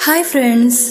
hi friends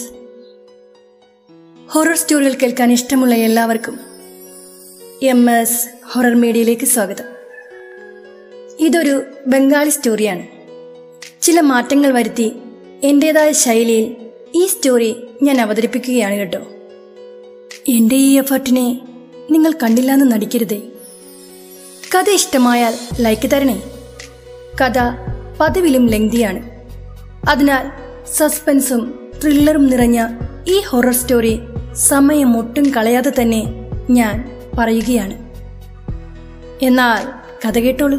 horror സ്റ്റോറികൾ കേൾക്കാൻ ഇഷ്ടമുള്ള എല്ലാവർക്കും എം എസ് ഹൊറർ മീഡിയയിലേക്ക് സ്വാഗതം ഇതൊരു ബംഗാളി സ്റ്റോറിയാണ് ചില മാറ്റങ്ങൾ വരുത്തി എൻ്റെതായ ശൈലിയിൽ ഈ സ്റ്റോറി ഞാൻ അവതരിപ്പിക്കുകയാണ് കേട്ടോ എൻ്റെ ഈ എഫർട്ടിനെ നിങ്ങൾ കണ്ടില്ലാന്ന് നടിക്കരുതേ കഥ ഇഷ്ടമായാൽ ലൈക്ക് തരണേ കഥ പതിവിലും ലെങ്തിയാണ് അതിനാൽ സസ്പെൻസും ത്രില്ലറും നിറഞ്ഞ ഈ ഹൊറർ സ്റ്റോറി സമയം ഒട്ടും കളയാതെ തന്നെ ഞാൻ പറയുകയാണ് എന്നാൽ കഥ കേട്ടോളൂ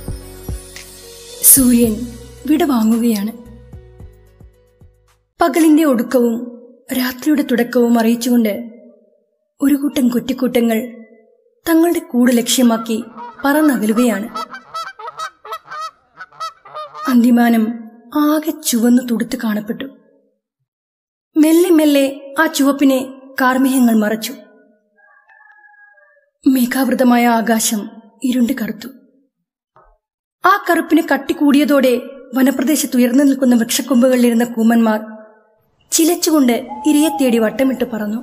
സൂര്യൻ വിടവാങ്ങുകയാണ് പകലിന്റെ ഒടുക്കവും രാത്രിയുടെ തുടക്കവും അറിയിച്ചുകൊണ്ട് ഒരു കൂട്ടം കുറ്റിക്കൂട്ടങ്ങൾ തങ്ങളുടെ കൂട് ലക്ഷ്യമാക്കി പറന്നകലുകയാണ് അന്തിമാനം ആകെ ചുവന്നു തുടുത്ത് കാണപ്പെട്ടു മെല്ലെ മെല്ലെ ആ ചുവപ്പിനെ കാർമേഹങ്ങൾ മറച്ചു മേഘാവൃതമായ ആകാശം ഇരുണ്ട് കറുത്തു ആ കറുപ്പിന് കട്ടിക്കൂടിയതോടെ വനപ്രദേശത്ത് ഉയർന്നു നിൽക്കുന്ന വൃക്ഷക്കൊമ്പുകളിലിരുന്ന കൂമന്മാർ ചിലച്ചുകൊണ്ട് ഇരയെ തേടി വട്ടമിട്ട് പറന്നു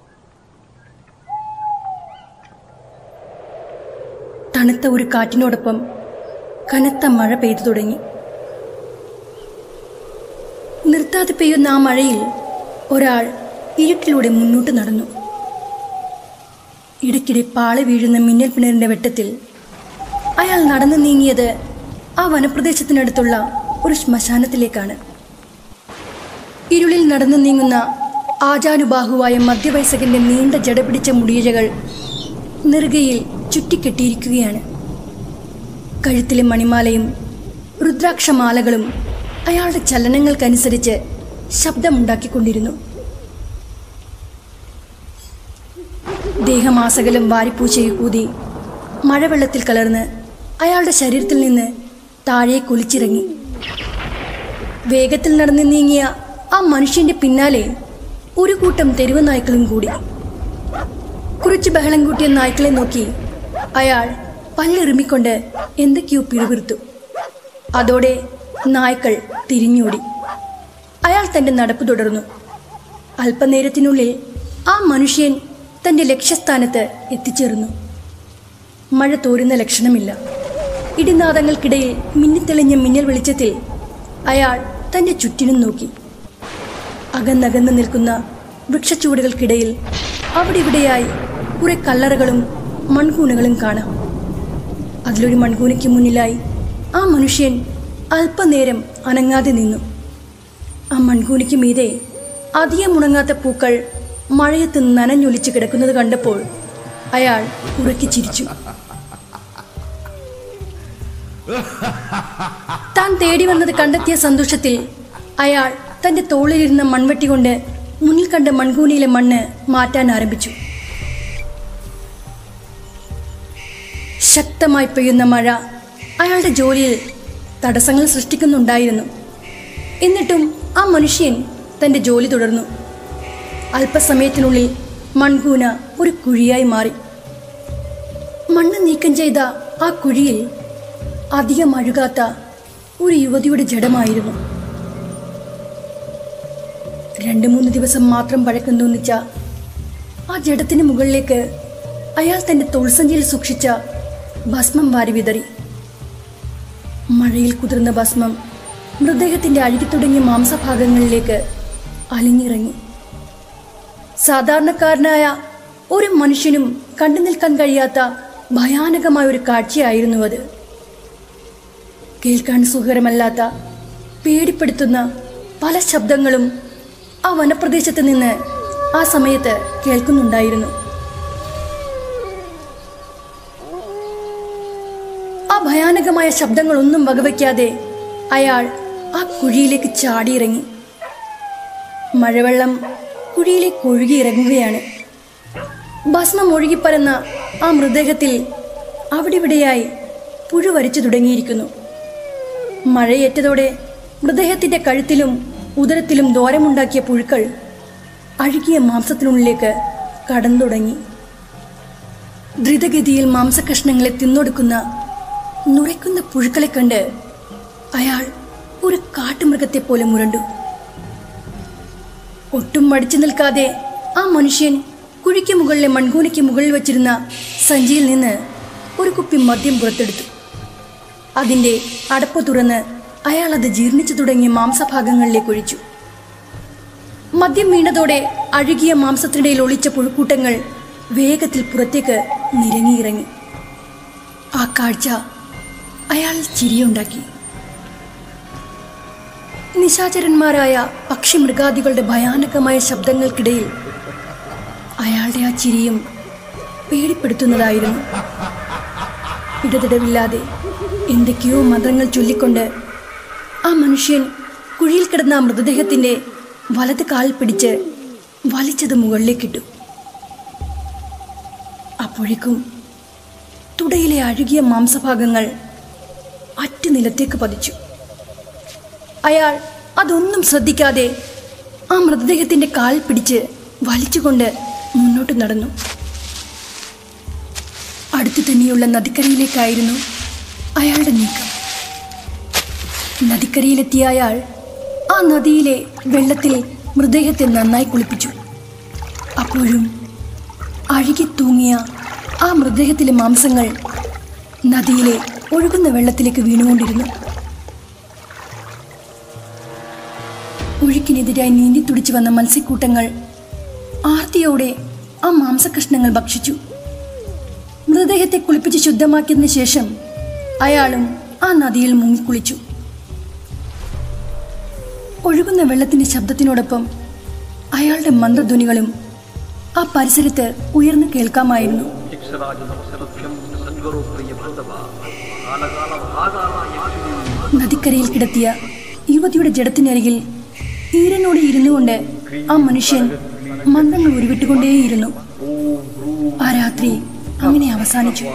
തണുത്ത ഒരു കാറ്റിനോടൊപ്പം കനത്ത മഴ പെയ്തു തുടങ്ങി നിർത്താതെ പെയ്യുന്ന ആ മഴയിൽ ഒരാൾ ഇരുട്ടിലൂടെ മുന്നോട്ട് നടന്നു ഇടയ്ക്കിടെ പാള വീഴുന്ന മിന്നൽ പിണറിന്റെ വെട്ടത്തിൽ അയാൾ നടന്നു നീങ്ങിയത് ആ വനപ്രദേശത്തിനടുത്തുള്ള ഒരു ശ്മശാനത്തിലേക്കാണ് ഇരുളിൽ നടന്നു നീങ്ങുന്ന ആചാനുബാഹുവായ മധ്യവയസ്കന്റെ നീണ്ട ജട പിടിച്ച മുടിയിഴകൾ നെറുകയിൽ ചുറ്റിക്കെട്ടിയിരിക്കുകയാണ് കഴുത്തിലെ മണിമാലയും രുദ്രാക്ഷമാലകളും അയാളുടെ ചലനങ്ങൾക്കനുസരിച്ച് ശബ്ദമുണ്ടാക്കിക്കൊണ്ടിരുന്നു ദേഹമാസകലം വാരിപ്പൂച്ചയിൽ കൂതി മഴവെള്ളത്തിൽ കലർന്ന് അയാളുടെ ശരീരത്തിൽ നിന്ന് താഴെ കുലിച്ചിറങ്ങി വേഗത്തിൽ നടന്ന് നീങ്ങിയ ആ മനുഷ്യന്റെ പിന്നാലെ ഒരു കൂട്ടം തെരുവ് നായ്ക്കളും കൂടി കുറച്ച് ബഹളം കൂട്ടിയ നായ്ക്കളെ നോക്കി അയാൾ പല്ലെറുമിക്കൊണ്ട് എന്തൊക്കെയോ പിറുപിറുത്തു അതോടെ നായ്ക്കൾ തിരിഞ്ഞോടി അയാൾ തന്റെ നടപ്പ് തുടർന്നു അല്പനേരത്തിനുള്ളിൽ ആ മനുഷ്യൻ തന്റെ ലക്ഷ്യസ്ഥാനത്ത് എത്തിച്ചേർന്നു മഴ തോരുന്ന ലക്ഷണമില്ല ഇടിനാദങ്ങൾക്കിടയിൽ മിന്നിത്തെളിഞ്ഞ മിന്നൽ വെളിച്ചത്തിൽ അയാൾ തന്റെ ചുറ്റിനും നോക്കി അകന്നകന്ന് നിൽക്കുന്ന വൃക്ഷച്ചുവടുകൾക്കിടയിൽ അവിടെ ഇവിടെയായി കുറെ കല്ലറകളും മൺകൂണുകളും കാണാം അതിലൊരു മൺകൂനയ്ക്ക് മുന്നിലായി ആ മനുഷ്യൻ അല്പനേരം അനങ്ങാതെ നിന്നു ആ മൺകൂനിക്ക് മീതെ അധികം ഉണങ്ങാത്ത പൂക്കൾ മഴയത്ത് നനഞ്ഞൊലിച്ച് കിടക്കുന്നത് കണ്ടപ്പോൾ അയാൾ ഉറക്കി ചിരിച്ചു താൻ തേടി വന്നത് കണ്ടെത്തിയ സന്തോഷത്തിൽ അയാൾ തന്റെ തോളിലിരുന്ന മൺവെട്ടി കൊണ്ട് മുന്നിൽ കണ്ട മൺകൂനിയിലെ മണ്ണ് മാറ്റാൻ ആരംഭിച്ചു ശക്തമായി പെയ്യുന്ന മഴ അയാളുടെ ജോലിയിൽ തടസ്സങ്ങൾ സൃഷ്ടിക്കുന്നുണ്ടായിരുന്നു എന്നിട്ടും ആ മനുഷ്യൻ തന്റെ ജോലി തുടർന്നു അല്പസമയത്തിനുള്ളിൽ മൺകൂന ഒരു കുഴിയായി മാറി മണ്ണ് നീക്കം ചെയ്ത ആ കുഴിയിൽ അധികം അഴുകാത്ത ഒരു യുവതിയുടെ ജഡമായിരുന്നു രണ്ടു മൂന്ന് ദിവസം മാത്രം പഴക്കം തോന്നിച്ച ആ ജഡത്തിന് മുകളിലേക്ക് അയാൾ തന്റെ തൊൾസഞ്ചിയിൽ സൂക്ഷിച്ച ഭസ്മം വാരി വിതറി മഴയിൽ കുതിർന്ന ഭസ്മം മൃതദേഹത്തിന്റെ അഴുകി തുടങ്ങിയ മാംസഭാഗങ്ങളിലേക്ക് അലിഞ്ഞിറങ്ങി സാധാരണക്കാരനായ ഒരു മനുഷ്യനും കണ്ടു നിൽക്കാൻ കഴിയാത്ത ഭയാനകമായ ഒരു കാഴ്ചയായിരുന്നു അത് കേൾക്കാൻ സുഖകരമല്ലാത്ത പേടിപ്പെടുത്തുന്ന പല ശബ്ദങ്ങളും ആ വനപ്രദേശത്ത് നിന്ന് ആ സമയത്ത് കേൾക്കുന്നുണ്ടായിരുന്നു ആ ഭയാനകമായ ശബ്ദങ്ങളൊന്നും വകവയ്ക്കാതെ അയാൾ ആ കുഴിയിലേക്ക് ചാടിയിറങ്ങി മഴവെള്ളം കുഴിയിലേക്ക് ഒഴുകിയിറങ്ങുകയാണ് ഭസ്മം ഒഴുകിപ്പരന്ന ആ മൃതദേഹത്തിൽ അവിടിവിടെയായി പുഴു വരച്ചു തുടങ്ങിയിരിക്കുന്നു മഴയേറ്റതോടെ മൃതദേഹത്തിന്റെ കഴുത്തിലും ഉദരത്തിലും ദോരമുണ്ടാക്കിയ പുഴുക്കൾ അഴുകിയ മാംസത്തിനുള്ളിലേക്ക് കടന്നു തുടങ്ങി ദ്രുതഗതിയിൽ മാംസകഷ്ണങ്ങളെ തിന്നൊടുക്കുന്ന നുരയ്ക്കുന്ന പുഴുക്കളെ കണ്ട് അയാൾ ഒരു കാട്ടുമൃഗത്തെ പോലെ മുരണ്ടു ഒട്ടും മടിച്ചു നിൽക്കാതെ ആ മനുഷ്യൻ കുഴിക്ക് മുകളിലെ മൺകൂനയ്ക്ക് മുകളിൽ വച്ചിരുന്ന സഞ്ചിയിൽ നിന്ന് ഒരു കുപ്പി മദ്യം പുറത്തെടുത്തു അതിന്റെ അടപ്പ് തുറന്ന് അയാൾ അത് ജീർണിച്ചു തുടങ്ങിയ മാംസഭാഗങ്ങളിലേക്ക് ഒഴിച്ചു മദ്യം വീണതോടെ അഴുകിയ മാംസത്തിനിടയിൽ ഒളിച്ച പുഴുക്കൂട്ടങ്ങൾ വേഗത്തിൽ പുറത്തേക്ക് നിരങ്ങിയിറങ്ങി ആ കാഴ്ച അയാൾ ചിരിയുണ്ടാക്കി നിശാചരന്മാരായ പക്ഷിമൃഗാദികളുടെ ഭയാനകമായ ശബ്ദങ്ങൾക്കിടയിൽ അയാളുടെ ആ ചിരിയും പേടിപ്പെടുത്തുന്നതായിരുന്നു ഇടതിടവില്ലാതെ എന്തൊക്കെയോ മന്ത്രങ്ങൾ ചൊല്ലിക്കൊണ്ട് ആ മനുഷ്യൻ കുഴിയിൽ കിടന്ന ആ മൃതദേഹത്തിന്റെ വലത് കാൽ പിടിച്ച് വലിച്ചത് മുകളിലേക്കിട്ടു അപ്പോഴേക്കും തുടയിലെ അഴുകിയ മാംസഭാഗങ്ങൾ അറ്റു നിലത്തേക്ക് പതിച്ചു അയാൾ അതൊന്നും ശ്രദ്ധിക്കാതെ ആ മൃതദേഹത്തിന്റെ കാൽ പിടിച്ച് വലിച്ചുകൊണ്ട് മുന്നോട്ട് നടന്നു അടുത്തു തന്നെയുള്ള നദിക്കരയിലേക്കായിരുന്നു അയാളുടെ നീക്കം നദിക്കരയിലെത്തിയ അയാൾ ആ നദിയിലെ വെള്ളത്തിൽ മൃതദേഹത്തെ നന്നായി കുളിപ്പിച്ചു അപ്പോഴും അഴുകി തൂങ്ങിയ ആ മൃതദേഹത്തിലെ മാംസങ്ങൾ നദിയിലെ ഒഴുകുന്ന വെള്ളത്തിലേക്ക് വീണുകൊണ്ടിരുന്നു ഒഴുക്കിനെതിരായി നീന്തി തുടിച്ചു വന്ന മത്സ്യക്കൂട്ടങ്ങൾ ആർത്തിയോടെ ആ മാംസകഷ്ണങ്ങൾ ഭക്ഷിച്ചു മൃതദേഹത്തെ കുളിപ്പിച്ച് ശുദ്ധമാക്കിയതിനു ശേഷം അയാളും ആ നദിയിൽ മുങ്ങിക്കുളിച്ചു ഒഴുകുന്ന വെള്ളത്തിന്റെ ശബ്ദത്തിനോടൊപ്പം അയാളുടെ മന്ത്രധ്വനികളും ആ പരിസരത്ത് ഉയർന്നു കേൾക്കാമായിരുന്നു ഭിക്ഷരാജനമസലഭ്യം സദ്ഗുരു പ്രിയ ബാന്ധവ കാലകാല ഭാഗാല നദിക്കരയിൽ കിടത്തിയ യുവതിയുടെ ജഡത്തിനരികിൽ ഈരനോട് ഇരുന്നു കൊണ്ട് ആ മനുഷ്യൻ മന്ത്രങ്ങൾ ഉരുവിട്ടുകൊണ്ടേയിരുന്നു ആ രാത്രി അങ്ങനെ അവസാനിച്ചു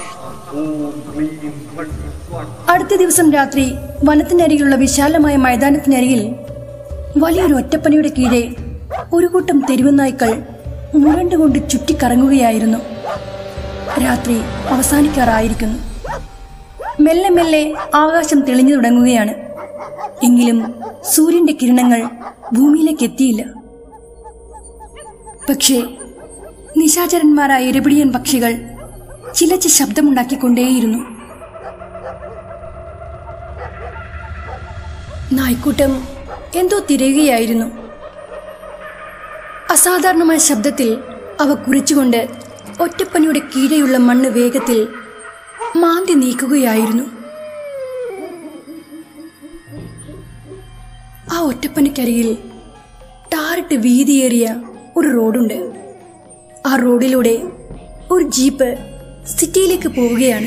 അടുത്ത ദിവസം രാത്രി വനത്തിനരികിലുള്ള വിശാലമായ മൈതാനത്തിനരികിൽ വലിയൊരു ഒറ്റപ്പനയുടെ കീഴെ ഒരു കൂട്ടം തെരുവുനായ്ക്കൾ മുരണ്ടുകൊണ്ട് ചുറ്റിക്കറങ്ങുകയായിരുന്നു രാത്രി അവസാനിക്കാറായിരിക്കുന്നു മെല്ലെ മെല്ലെ ആകാശം തെളിഞ്ഞു തുടങ്ങുകയാണ് എങ്കിലും സൂര്യന്റെ കിരണങ്ങൾ ഭൂമിയിലേക്ക് എത്തിയില്ല പക്ഷേ നിശാചരന്മാരായ ഇരപിടിയൻ പക്ഷികൾ ചിലച്ച് ശബ്ദമുണ്ടാക്കിക്കൊണ്ടേയിരുന്നു നായ്ക്കൂട്ടം എന്തോ തിരയുകയായിരുന്നു അസാധാരണമായ ശബ്ദത്തിൽ അവ കുറിച്ചുകൊണ്ട് ഒറ്റപ്പനിയുടെ കീഴെയുള്ള മണ്ണ് വേഗത്തിൽ മാന്തി നീക്കുകയായിരുന്നു ആ ഒറ്റപ്പനക്കരികിൽ ടാറിട്ട് വീതിയേറിയ ഒരു റോഡുണ്ട് ആ റോഡിലൂടെ ഒരു ജീപ്പ് സിറ്റിയിലേക്ക് പോവുകയാണ്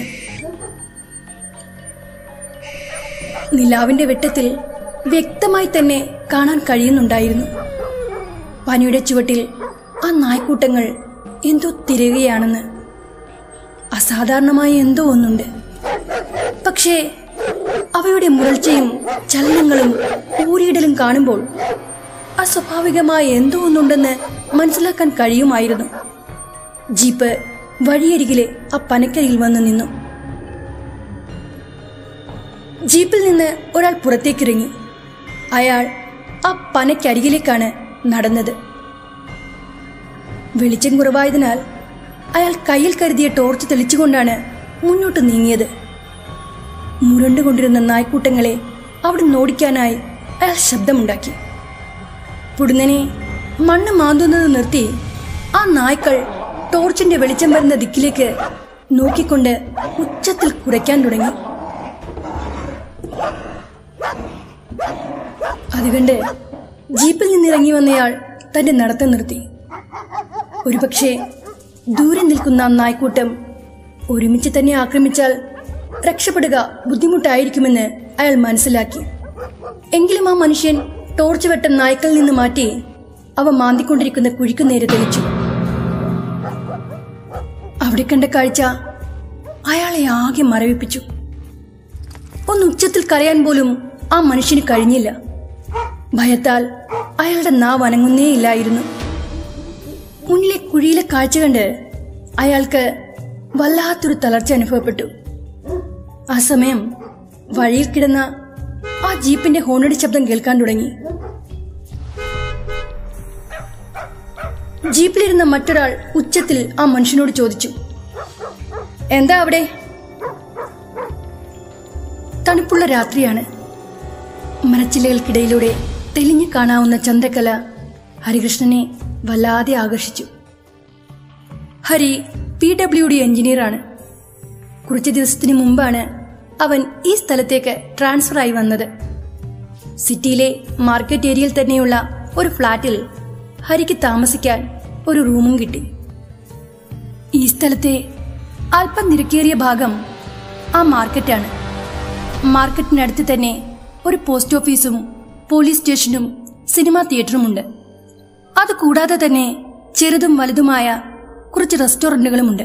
നിലാവിന്റെ വെട്ടത്തിൽ വ്യക്തമായി തന്നെ കാണാൻ കഴിയുന്നുണ്ടായിരുന്നു പനിയുടെ ചുവട്ടിൽ ആ നായ്ക്കൂട്ടങ്ങൾ എന്തോ തിരയുകയാണെന്ന് അസാധാരണമായ എന്തോ ഒന്നുണ്ട് പക്ഷേ അവയുടെ മുരൾച്ചയും ചലനങ്ങളും ഊരിയിടലും കാണുമ്പോൾ അസ്വാഭാവികമായ എന്തോ ഒന്നുണ്ടെന്ന് മനസ്സിലാക്കാൻ കഴിയുമായിരുന്നു ജീപ്പ് വഴിയരികിലെ ആ പനക്കരിയിൽ വന്ന് നിന്നു ജീപ്പിൽ നിന്ന് ഒരാൾ പുറത്തേക്കിറങ്ങി അയാൾ ആ പനക്കരികിലേക്കാണ് നടന്നത് വെളിച്ചം കുറവായതിനാൽ അയാൾ കയ്യിൽ കരുതിയ ടോർച്ച് തെളിച്ചുകൊണ്ടാണ് മുന്നോട്ട് നീങ്ങിയത് മുരണ്ടുകൊണ്ടിരുന്ന നായ്ക്കൂട്ടങ്ങളെ അവിടെ നോടിക്കാനായി അയാൾ ശബ്ദമുണ്ടാക്കി പുടുന്നനെ മണ്ണ് മാന്തുന്നത് നിർത്തി ആ നായ്ക്കൾ ടോർച്ചിന്റെ വെളിച്ചം വരുന്ന ദിക്കിലേക്ക് നോക്കിക്കൊണ്ട് ഉച്ചത്തിൽ കുരയ്ക്കാൻ തുടങ്ങി അതുകണ്ട് ജീപ്പിൽ നിന്നിറങ്ങി വന്നയാൾ തന്റെ നടത്തം നിർത്തി ഒരുപക്ഷെ ദൂരെ നിൽക്കുന്ന ആ നായ്ക്കൂട്ടം ഒരുമിച്ച് തന്നെ ആക്രമിച്ചാൽ രക്ഷപ്പെടുക ബുദ്ധിമുട്ടായിരിക്കുമെന്ന് അയാൾ മനസ്സിലാക്കി എങ്കിലും ആ മനുഷ്യൻ ടോർച്ച് വെട്ടം നായ്ക്കളിൽ നിന്ന് മാറ്റി അവ മാന്തിക്കൊണ്ടിരിക്കുന്ന കുഴിക്കു നേരെ തെളിച്ചു അവിടെ കണ്ട കാഴ്ച അയാളെ ആകെ മരവിപ്പിച്ചു ഒന്ന് ഉച്ചത്തിൽ കരയാൻ പോലും ആ മനുഷ്യന് കഴിഞ്ഞില്ല ഭയത്താൽ അയാളുടെ നാവ് അനങ്ങുന്നേയില്ലായിരുന്നു മുന്നിലെ കുഴിയിലെ കാഴ്ച കണ്ട് അയാൾക്ക് വല്ലാത്തൊരു തളർച്ച അനുഭവപ്പെട്ടു ആ സമയം വഴിയിൽ കിടന്ന ആ ജീപ്പിന്റെ ഹോണടി ശബ്ദം കേൾക്കാൻ തുടങ്ങി ജീപ്പിലിരുന്ന മറ്റൊരാൾ ഉച്ചത്തിൽ ആ മനുഷ്യനോട് ചോദിച്ചു എന്താ അവിടെ തണുപ്പുള്ള രാത്രിയാണ് മരച്ചില്ലകൾക്കിടയിലൂടെ തെളിഞ്ഞു കാണാവുന്ന ചന്ദ്രകല ഹരികൃഷ്ണനെ വല്ലാതെ ആകർഷിച്ചു ഹരി പി ഡബ്ല്യു ഡി എഞ്ചിനീയറാണ് കുറച്ച് ദിവസത്തിന് മുമ്പാണ് അവൻ ഈ സ്ഥലത്തേക്ക് ട്രാൻസ്ഫർ ആയി വന്നത് സിറ്റിയിലെ മാർക്കറ്റ് ഏരിയയിൽ തന്നെയുള്ള ഒരു ഫ്ളാറ്റിൽ ഹരിക്ക് താമസിക്കാൻ ഒരു റൂമും കിട്ടി ഈ സ്ഥലത്തെ അല്പം നിരക്കേറിയ ഭാഗം ആ മാർക്കറ്റാണ് മാർക്കറ്റിനടുത്ത് തന്നെ ഒരു പോസ്റ്റ് ഓഫീസും പോലീസ് സ്റ്റേഷനും സിനിമാ തിയേറ്ററുമുണ്ട് അത് കൂടാതെ തന്നെ ചെറുതും വലുതുമായ കുറച്ച് റെസ്റ്റോറന്റുകളുമുണ്ട്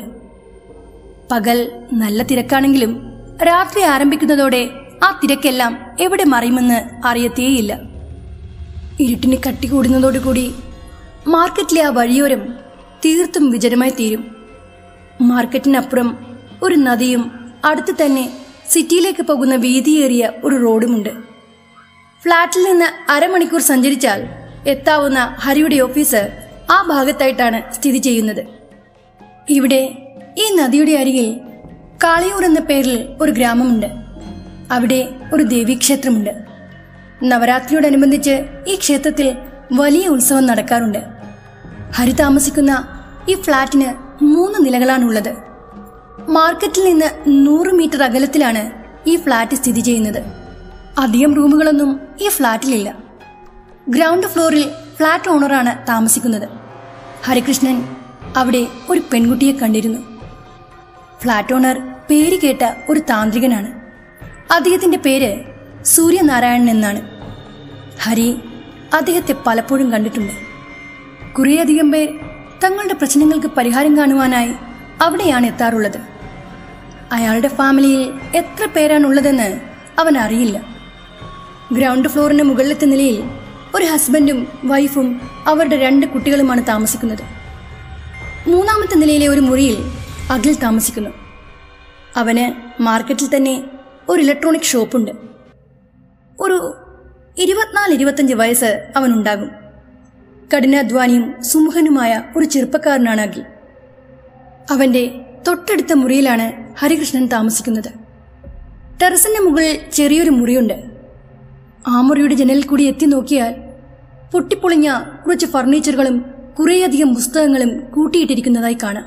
പകൽ നല്ല തിരക്കാണെങ്കിലും രാത്രി ആരംഭിക്കുന്നതോടെ ആ തിരക്കെല്ലാം എവിടെ മറയുമെന്ന് അറിയത്തേയില്ല ഇരുട്ടിന് കട്ടി കൂടുന്നതോടുകൂടി മാർക്കറ്റിലെ ആ വഴിയോരം തീർത്തും വിജനമായി തീരും മാർക്കറ്റിനപ്പുറം ഒരു നദിയും അടുത്ത് തന്നെ സിറ്റിയിലേക്ക് പോകുന്ന വീതിയേറിയ ഒരു റോഡുമുണ്ട് ഫ്ളാറ്റിൽ നിന്ന് അരമണിക്കൂർ സഞ്ചരിച്ചാൽ എത്താവുന്ന ഹരിയുടെ ഓഫീസ് ആ ഭാഗത്തായിട്ടാണ് സ്ഥിതി ചെയ്യുന്നത് ഇവിടെ ഈ നദിയുടെ അരികിൽ കാളിയൂർ എന്ന പേരിൽ ഒരു ഗ്രാമമുണ്ട് അവിടെ ഒരു ദേവീക്ഷേത്രമുണ്ട് നവരാത്രിയോടനുബന്ധിച്ച് ഈ ക്ഷേത്രത്തിൽ വലിയ ഉത്സവം നടക്കാറുണ്ട് ഹരി താമസിക്കുന്ന ഈ ഫ്ളാറ്റിന് മൂന്ന് നിലകളാണുള്ളത് മാർക്കറ്റിൽ നിന്ന് നൂറ് മീറ്റർ അകലത്തിലാണ് ഈ ഫ്ളാറ്റ് സ്ഥിതി ചെയ്യുന്നത് അധികം റൂമുകളൊന്നും ഈ ഫ്ളാറ്റിലില്ല ഗ്രൗണ്ട് ഫ്ലോറിൽ ഫ്ളാറ്റ് ഓണറാണ് താമസിക്കുന്നത് ഹരികൃഷ്ണൻ അവിടെ ഒരു പെൺകുട്ടിയെ കണ്ടിരുന്നു ഫ്ളാറ്റ് ഓണർ പേര് കേട്ട ഒരു താന്ത്രികനാണ് അദ്ദേഹത്തിന്റെ പേര് സൂര്യനാരായണൻ എന്നാണ് ഹരി അദ്ദേഹത്തെ പലപ്പോഴും കണ്ടിട്ടുണ്ട് കുറേയധികം പേർ തങ്ങളുടെ പ്രശ്നങ്ങൾക്ക് പരിഹാരം കാണുവാനായി അവിടെയാണ് എത്താറുള്ളത് അയാളുടെ ഫാമിലിയിൽ എത്ര പേരാണുള്ളതെന്ന് അവൻ അറിയില്ല ഗ്രൗണ്ട് ഫ്ലോറിന് മുകളിലത്തെ നിലയിൽ ഒരു ഹസ്ബൻഡും വൈഫും അവരുടെ രണ്ട് കുട്ടികളുമാണ് താമസിക്കുന്നത് മൂന്നാമത്തെ നിലയിലെ ഒരു മുറിയിൽ അഖിൽ താമസിക്കുന്നു അവന് മാർക്കറ്റിൽ തന്നെ ഒരു ഇലക്ട്രോണിക് ഷോപ്പുണ്ട് ഒരു ഇരുപത്തിനാല് ഇരുപത്തഞ്ച് വയസ്സ് അവനുണ്ടാകും കഠിനാധ്വാനിയും സുമുഖനുമായ ഒരു ചെറുപ്പക്കാരനാണ് അഖിൽ അവന്റെ തൊട്ടടുത്ത മുറിയിലാണ് ഹരികൃഷ്ണൻ താമസിക്കുന്നത് ടെറസിന്റെ മുകളിൽ ചെറിയൊരു മുറിയുണ്ട് ആ മുറിയുടെ ജനലിൽ കൂടി എത്തി നോക്കിയാൽ പൊട്ടിപ്പൊളിഞ്ഞ കുറച്ച് ഫർണിച്ചറുകളും കുറേയധികം പുസ്തകങ്ങളും കൂട്ടിയിട്ടിരിക്കുന്നതായി കാണാം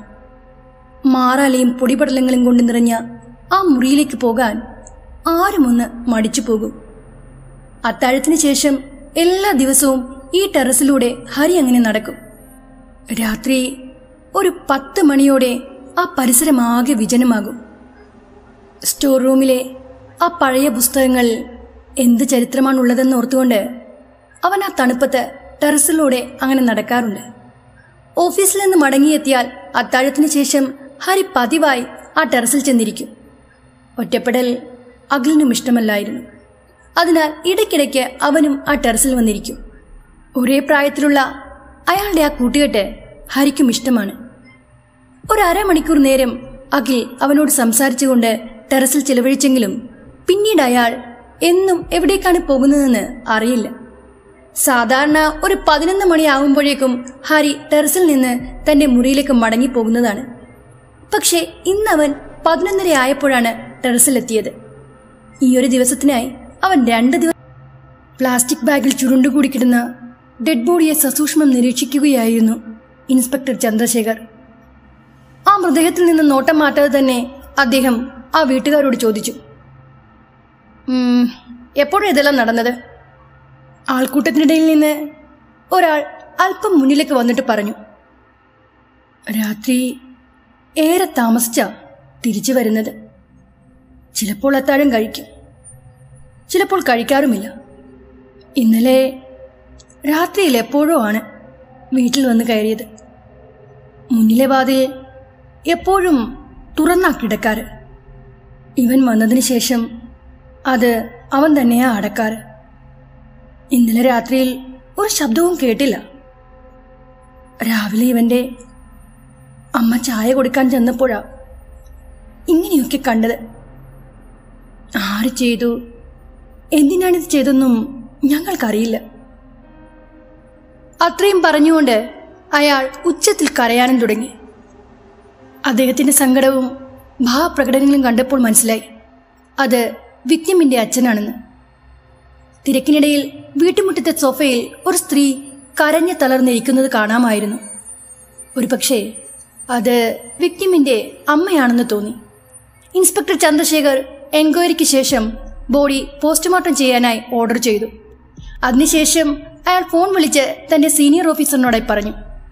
മാറാലയും പൊടിപടലങ്ങളും കൊണ്ട് നിറഞ്ഞ ആ മുറിയിലേക്ക് പോകാൻ ആരുമൊന്ന് മടിച്ചു പോകും അത്താഴത്തിന് ശേഷം എല്ലാ ദിവസവും ഈ ടെറസിലൂടെ ഹരി അങ്ങനെ നടക്കും രാത്രി ഒരു പത്ത് മണിയോടെ ആ പരിസരമാകെ വിജനമാകും സ്റ്റോർ റൂമിലെ ആ പഴയ പുസ്തകങ്ങൾ എന്ത് ചരിത്രമാണുള്ളതെന്ന് ഓർത്തുകൊണ്ട് അവൻ ആ തണുപ്പത്ത് ടെറസിലൂടെ അങ്ങനെ നടക്കാറുണ്ട് ഓഫീസിൽ നിന്ന് മടങ്ങിയെത്തിയാൽ അത്താഴത്തിന് ശേഷം ഹരി പതിവായി ആ ടെറസിൽ ചെന്നിരിക്കും ഒറ്റപ്പെടൽ അഖിലിനും ഇഷ്ടമല്ലായിരുന്നു അതിനാൽ ഇടയ്ക്കിടയ്ക്ക് അവനും ആ ടെറസിൽ വന്നിരിക്കും ഒരേ പ്രായത്തിലുള്ള അയാളുടെ ആ കൂട്ടുകെട്ട് ഹരിക്കും ഇഷ്ടമാണ് ഒരു അരമണിക്കൂർ നേരം അഖിൽ അവനോട് സംസാരിച്ചുകൊണ്ട് ടെറസിൽ ചെലവഴിച്ചെങ്കിലും പിന്നീട് അയാൾ എന്നും എവിടേക്കാണ് പോകുന്നതെന്ന് അറിയില്ല സാധാരണ ഒരു പതിനൊന്ന് മണിയാകുമ്പോഴേക്കും ഹരി ടെറസിൽ നിന്ന് തന്റെ മുറിയിലേക്ക് മടങ്ങിപ്പോകുന്നതാണ് പക്ഷേ ഇന്നവൻ പതിനൊന്നര ആയപ്പോഴാണ് ടെറസിലെത്തിയത് ഈ ഒരു ദിവസത്തിനായി അവൻ രണ്ട് ദിവസം പ്ലാസ്റ്റിക് ബാഗിൽ ചുരുണ്ടുകൂടി കിടന്ന ഡെഡ് ബോഡിയെ സസൂക്ഷ്മം നിരീക്ഷിക്കുകയായിരുന്നു ഇൻസ്പെക്ടർ ചന്ദ്രശേഖർ ആ മൃതദേഹത്തിൽ നിന്ന് നോട്ടം മാറ്റാതെ തന്നെ അദ്ദേഹം ആ വീട്ടുകാരോട് ചോദിച്ചു "ഉം, എപ്പോഴാണ് ഇതെല്ലാം നടന്നത് ആൾക്കൂട്ടത്തിനിടയിൽ നിന്ന് ഒരാൾ അല്പം മുന്നിലേക്ക് വന്നിട്ട് പറഞ്ഞു രാത്രി ഏറെ താമസിച്ച തിരിച്ചു വരുന്നത് ചിലപ്പോൾ അത്താഴം കഴിക്കും ചിലപ്പോൾ കഴിക്കാറുമില്ല ഇന്നലെ രാത്രിയിൽ എപ്പോഴോ ആണ് വീട്ടിൽ വന്ന് കയറിയത് മുന്നിലെ വാതിൽ എപ്പോഴും തുറന്നാ കിടക്കാറ് ഇവൻ വന്നതിന് ശേഷം അത് അവൻ തന്നെയാ അടക്കാറ് ഇന്നലെ രാത്രിയിൽ ഒരു ശബ്ദവും കേട്ടില്ല രാവിലെ ഇവന്റെ അമ്മ ചായ കൊടുക്കാൻ ചെന്നപ്പോഴാ ഇങ്ങനെയൊക്കെ കണ്ടത് ആര് ചെയ്തു എന്തിനാണിത് ചെയ്തെന്നും ഞങ്ങൾക്കറിയില്ല അത്രയും പറഞ്ഞുകൊണ്ട് അയാൾ ഉച്ചത്തിൽ കരയാനും തുടങ്ങി അദ്ദേഹത്തിന്റെ സങ്കടവും ഭാവപ്രകടനങ്ങളും കണ്ടപ്പോൾ മനസ്സിലായി അത് വിക്ടിമിന്റെ അച്ഛനാണെന്ന് തിരക്കിനിടയിൽ വീട്ടുമുറ്റത്തെ സോഫയിൽ ഒരു സ്ത്രീ കരഞ്ഞു തളർന്നിരിക്കുന്നത് കാണാമായിരുന്നു ഒരുപക്ഷെ അത് വിക്ടിമിന്റെ അമ്മയാണെന്ന് തോന്നി ഇൻസ്പെക്ടർ ചന്ദ്രശേഖർ എൻക്വയറിക്ക് ശേഷം ബോഡി പോസ്റ്റ്മോർട്ടം ചെയ്യാനായി ഓർഡർ ചെയ്തു അതിനുശേഷം അയാൾ ഫോൺ വിളിച്ച് തന്റെ സീനിയർ ഓഫീസറിനോടായി പറഞ്ഞു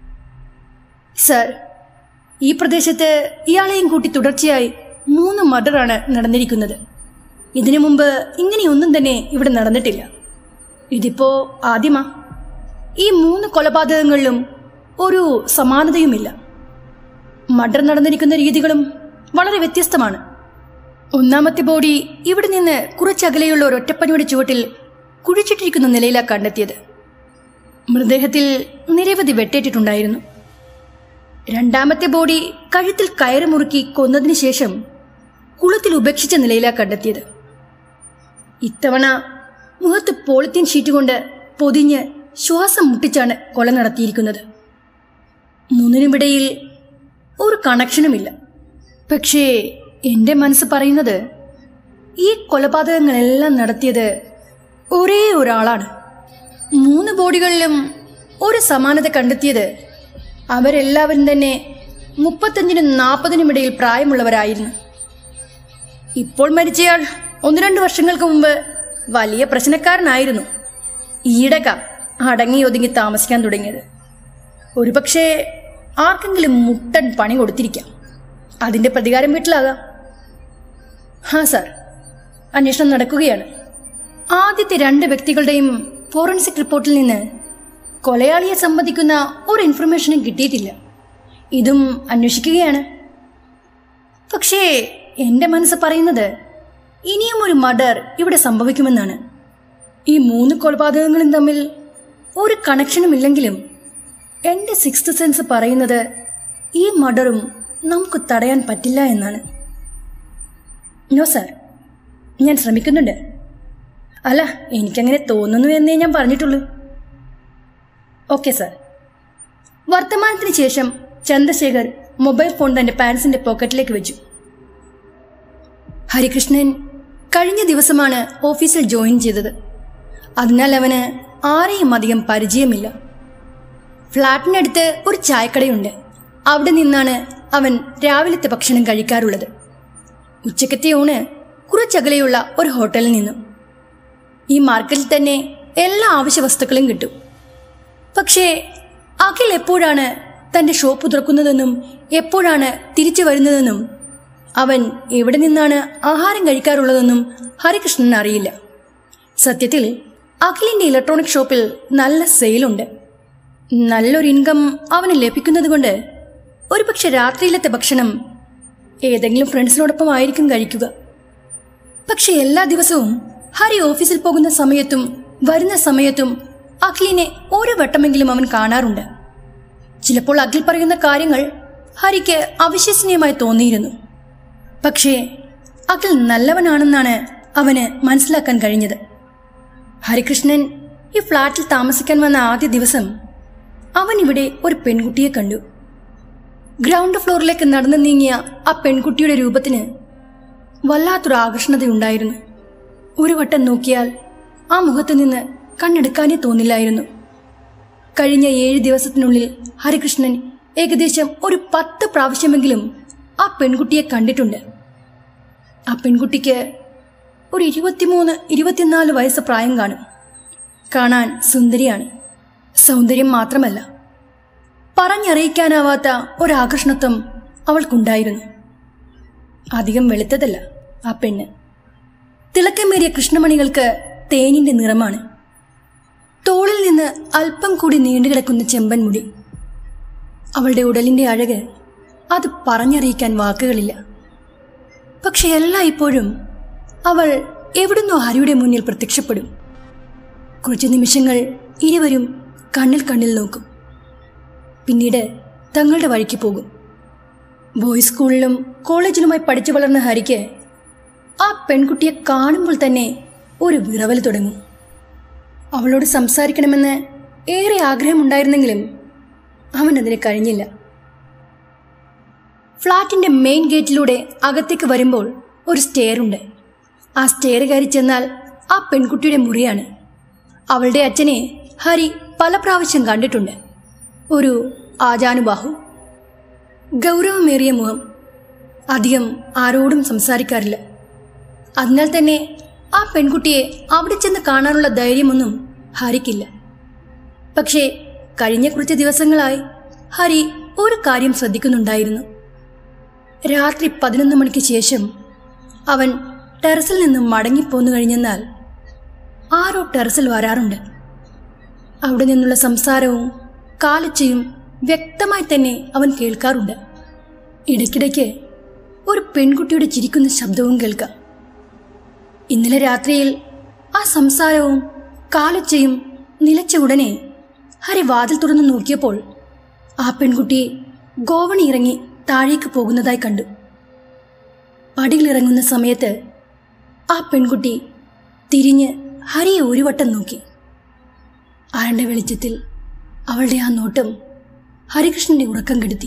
സർ ഈ പ്രദേശത്ത് ഇയാളെയും കൂട്ടി തുടർച്ചയായി മൂന്ന് മർഡറാണ് നടന്നിരിക്കുന്നത് ഇതിനു മുമ്പ് ഇങ്ങനെയൊന്നും തന്നെ ഇവിടെ നടന്നിട്ടില്ല ഇതിപ്പോ ആദ്യമാ ഈ മൂന്ന് കൊലപാതകങ്ങളിലും ഒരു സമാനതയുമില്ല മർഡർ നടന്നിരിക്കുന്ന രീതികളും വളരെ വ്യത്യസ്തമാണ് ഒന്നാമത്തെ ബോഡി ഇവിടെ നിന്ന് കുറച്ചകലെയുള്ള ഒരു ഒറ്റപ്പനിയുടെ ചുവട്ടിൽ കുഴിച്ചിട്ടിരിക്കുന്ന നിലയിലാണ് കണ്ടെത്തിയത് മൃതദേഹത്തിൽ നിരവധി വെട്ടേറ്റിട്ടുണ്ടായിരുന്നു രണ്ടാമത്തെ ബോഡി കഴുത്തിൽ കയറ് മുറുക്കി കൊന്നതിന് ശേഷം കുളത്തിൽ ഉപേക്ഷിച്ച നിലയിലാണ് കണ്ടെത്തിയത് ഇത്തവണ മുഖത്ത് പോളിത്തീൻ ഷീറ്റ് കൊണ്ട് പൊതിഞ്ഞ് ശ്വാസം മുട്ടിച്ചാണ് കൊല നടത്തിയിരിക്കുന്നത് മൂന്നിനുമിടയിൽ ഒരു കണക്ഷനുമില്ല പക്ഷേ എൻ്റെ മനസ്സ് പറയുന്നത് ഈ കൊലപാതകങ്ങളെല്ലാം നടത്തിയത് ഒരേ ഒരാളാണ് മൂന്ന് ബോഡികളിലും ഒരു സമാനത കണ്ടെത്തിയത് അവരെല്ലാവരും തന്നെ മുപ്പത്തഞ്ചിനും നാൽപ്പതിനും ഇടയിൽ പ്രായമുള്ളവരായിരുന്നു ഇപ്പോൾ മരിച്ചയാൾ ഒന്ന് രണ്ട് വർഷങ്ങൾക്ക് മുമ്പ് വലിയ പ്രശ്നക്കാരനായിരുന്നു ഈയിടക്ക അടങ്ങി ഒതുങ്ങി താമസിക്കാൻ തുടങ്ങിയത് ഒരുപക്ഷെ ആർക്കെങ്കിലും മുട്ടൻ പണി കൊടുത്തിരിക്കാം അതിന്റെ പ്രതികാരം വീട്ടിലാകാം ഹാ സാർ അന്വേഷണം നടക്കുകയാണ് ആദ്യത്തെ രണ്ട് വ്യക്തികളുടെയും ഫോറൻസിക് റിപ്പോർട്ടിൽ നിന്ന് കൊലയാളിയെ സംബന്ധിക്കുന്ന ഒരു ഇൻഫർമേഷനും കിട്ടിയിട്ടില്ല ഇതും അന്വേഷിക്കുകയാണ് പക്ഷേ എന്റെ മനസ്സ് പറയുന്നത് ഇനിയും ഒരു മർഡർ ഇവിടെ സംഭവിക്കുമെന്നാണ് ഈ മൂന്ന് കൊലപാതകങ്ങളും തമ്മിൽ ഒരു കണക്ഷനും ഇല്ലെങ്കിലും എന്റെ സിക്സ്ത് സെൻസ് പറയുന്നത് ഈ മർഡറും നമുക്ക് തടയാൻ പറ്റില്ല എന്നാണ് നോ സാർ ഞാൻ ശ്രമിക്കുന്നുണ്ട് അല്ല എനിക്കങ്ങനെ തോന്നുന്നു എന്നേ ഞാൻ പറഞ്ഞിട്ടുള്ളൂ ഓക്കെ സാർ വർത്തമാനത്തിന് ശേഷം ചന്ദ്രശേഖർ മൊബൈൽ ഫോൺ തന്റെ പാൻസിന്റെ പോക്കറ്റിലേക്ക് വെച്ചു ഹരികൃഷ്ണൻ കഴിഞ്ഞ ദിവസമാണ് ഓഫീസിൽ ജോയിൻ ചെയ്തത് അതിനാൽ അവന് ആരെയും അധികം പരിചയമില്ല ഫ്ലാറ്റിനടുത്ത് ഒരു ചായക്കടയുണ്ട് അവിടെ നിന്നാണ് അവൻ രാവിലത്തെ ഭക്ഷണം കഴിക്കാറുള്ളത് ഉച്ചക്കത്തെ ഊണ് കുറച്ചകലെയുള്ള ഒരു ഹോട്ടലിൽ നിന്നും ഈ മാർക്കറ്റിൽ തന്നെ എല്ലാ ആവശ്യ വസ്തുക്കളും കിട്ടും പക്ഷേ അഖിൽ എപ്പോഴാണ് തന്റെ ഷോപ്പ് തുറക്കുന്നതെന്നും എപ്പോഴാണ് തിരിച്ചു വരുന്നതെന്നും അവൻ എവിടെ നിന്നാണ് ആഹാരം കഴിക്കാറുള്ളതെന്നും ഹരികൃഷ്ണൻ അറിയില്ല സത്യത്തിൽ അഖിലിന്റെ ഇലക്ട്രോണിക് ഷോപ്പിൽ നല്ല സെയിലുണ്ട് നല്ലൊരു ഇൻകം അവന് ലഭിക്കുന്നത് കൊണ്ട് ഒരുപക്ഷെ രാത്രിയിലത്തെ ഭക്ഷണം ഏതെങ്കിലും ഫ്രണ്ട്സിനോടൊപ്പം ആയിരിക്കും കഴിക്കുക പക്ഷെ എല്ലാ ദിവസവും ഹരി ഓഫീസിൽ പോകുന്ന സമയത്തും വരുന്ന സമയത്തും അഖിലിനെ ഒരു വട്ടമെങ്കിലും അവൻ കാണാറുണ്ട് ചിലപ്പോൾ അഖിൽ പറയുന്ന കാര്യങ്ങൾ ഹരിക്ക് അവിശ്വസനീയമായി തോന്നിയിരുന്നു പക്ഷേ അഖിൽ നല്ലവനാണെന്നാണ് അവന് മനസ്സിലാക്കാൻ കഴിഞ്ഞത് ഹരികൃഷ്ണൻ ഈ ഫ്ലാറ്റിൽ താമസിക്കാൻ വന്ന ആദ്യ ദിവസം അവൻ ഇവിടെ ഒരു പെൺകുട്ടിയെ കണ്ടു ഗ്രൗണ്ട് ഫ്ലോറിലേക്ക് നടന്നു നീങ്ങിയ ആ പെൺകുട്ടിയുടെ രൂപത്തിന് വല്ലാത്തൊരു ആകർഷണതയുണ്ടായിരുന്നു ഒരു വട്ടം നോക്കിയാൽ ആ മുഖത്ത് നിന്ന് കണ്ണെടുക്കാനേ തോന്നില്ലായിരുന്നു കഴിഞ്ഞ ഏഴ് ദിവസത്തിനുള്ളിൽ ഹരികൃഷ്ണൻ ഏകദേശം ഒരു പത്ത് പ്രാവശ്യമെങ്കിലും ആ പെൺകുട്ടിയെ കണ്ടിട്ടുണ്ട് ആ പെൺകുട്ടിക്ക് ഒരു ഇരുപത്തിമൂന്ന് ഇരുപത്തിനാല് വയസ്സ് പ്രായം കാണും കാണാൻ സുന്ദരിയാണ് സൗന്ദര്യം മാത്രമല്ല പറഞ്ഞറിയിക്കാനാവാത്ത ഒരാകർഷണത്വം അവൾക്കുണ്ടായിരുന്നു അധികം വെളുത്തതല്ല ആ പെണ്ണ് തിളക്കമേറിയ കൃഷ്ണമണികൾക്ക് തേനിന്റെ നിറമാണ് തോളിൽ നിന്ന് അല്പം കൂടി നീണ്ടുകിടക്കുന്ന ചെമ്പൻ മുടി അവളുടെ ഉടലിന്റെ അഴക് അത് പറഞ്ഞറിയിക്കാൻ വാക്കുകളില്ല പക്ഷെ എല്ലായ്പ്പോഴും അവൾ എവിടുന്നോ ഹരിയുടെ മുന്നിൽ പ്രത്യക്ഷപ്പെടും കുറച്ച് നിമിഷങ്ങൾ ഇരുവരും കണ്ണിൽ കണ്ണിൽ നോക്കും പിന്നീട് തങ്ങളുടെ വഴിക്ക് പോകും ബോയ്സ് സ്കൂളിലും കോളേജിലുമായി പഠിച്ചു വളർന്ന ഹരിക്ക് ആ പെൺകുട്ടിയെ കാണുമ്പോൾ തന്നെ ഒരു വിറവൽ തുടങ്ങും അവളോട് സംസാരിക്കണമെന്ന് ഏറെ ആഗ്രഹമുണ്ടായിരുന്നെങ്കിലും അവനതിന് കഴിഞ്ഞില്ല ഫ്ളാറ്റിന്റെ മെയിൻ ഗേറ്റിലൂടെ അകത്തേക്ക് വരുമ്പോൾ ഒരു സ്റ്റെയർ ഉണ്ട് ആ സ്റ്റെയർ കയറി ചെന്നാൽ ആ പെൺകുട്ടിയുടെ മുറിയാണ് അവളുടെ അച്ഛനെ ഹരി പല പ്രാവശ്യം കണ്ടിട്ടുണ്ട് ഒരു ആജാനുബാഹു ഗൗരവമേറിയ മുഖം അധികം ആരോടും സംസാരിക്കാറില്ല അതിനാൽ തന്നെ ആ പെൺകുട്ടിയെ അവിടെ ചെന്ന് കാണാനുള്ള ധൈര്യമൊന്നും ഹരിക്കില്ല പക്ഷേ കഴിഞ്ഞ കുറച്ച് ദിവസങ്ങളായി ഹരി ഒരു കാര്യം ശ്രദ്ധിക്കുന്നുണ്ടായിരുന്നു രാത്രി പതിനൊന്ന് മണിക്ക് ശേഷം അവൻ ടെറസിൽ നിന്നും മടങ്ങിപ്പോന്നു കഴിഞ്ഞെന്നാൽ ആരോ ടെറസിൽ വരാറുണ്ട് അവിടെ നിന്നുള്ള സംസാരവും കാലച്ചയും വ്യക്തമായി തന്നെ അവൻ കേൾക്കാറുണ്ട് ഇടയ്ക്കിടയ്ക്ക് ഒരു പെൺകുട്ടിയുടെ ചിരിക്കുന്ന ശബ്ദവും കേൾക്കാം ഇന്നലെ രാത്രിയിൽ ആ സംസാരവും കാലച്ചയും നിലച്ച ഉടനെ ഹരി വാതിൽ തുറന്നു നോക്കിയപ്പോൾ ആ പെൺകുട്ടി ഗോവണി ഇറങ്ങി താഴേക്ക് പോകുന്നതായി കണ്ടു പടികളിറങ്ങുന്ന സമയത്ത് ആ പെൺകുട്ടി തിരിഞ്ഞ് ഹരിയെ ഒരു വട്ടം നോക്കി അരണ്ട വെളിച്ചത്തിൽ അവളുടെ ആ നോട്ടം ഹരികൃഷ്ണന്റെ ഉറക്കം കെടുത്തി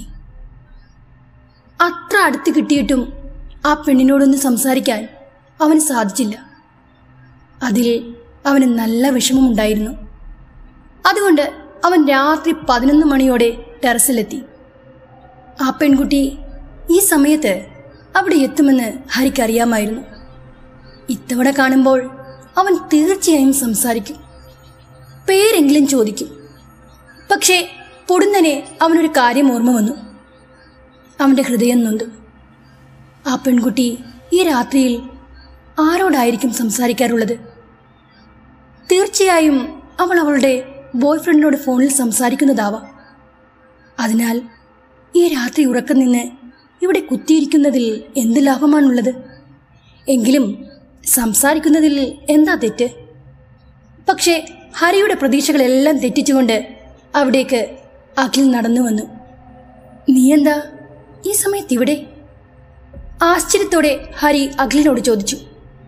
അത്ര അടുത്ത് കിട്ടിയിട്ടും ആ പെണ്ണിനോടൊന്ന് സംസാരിക്കാൻ അവന് സാധിച്ചില്ല അതിൽ അവന് നല്ല വിഷമമുണ്ടായിരുന്നു അതുകൊണ്ട് അവൻ രാത്രി പതിനൊന്ന് മണിയോടെ ടെറസിലെത്തി ആ പെൺകുട്ടി ഈ സമയത്ത് അവിടെ എത്തുമെന്ന് ഹരിക്കറിയാമായിരുന്നു ഇത്തവണ കാണുമ്പോൾ അവൻ തീർച്ചയായും സംസാരിക്കും പേരെങ്കിലും ചോദിക്കും പക്ഷേ പൊടുന്നനെ അവനൊരു കാര്യം ഓർമ്മ വന്നു അവന്റെ ഹൃദയം നൊന്തു ആ പെൺകുട്ടി ഈ രാത്രിയിൽ ആരോടായിരിക്കും സംസാരിക്കാറുള്ളത് തീർച്ചയായും അവൾ അവളുടെ ബോയ്ഫ്രണ്ടിനോട് ഫോണിൽ സംസാരിക്കുന്നതാവാം അതിനാൽ ഈ രാത്രി ഉറക്കം നിന്ന് ഇവിടെ കുത്തിയിരിക്കുന്നതിൽ എന്ത് ലാഭമാണുള്ളത് എങ്കിലും സംസാരിക്കുന്നതിൽ എന്താ തെറ്റ് പക്ഷേ ഹരിയുടെ പ്രതീക്ഷകളെല്ലാം തെറ്റിച്ചുകൊണ്ട് അവിടേക്ക് അഖിൽ നടന്നു വന്നു നീ എന്താ ഈ സമയത്ത് ഇവിടെ ആശ്ചര്യത്തോടെ ഹരി അഖിലിനോട് ചോദിച്ചു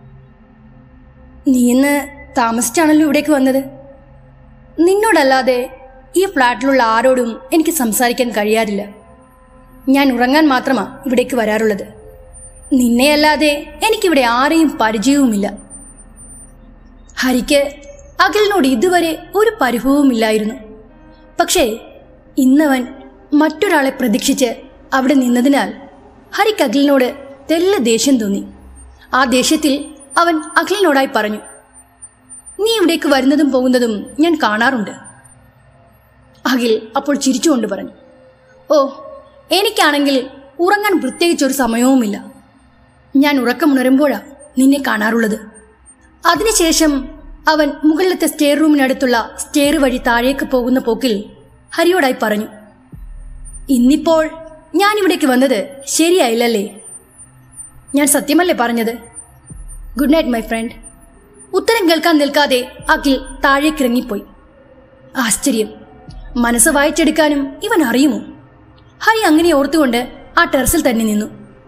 നീ ഇന്ന് താമസിച്ചാണല്ലോ ഇവിടേക്ക് വന്നത് നിന്നോടല്ലാതെ ഈ ഫ്ലാറ്റിലുള്ള ആരോടും എനിക്ക് സംസാരിക്കാൻ കഴിയാറില്ല ഞാൻ ഉറങ്ങാൻ മാത്രമാ ഇവിടേക്ക് വരാറുള്ളത് നിന്നെയല്ലാതെ എനിക്കിവിടെ ആരെയും പരിചയവുമില്ല ഹരിക്ക് അഖിലിനോട് ഇതുവരെ ഒരു പരിഭവവുമില്ലായിരുന്നു പക്ഷേ ഇന്നവൻ മറ്റൊരാളെ പ്രതീക്ഷിച്ച് അവിടെ നിന്നതിനാൽ ഹരിക്ക് അഖിലിനോട് തെല്ല ദേഷ്യം തോന്നി ആ ദേഷ്യത്തിൽ അവൻ അഖിലിനോടായി പറഞ്ഞു നീ ഇവിടേക്ക് വരുന്നതും പോകുന്നതും ഞാൻ കാണാറുണ്ട് അഖിൽ അപ്പോൾ ചിരിച്ചുകൊണ്ട് പറഞ്ഞു ഓ എനിക്കാണെങ്കിൽ ഉറങ്ങാൻ പ്രത്യേകിച്ചൊരു സമയവുമില്ല ഞാൻ ഉറക്കമുണരുമ്പോഴാ നിന്നെ കാണാറുള്ളത് അതിനുശേഷം അവൻ മുകളിലത്തെ സ്റ്റെയർ റൂമിനടുത്തുള്ള സ്റ്റെയർ വഴി താഴേക്ക് പോകുന്ന പോക്കിൽ ഹരിയോടായി പറഞ്ഞു ഇന്നിപ്പോൾ ഞാൻ ഇവിടേക്ക് വന്നത് ശരിയായില്ലല്ലേ ഞാൻ സത്യമല്ലേ പറഞ്ഞത് ഗുഡ് നൈറ്റ് മൈ ഫ്രണ്ട് ഉത്തരം കേൾക്കാൻ നിൽക്കാതെ അഖിൽ താഴേക്കിറങ്ങിപ്പോയി ആശ്ചര്യം മനസ്സ് വായിച്ചെടുക്കാനും ഇവൻ അറിയുമോ ഹരി അങ്ങനെ ഓർത്തുകൊണ്ട് ആ ടെറസിൽ തന്നെ നിന്നു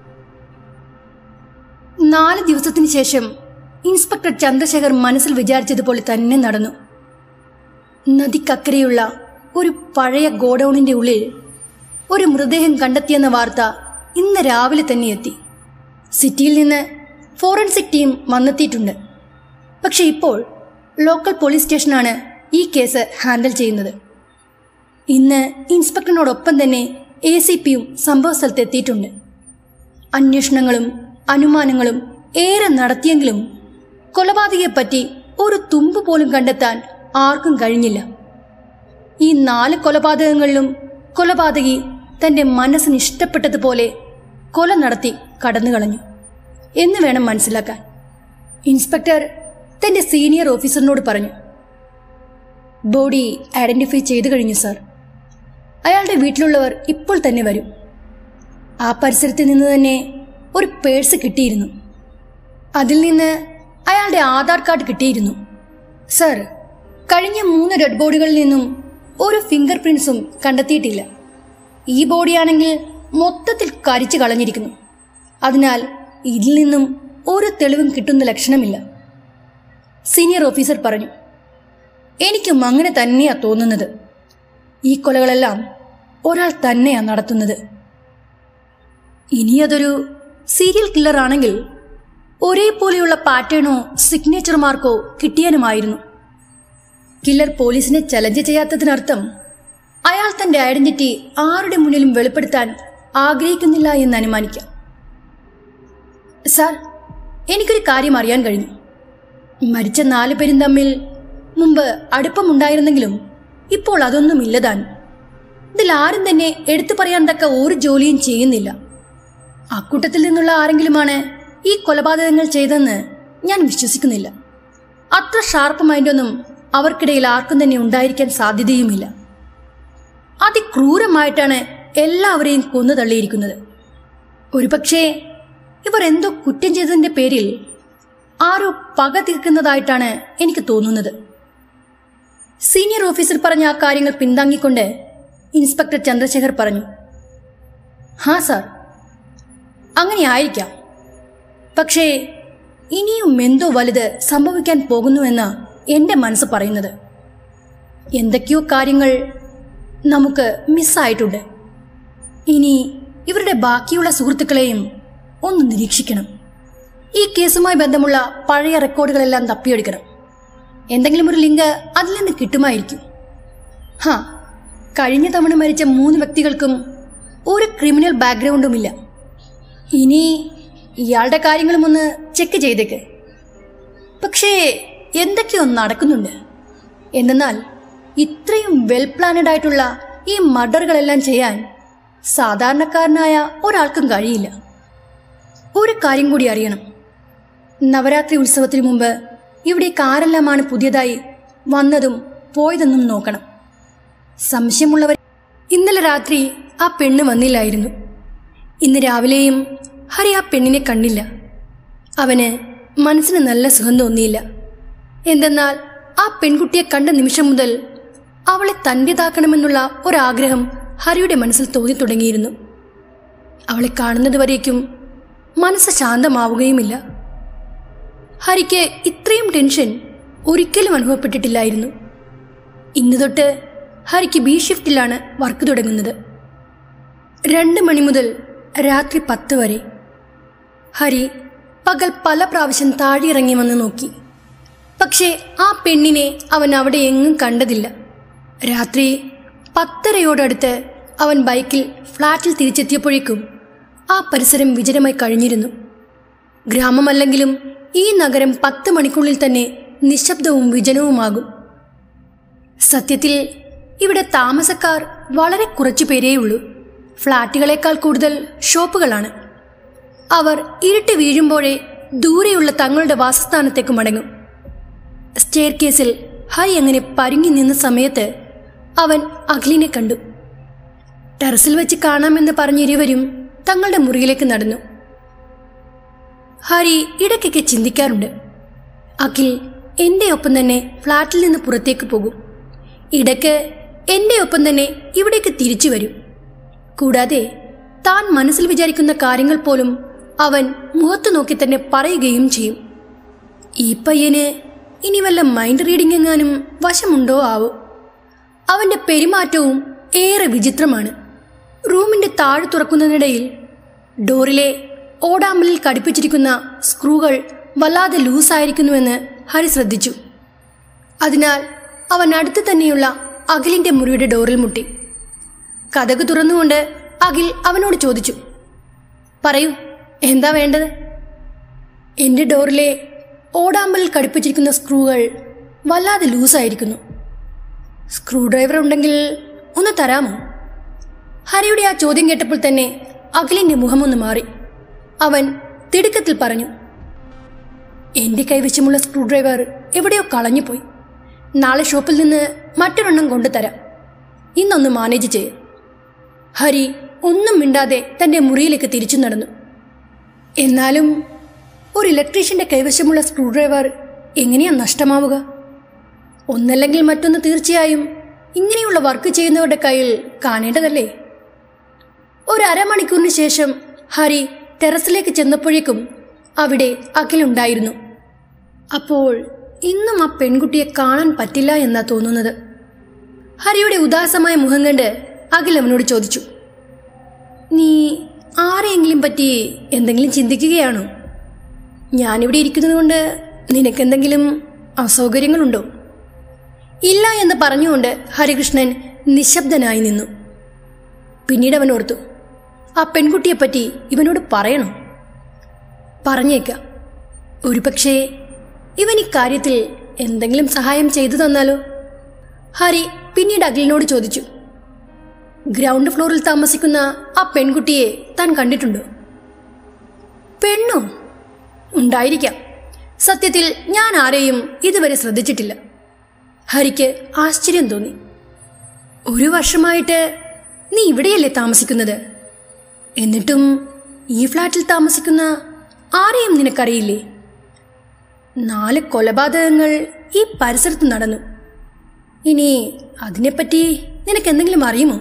നാല് ദിവസത്തിന് ശേഷം ഇൻസ്പെക്ടർ ചന്ദ്രശേഖർ മനസ്സിൽ വിചാരിച്ചതുപോലെ തന്നെ നടന്നു നദിക്കക്കരെയുള്ള ഒരു പഴയ ഗോഡൌണിന്റെ ഉള്ളിൽ ഒരു മൃതദേഹം കണ്ടെത്തിയെന്ന വാർത്ത ഇന്ന് രാവിലെ തന്നെ എത്തി സിറ്റിയിൽ നിന്ന് ഫോറൻസിക് ടീം വന്നെത്തിയിട്ടുണ്ട് പക്ഷെ ഇപ്പോൾ ലോക്കൽ പോലീസ് സ്റ്റേഷനാണ് ഈ കേസ് ഹാൻഡിൽ ചെയ്യുന്നത് ഇന്ന് ഇൻസ്പെക്ടറിനോടൊപ്പം തന്നെ എ സി പിയും സംഭവ സ്ഥലത്ത് എത്തിയിട്ടുണ്ട് അന്വേഷണങ്ങളും അനുമാനങ്ങളും ഏറെ നടത്തിയെങ്കിലും കൊലപാതകയെപ്പറ്റി ഒരു തുമ്പ് പോലും കണ്ടെത്താൻ ആർക്കും കഴിഞ്ഞില്ല ഈ നാല് കൊലപാതകങ്ങളിലും കൊലപാതകി തന്റെ മനസ്സിന് ഇഷ്ടപ്പെട്ടതുപോലെ കൊല നടത്തി കടന്നു കളഞ്ഞു എന്ന് വേണം മനസ്സിലാക്കാൻ ഇൻസ്പെക്ടർ തന്റെ സീനിയർ ഓഫീസറിനോട് പറഞ്ഞു ബോഡി ഐഡന്റിഫൈ ചെയ്തു കഴിഞ്ഞു സാർ അയാളുടെ വീട്ടിലുള്ളവർ ഇപ്പോൾ തന്നെ വരും ആ പരിസരത്ത് നിന്ന് തന്നെ ഒരു പേഴ്സ് കിട്ടിയിരുന്നു അതിൽ നിന്ന് അയാളുടെ ആധാർ കാർഡ് കിട്ടിയിരുന്നു സർ കഴിഞ്ഞ മൂന്ന് ഡെഡ് ബോഡികളിൽ നിന്നും ഒരു ഫിംഗർ പ്രിന്റ്സും കണ്ടെത്തിയിട്ടില്ല ഈ ബോഡിയാണെങ്കിൽ മൊത്തത്തിൽ കരിച്ചു കളഞ്ഞിരിക്കുന്നു അതിനാൽ ഇതിൽ നിന്നും ഒരു തെളിവും കിട്ടുന്ന ലക്ഷണമില്ല സീനിയർ ഓഫീസർ പറഞ്ഞു എനിക്കും അങ്ങനെ തന്നെയാ തോന്നുന്നത് ഈ കൊലകളെല്ലാം ഒരാൾ തന്നെയാണ് നടത്തുന്നത് ഇനി അതൊരു സീരിയൽ കില്ലർ ആണെങ്കിൽ ഒരേപോലെയുള്ള പാറ്റേണോ സിഗ്നേച്ചർ മാർക്കോ കിട്ടിയാനുമായിരുന്നു കില്ലർ പോലീസിനെ ചലഞ്ച് ചെയ്യാത്തതിനർത്ഥം അയാൾ തന്റെ ഐഡന്റിറ്റി ആരുടെ മുന്നിലും വെളിപ്പെടുത്താൻ ആഗ്രഹിക്കുന്നില്ല എന്ന് അനുമാനിക്കാം സാർ എനിക്കൊരു കാര്യം അറിയാൻ കഴിഞ്ഞു മരിച്ച നാലു പേരും തമ്മിൽ മുമ്പ് അടുപ്പമുണ്ടായിരുന്നെങ്കിലും ഇപ്പോൾ അതൊന്നും ഇല്ലതാൻ ഇതിൽ ആരും തന്നെ എടുത്തു പറയാൻ തക്ക ഒരു ജോലിയും ചെയ്യുന്നില്ല അക്കൂട്ടത്തിൽ നിന്നുള്ള ആരെങ്കിലുമാണ് ഈ കൊലപാതകങ്ങൾ ചെയ്തെന്ന് ഞാൻ വിശ്വസിക്കുന്നില്ല അത്ര ഷാർപ്പ് മൈൻഡൊന്നും അവർക്കിടയിൽ ആർക്കും തന്നെ ഉണ്ടായിരിക്കാൻ സാധ്യതയുമില്ല അതിക്രൂരമായിട്ടാണ് എല്ലാവരെയും കൊന്നു തള്ളിയിരിക്കുന്നത് ഒരുപക്ഷേ ഇവർ എന്തോ കുറ്റം ചെയ്തതിന്റെ പേരിൽ ആരോ പക തീർക്കുന്നതായിട്ടാണ് എനിക്ക് തോന്നുന്നത് സീനിയർ ഓഫീസർ പറഞ്ഞ ആ കാര്യങ്ങൾ പിന്താങ്ങിക്കൊണ്ട് ഇൻസ്പെക്ടർ ചന്ദ്രശേഖർ പറഞ്ഞു ഹാ സാർ അങ്ങനെ ആയിരിക്കാം പക്ഷേ ഇനിയും എന്തോ വലുത് സംഭവിക്കാൻ പോകുന്നുവെന്ന എൻ്റെ മനസ്സ് പറയുന്നത് എന്തൊക്കെയോ കാര്യങ്ങൾ നമുക്ക് മിസ്സായിട്ടുണ്ട് ഇനി ഇവരുടെ ബാക്കിയുള്ള സുഹൃത്തുക്കളെയും ഒന്ന് നിരീക്ഷിക്കണം ഈ കേസുമായി ബന്ധമുള്ള പഴയ റെക്കോർഡുകളെല്ലാം തപ്പിയെടുക്കണം എന്തെങ്കിലും ഒരു ലിങ്ക് അതിൽ നിന്ന് കിട്ടുമായിരിക്കും ഹാ കഴിഞ്ഞ തവണ മരിച്ച മൂന്ന് വ്യക്തികൾക്കും ഒരു ക്രിമിനൽ ബാക്ക്ഗ്രൗണ്ടുമില്ല ഇനി ഇയാളുടെ കാര്യങ്ങളും ഒന്ന് ചെക്ക് ചെയ്തേക്ക് പക്ഷേ എന്തൊക്കെയോ നടക്കുന്നുണ്ട് എന്തെന്നാൽ ഇത്രയും വെൽ പ്ലാനഡ് ആയിട്ടുള്ള ഈ മർഡറുകളെല്ലാം ചെയ്യാൻ സാധാരണക്കാരനായ ഒരാൾക്കും കഴിയില്ല ഒരു കാര്യം കൂടി അറിയണം നവരാത്രി ഉത്സവത്തിന് മുമ്പ് ഇവിടേക്ക് ആരെല്ലാമാണ് പുതിയതായി വന്നതും പോയതെന്നും നോക്കണം സംശയമുള്ളവർ ഇന്നലെ രാത്രി ആ പെണ്ണ് വന്നില്ലായിരുന്നു ഇന്ന് രാവിലെയും ഹരി ആ പെണ്ണിനെ കണ്ടില്ല അവന് മനസ്സിന് നല്ല സുഖം തോന്നിയില്ല എന്തെന്നാൽ ആ പെൺകുട്ടിയെ കണ്ട നിമിഷം മുതൽ അവളെ തൻ്റെതാക്കണമെന്നുള്ള ഒരാഗ്രഹം ഹരിയുടെ മനസ്സിൽ തോന്നി തുടങ്ങിയിരുന്നു അവളെ കാണുന്നതുവരേക്കും മനസ്സ് ശാന്തമാവുകയുമില്ല ഹരിക്ക് ഇത്രയും ടെൻഷൻ ഒരിക്കലും അനുഭവപ്പെട്ടിട്ടില്ലായിരുന്നു ഇന്നു തൊട്ട് ഹരിക്ക് ബി ഷിഫ്റ്റിലാണ് വർക്ക് തുടങ്ങുന്നത് രണ്ട് മണി മുതൽ രാത്രി പത്ത് വരെ ഹരി പകൽ പല പ്രാവശ്യം താഴെയിറങ്ങി വന്ന് നോക്കി പക്ഷേ ആ പെണ്ണിനെ അവൻ അവിടെ എങ്ങും കണ്ടതില്ല രാത്രി പത്തരയോടടുത്ത് അവൻ ബൈക്കിൽ ഫ്ലാറ്റിൽ തിരിച്ചെത്തിയപ്പോഴേക്കും ആ പരിസരം വിജനമായി കഴിഞ്ഞിരുന്നു ഗ്രാമമല്ലെങ്കിലും ഈ നഗരം പത്ത് മണിക്കുള്ളിൽ തന്നെ നിശബ്ദവും വിജനവുമാകും സത്യത്തിൽ ഇവിടെ താമസക്കാർ വളരെ കുറച്ചു പേരേയുള്ളൂ ഫ്ളാറ്റുകളേക്കാൾ കൂടുതൽ ഷോപ്പുകളാണ് അവർ ഇരുട്ട് വീഴുമ്പോഴേ ദൂരെയുള്ള തങ്ങളുടെ വാസസ്ഥാനത്തേക്ക് മടങ്ങും സ്റ്റെയർ കേസിൽ ഹരി അങ്ങനെ പരുങ്ങി നിന്ന സമയത്ത് അവൻ അഖിലിനെ കണ്ടു ടെറസിൽ വെച്ച് കാണാമെന്ന് പറഞ്ഞിരുവരും തങ്ങളുടെ മുറിയിലേക്ക് നടന്നു ഹരി ഇടയ്ക്കൊക്കെ ചിന്തിക്കാറുണ്ട് അഖിൽ എൻ്റെ ഒപ്പം തന്നെ ഫ്ലാറ്റിൽ നിന്ന് പുറത്തേക്ക് പോകും ഇടയ്ക്ക് എൻ്റെ ഒപ്പം തന്നെ ഇവിടേക്ക് തിരിച്ചു വരും കൂടാതെ താൻ മനസ്സിൽ വിചാരിക്കുന്ന കാര്യങ്ങൾ പോലും അവൻ മുഖത്തു നോക്കി തന്നെ പറയുകയും ചെയ്യും ഈ പയ്യന് ഇനി വല്ല മൈൻഡ് റീഡിംഗ് എങ്ങാനും വശമുണ്ടോ ആവോ അവന്റെ പെരുമാറ്റവും ഏറെ വിചിത്രമാണ് റൂമിന്റെ താഴെ തുറക്കുന്നതിനിടയിൽ ഡോറിലെ ഓടാമ്പലിൽ ഘടിപ്പിച്ചിരിക്കുന്ന സ്ക്രൂകൾ വല്ലാതെ ലൂസായിരിക്കുന്നുവെന്ന് ഹരി ശ്രദ്ധിച്ചു അതിനാൽ അവൻ അടുത്ത് തന്നെയുള്ള അഖിലിന്റെ മുറിയുടെ ഡോറിൽ മുട്ടി കഥക് തുറന്നുകൊണ്ട് അഖിൽ അവനോട് ചോദിച്ചു പറയൂ എന്താ വേണ്ടത് എന്റെ ഡോറിലെ ഓടാമ്പലിൽ ഘടിപ്പിച്ചിരിക്കുന്ന സ്ക്രൂകൾ വല്ലാതെ ലൂസായിരിക്കുന്നു സ്ക്രൂ ഡ്രൈവർ ഉണ്ടെങ്കിൽ ഒന്ന് തരാമോ ഹരിയുടെ ആ ചോദ്യം കേട്ടപ്പോൾ തന്നെ അഖിലിന്റെ മുഖമൊന്ന് മാറി അവൻ തിടുക്കത്തിൽ പറഞ്ഞു എന്റെ കൈവശമുള്ള സ്ക്രൂ ഡ്രൈവർ എവിടെയോ കളഞ്ഞുപോയി നാളെ ഷോപ്പിൽ നിന്ന് മറ്റൊരെണ്ണം കൊണ്ടുതരാം ഇന്നൊന്ന് മാനേജ് ചെയ്യും ഹരി ഒന്നും മിണ്ടാതെ തന്റെ മുറിയിലേക്ക് തിരിച്ചു നടന്നു എന്നാലും ഒരു ഇലക്ട്രീഷ്യന്റെ കൈവശമുള്ള സ്ക്രൂ ഡ്രൈവർ എങ്ങനെയാ നഷ്ടമാവുക ഒന്നല്ലെങ്കിൽ മറ്റൊന്ന് തീർച്ചയായും ഇങ്ങനെയുള്ള വർക്ക് ചെയ്യുന്നവരുടെ കയ്യിൽ കാണേണ്ടതല്ലേ ഒരു അരമണിക്കൂറിന് ശേഷം ഹരി ടെറസിലേക്ക് ചെന്നപ്പോഴേക്കും അവിടെ അഖിലുണ്ടായിരുന്നു അപ്പോൾ ഇന്നും ആ പെൺകുട്ടിയെ കാണാൻ പറ്റില്ല എന്നാ തോന്നുന്നത് ഹരിയുടെ ഉദാസമായ മുഖം കണ്ട് അഖിൽ അവനോട് ചോദിച്ചു നീ ആരെയെങ്കിലും പറ്റി എന്തെങ്കിലും ചിന്തിക്കുകയാണോ ഞാനിവിടെ ഇരിക്കുന്നത് കൊണ്ട് നിനക്കെന്തെങ്കിലും അസൗകര്യങ്ങളുണ്ടോ ഇല്ല എന്ന് പറഞ്ഞുകൊണ്ട് ഹരികൃഷ്ണൻ നിശബ്ദനായി നിന്നു പിന്നീട് അവൻ ഓർത്തു ആ പെൺകുട്ടിയെപ്പറ്റി ഇവനോട് പറയണോ പറഞ്ഞേക്കാം ഒരുപക്ഷേ ഇവൻ ഇക്കാര്യത്തിൽ എന്തെങ്കിലും സഹായം ചെയ്തു തന്നാലോ ഹരി പിന്നീട് അഖിലിനോട് ചോദിച്ചു ഗ്രൗണ്ട് ഫ്ലോറിൽ താമസിക്കുന്ന ആ പെൺകുട്ടിയെ താൻ കണ്ടിട്ടുണ്ടോ പെണ്ണോ ഉണ്ടായിരിക്കാം സത്യത്തിൽ ഞാൻ ആരെയും ഇതുവരെ ശ്രദ്ധിച്ചിട്ടില്ല ഹരിക്ക് ആശ്ചര്യം തോന്നി ഒരു വർഷമായിട്ട് നീ ഇവിടെയല്ലേ താമസിക്കുന്നത് എന്നിട്ടും ഈ ഫ്ലാറ്റിൽ താമസിക്കുന്ന ആരെയും നിനക്കറിയില്ലേ നാല് കൊലപാതകങ്ങൾ ഈ പരിസരത്ത് നടന്നു ഇനി അതിനെപ്പറ്റി നിനക്ക് എന്തെങ്കിലും അറിയുമോ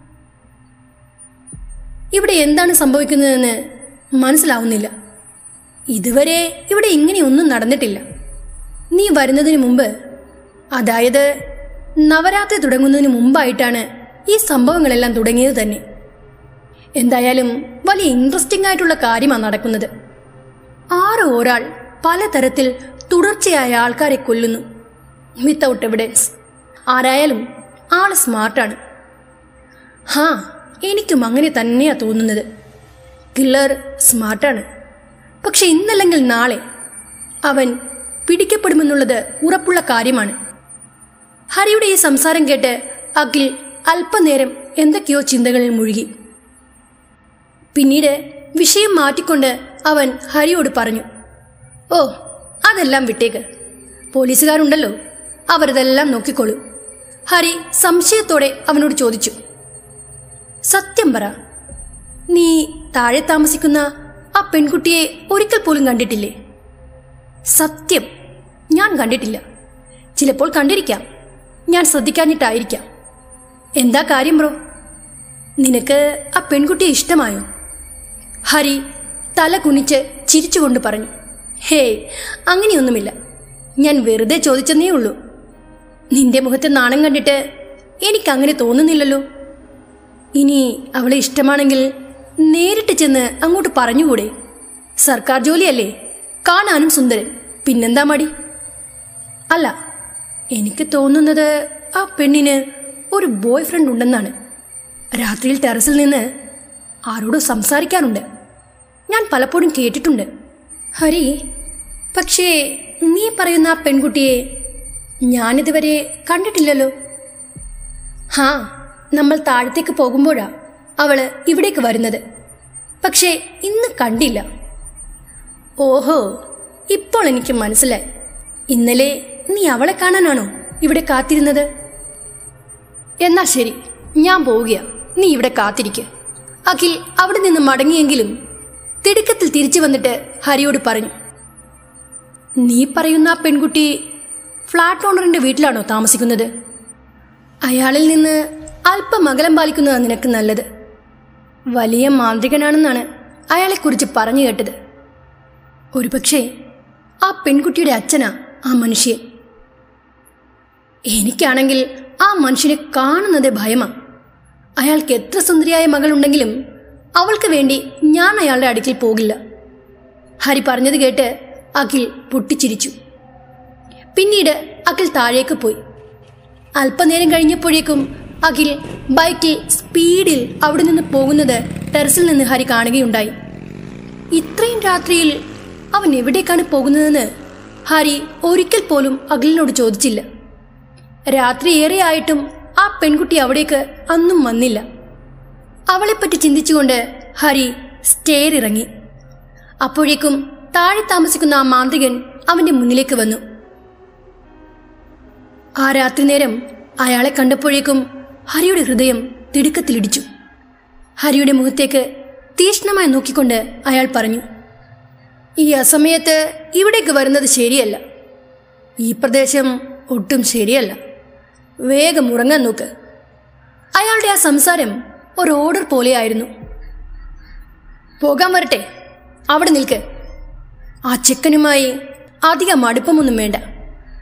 ഇവിടെ എന്താണ് സംഭവിക്കുന്നതെന്ന് മനസ്സിലാവുന്നില്ല ഇതുവരെ ഇവിടെ ഇങ്ങനെയൊന്നും നടന്നിട്ടില്ല നീ വരുന്നതിന് മുമ്പ് അതായത് നവരാത്രി തുടങ്ങുന്നതിന് മുമ്പായിട്ടാണ് ഈ സംഭവങ്ങളെല്ലാം തുടങ്ങിയത് തന്നെ എന്തായാലും വലിയ ഇൻട്രസ്റ്റിംഗ് ആയിട്ടുള്ള കാര്യമാണ് നടക്കുന്നത് ആറ് ഒരാൾ പലതരത്തിൽ തുടർച്ചയായ ആൾക്കാരെ കൊല്ലുന്നു വിത്തൗട്ട് എവിഡൻസ് ആരായാലും ആള് സ്മാർട്ടാണ് ഹാ എനിക്കും അങ്ങനെ തന്നെയാ തോന്നുന്നത് കില്ലർ സ്മാർട്ടാണ് പക്ഷെ ഇന്നല്ലെങ്കിൽ നാളെ അവൻ പിടിക്കപ്പെടുമെന്നുള്ളത് ഉറപ്പുള്ള കാര്യമാണ് ഹരിയുടെ ഈ സംസാരം കേട്ട് അഖിൽ അല്പനേരം എന്തൊക്കെയോ ചിന്തകളിൽ മുഴുകി പിന്നീട് വിഷയം മാറ്റിക്കൊണ്ട് അവൻ ഹരിയോട് പറഞ്ഞു ഓ അതെല്ലാം വിട്ടേക്ക് പോലീസുകാരുണ്ടല്ലോ അവരതെല്ലാം നോക്കിക്കോളൂ ഹരി സംശയത്തോടെ അവനോട് ചോദിച്ചു സത്യം പറ നീ താഴെ താമസിക്കുന്ന ആ പെൺകുട്ടിയെ ഒരിക്കൽ പോലും കണ്ടിട്ടില്ലേ സത്യം ഞാൻ കണ്ടിട്ടില്ല ചിലപ്പോൾ കണ്ടിരിക്കാം ഞാൻ ശ്രദ്ധിക്കാഞ്ഞിട്ടായിരിക്കാം എന്താ കാര്യം ബ്രോ നിനക്ക് ആ പെൺകുട്ടിയെ ഇഷ്ടമായോ ഹരി തല കുനിച്ച് ചിരിച്ചുകൊണ്ട് പറഞ്ഞു ഹേയ് അങ്ങനെയൊന്നുമില്ല ഞാൻ വെറുതെ ചോദിച്ചെന്നേ ഉള്ളൂ നിന്റെ മുഖത്തെ നാണം കണ്ടിട്ട് എനിക്കങ്ങനെ തോന്നുന്നില്ലല്ലോ ഇനി അവളെ ഇഷ്ടമാണെങ്കിൽ നേരിട്ട് ചെന്ന് അങ്ങോട്ട് പറഞ്ഞുകൂടെ സർക്കാർ ജോലിയല്ലേ കാണാനും സുന്ദരൻ പിന്നെന്താ മടി അല്ല എനിക്ക് തോന്നുന്നത് ആ പെണ്ണിന് ഒരു ബോയ് ഫ്രണ്ട് ഉണ്ടെന്നാണ് രാത്രിയിൽ ടെറസിൽ നിന്ന് ആരോടും സംസാരിക്കാറുണ്ട് ഞാൻ പലപ്പോഴും കേട്ടിട്ടുണ്ട് ഹരി പക്ഷേ നീ പറയുന്ന ആ പെൺകുട്ടിയെ ഞാനിതുവരെ കണ്ടിട്ടില്ലല്ലോ ഹാ നമ്മൾ താഴത്തേക്ക് പോകുമ്പോഴാ അവള് ഇവിടേക്ക് വരുന്നത് പക്ഷേ ഇന്ന് കണ്ടില്ല ഓഹോ ഇപ്പോൾ എനിക്ക് മനസ്സിലായി ഇന്നലെ നീ അവളെ കാണാനാണോ ഇവിടെ കാത്തിരുന്നത് എന്നാ ശരി ഞാൻ പോവുകയാ നീ ഇവിടെ കാത്തിരിക്ക് അഖിൽ അവിടെ നിന്ന് മടങ്ങിയെങ്കിലും തിടുക്കത്തിൽ തിരിച്ചു വന്നിട്ട് ഹരിയോട് പറഞ്ഞു നീ പറയുന്ന ആ പെൺകുട്ടി ഫ്ലാറ്റ് ഓണറിന്റെ വീട്ടിലാണോ താമസിക്കുന്നത് അയാളിൽ നിന്ന് അല്പം അകലം പാലിക്കുന്നതാണ് നിനക്ക് നല്ലത് വലിയ മാന്ത്രികനാണെന്നാണ് അയാളെക്കുറിച്ച് പറഞ്ഞു കേട്ടത് ഒരുപക്ഷെ ആ പെൺകുട്ടിയുടെ അച്ഛനാ ആ മനുഷ്യൻ എനിക്കാണെങ്കിൽ ആ മനുഷ്യനെ കാണുന്നത് ഭയമാ അയാൾക്ക് എത്ര സുന്ദരിയായ മകളുണ്ടെങ്കിലും അവൾക്ക് വേണ്ടി ഞാൻ അയാളുടെ അടുക്കിൽ പോകില്ല ഹരി പറഞ്ഞത് കേട്ട് അഖിൽ പൊട്ടിച്ചിരിച്ചു പിന്നീട് അഖിൽ താഴേക്ക് പോയി അല്പനേരം കഴിഞ്ഞപ്പോഴേക്കും അഖിൽ ബൈക്കിൽ സ്പീഡിൽ അവിടെ നിന്ന് പോകുന്നത് ടെറസിൽ നിന്ന് ഹരി കാണുകയുണ്ടായി ഇത്രയും രാത്രിയിൽ അവൻ എവിടേക്കാണ് പോകുന്നതെന്ന് ഹരി ഒരിക്കൽ പോലും അഖിലിനോട് ചോദിച്ചില്ല രാത്രി ഏറെയായിട്ടും ആ പെൺകുട്ടി അവിടേക്ക് അന്നും വന്നില്ല അവളെപ്പറ്റി ചിന്തിച്ചുകൊണ്ട് ഹരി സ്റ്റെയർ ഇറങ്ങി അപ്പോഴേക്കും താഴെ താമസിക്കുന്ന ആ മാന്ത്രികൻ അവന്റെ മുന്നിലേക്ക് വന്നു ആ രാത്രി നേരം അയാളെ കണ്ടപ്പോഴേക്കും ഹരിയുടെ ഹൃദയം തിടുക്കത്തിലിടിച്ചു ഹരിയുടെ മുഖത്തേക്ക് തീക്ഷ്ണമായി നോക്കിക്കൊണ്ട് അയാൾ പറഞ്ഞു ഈ അസമയത്ത് ഇവിടേക്ക് വരുന്നത് ശരിയല്ല ഈ പ്രദേശം ഒട്ടും ശരിയല്ല വേഗം ഉറങ്ങാൻ നോക്ക് അയാളുടെ ആ സംസാരം ഒരു ഓർഡർ പോലെയായിരുന്നു പോകാൻ വരട്ടെ അവിടെ നിൽക്ക് ആ ചെക്കനുമായി അധികം അടുപ്പമൊന്നും വേണ്ട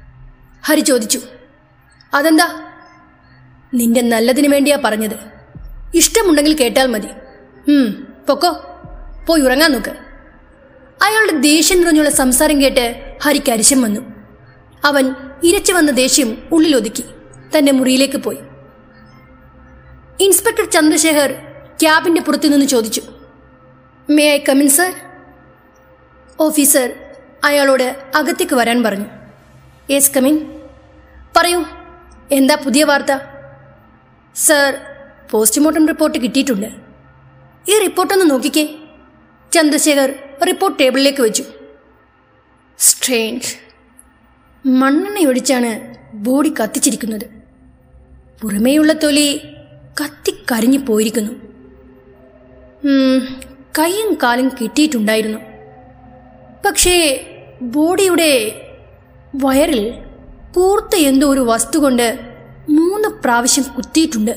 ഹരി ചോദിച്ചു അതെന്താ നിന്റെ നല്ലതിനു വേണ്ടിയാ പറഞ്ഞത് ഇഷ്ടമുണ്ടെങ്കിൽ കേട്ടാൽ മതി ഉം, പൊക്കോ പോയി ഉറങ്ങാൻ നോക്ക് അയാളുടെ ദേഷ്യം നിറഞ്ഞുള്ള സംസാരം കേട്ട് ഹരിക്ക് അരിശം വന്നു അവൻ ഇരച്ചു വന്ന ദേഷ്യം ഉള്ളിലൊതുക്കി തന്റെ മുറിയിലേക്ക് പോയി ഇൻസ്പെക്ടർ ചന്ദ്രശേഖർ ക്യാബിന്റെ പുറത്തു നിന്ന് ചോദിച്ചു may I come in sir officer അയാളോട് അകത്തേക്ക് വരാൻ പറഞ്ഞു യെസ് കമിൻ പറയൂ എന്താ പുതിയ വാർത്ത സർ പോസ്റ്റ്മോർട്ടം റിപ്പോർട്ട് കിട്ടിയിട്ടുണ്ട് ഈ റിപ്പോർട്ടൊന്ന് നോക്കിക്കേ ചന്ദ്രശേഖർ റിപ്പോർട്ട് ടേബിളിലേക്ക് വെച്ചു സ്ട്രേഞ്ച് മണ്ണെണ്ണയൊഴിച്ചാണ് ബോഡി കത്തിച്ചിരിക്കുന്നത് പുറമേയുള്ള തൊലി കത്തിക്കരിഞ്ഞു പോയിരിക്കുന്നു ഉം, കൈയും കാലും കിട്ടിയിട്ടുണ്ടായിരുന്നു പക്ഷേ ബോഡിയുടെ വയറിൽ കൂർത്ത എന്തോ ഒരു വസ്തു കൊണ്ട് മൂന്ന് പ്രാവശ്യം കുത്തിയിട്ടുണ്ട്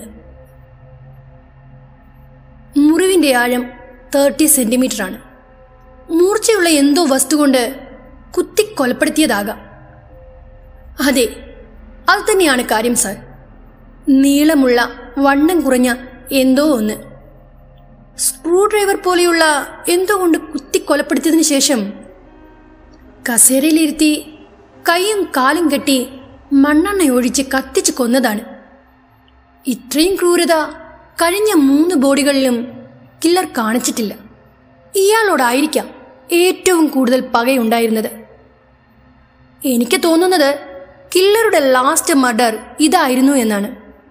മുറിവിന്റെ ആഴം തേർട്ടി സെന്റിമീറ്റർ ആണ് മൂർച്ചയുള്ള എന്തോ വസ്തു കൊണ്ട് കുത്തി കൊലപ്പെടുത്തിയതാകാം അതെ അത് തന്നെയാണ് കാര്യം സാർ നീളമുള്ള വണ്ണം കുറഞ്ഞ എന്തോ ഒന്ന് സ്ക്രൂ ഡ്രൈവർ പോലെയുള്ള എന്തോ കൊണ്ട് കുത്തി കൊലപ്പെടുത്തിയതിനു ശേഷം കസേരയിലിരുത്തി കൈയും കാലും കെട്ടി മണ്ണെണ്ണ ഒഴിച്ച് കത്തിച്ച് കൊന്നതാണ് ഇത്രയും ക്രൂരത കഴിഞ്ഞ മൂന്ന് ബോഡികളിലും കില്ലർ കാണിച്ചിട്ടില്ല ഇയാളോടായിരിക്കാം ഏറ്റവും കൂടുതൽ പകയുണ്ടായിരുന്നത് എനിക്ക് തോന്നുന്നത് കില്ലറുടെ ലാസ്റ്റ് മർഡർ ഇതായിരുന്നു എന്നാണ്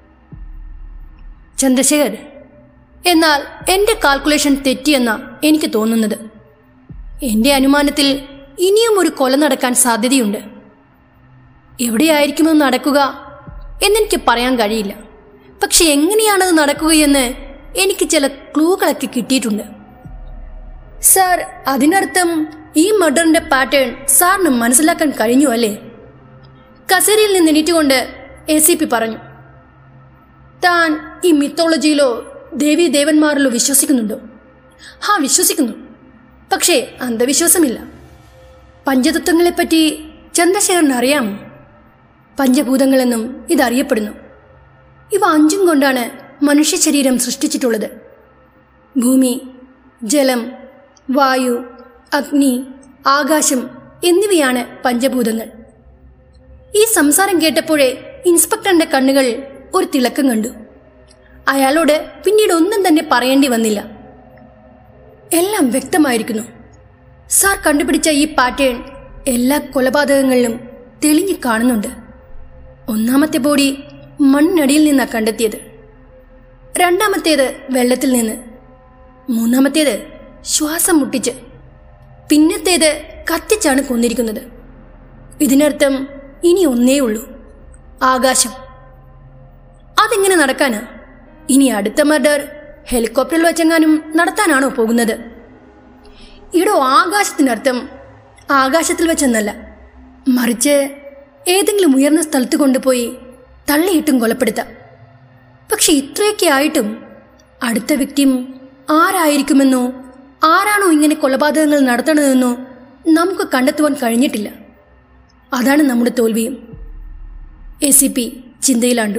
ചന്ദ്രശേഖർ എന്നാൽ എന്റെ കാൽക്കുലേഷൻ തെറ്റിയെന്ന എനിക്ക് തോന്നുന്നത് എന്റെ അനുമാനത്തിൽ ഇനിയും ഒരു കൊല നടക്കാൻ സാധ്യതയുണ്ട് എവിടെയായിരിക്കുമെന്ന് നടക്കുക എന്നെനിക്ക് പറയാൻ കഴിയില്ല പക്ഷെ എങ്ങനെയാണത് നടക്കുകയെന്ന് എനിക്ക് ചില ക്ലൂകളൊക്കെ കിട്ടിയിട്ടുണ്ട് സാർ അതിനർത്ഥം ഈ മർഡറിന്റെ പാറ്റേൺ സാറിന് മനസ്സിലാക്കാൻ കഴിഞ്ഞു അല്ലേ കസേരയിൽ നിന്ന് എണീറ്റുകൊണ്ട് എ സി പി പറഞ്ഞു താൻ ഈ മിത്തോളജിയിലോ ദേവി ദേവന്മാരിലോ വിശ്വസിക്കുന്നുണ്ടോ ഹാ വിശ്വസിക്കുന്നു പക്ഷേ അന്ധവിശ്വാസമില്ല പഞ്ചതത്വങ്ങളെപ്പറ്റി ചന്ദ്രശേഖരന് അറിയാമോ പഞ്ചഭൂതങ്ങളെന്നും ഇതറിയപ്പെടുന്നു ഇവ അഞ്ചും കൊണ്ടാണ് മനുഷ്യ ശരീരം സൃഷ്ടിച്ചിട്ടുള്ളത് ഭൂമി ജലം വായു അഗ്നി ആകാശം എന്നിവയാണ് പഞ്ചഭൂതങ്ങൾ ഈ സംസാരം കേട്ടപ്പോഴേ ഇൻസ്പെക്ടറിന്റെ കണ്ണുകൾ ഒരു തിളക്കം കണ്ടു അയാളോട് പിന്നീട് ഒന്നും തന്നെ പറയേണ്ടി വന്നില്ല എല്ലാം വ്യക്തമായിരിക്കുന്നു സാർ കണ്ടുപിടിച്ച ഈ പാറ്റേൺ എല്ലാ കൊലപാതകങ്ങളിലും തെളിഞ്ഞു കാണുന്നുണ്ട് ഒന്നാമത്തെ ബോഡി മണ്ണിനടിയിൽ നിന്നാണ് കണ്ടെത്തിയത് രണ്ടാമത്തേത് വെള്ളത്തിൽ നിന്ന് മൂന്നാമത്തേത് ശ്വാസം മുട്ടിച്ച് പിന്നത്തേത് കത്തിച്ചാണ് കൊന്നിരിക്കുന്നത് ഇതിനർത്ഥം ഇനി ഒന്നേ ഉള്ളൂ ആകാശം അതെങ്ങനെ നടക്കാനാ ഇനി അടുത്ത മർഡർ ഹെലികോപ്റ്ററിൽ വെച്ചെങ്ങാനും നടത്താനാണോ പോകുന്നത് ഇടോ ആകാശത്തിനർത്ഥം ആകാശത്തിൽ വെച്ചെന്നല്ല മറിച്ച് ഏതെങ്കിലും ഉയർന്ന സ്ഥലത്ത് കൊണ്ടുപോയി തള്ളിയിട്ടും കൊലപ്പെടുത്താം പക്ഷെ ഇത്രയൊക്കെ ആയിട്ടും അടുത്ത വ്യക്തിം ആരായിരിക്കുമെന്നോ ആരാണോ ഇങ്ങനെ കൊലപാതകങ്ങൾ നടത്തണതെന്നോ നമുക്ക് കണ്ടെത്തുവാൻ കഴിഞ്ഞിട്ടില്ല അതാണ് നമ്മുടെ തോൽവിയും എ സി പി ചിന്തയിലാണ്ടു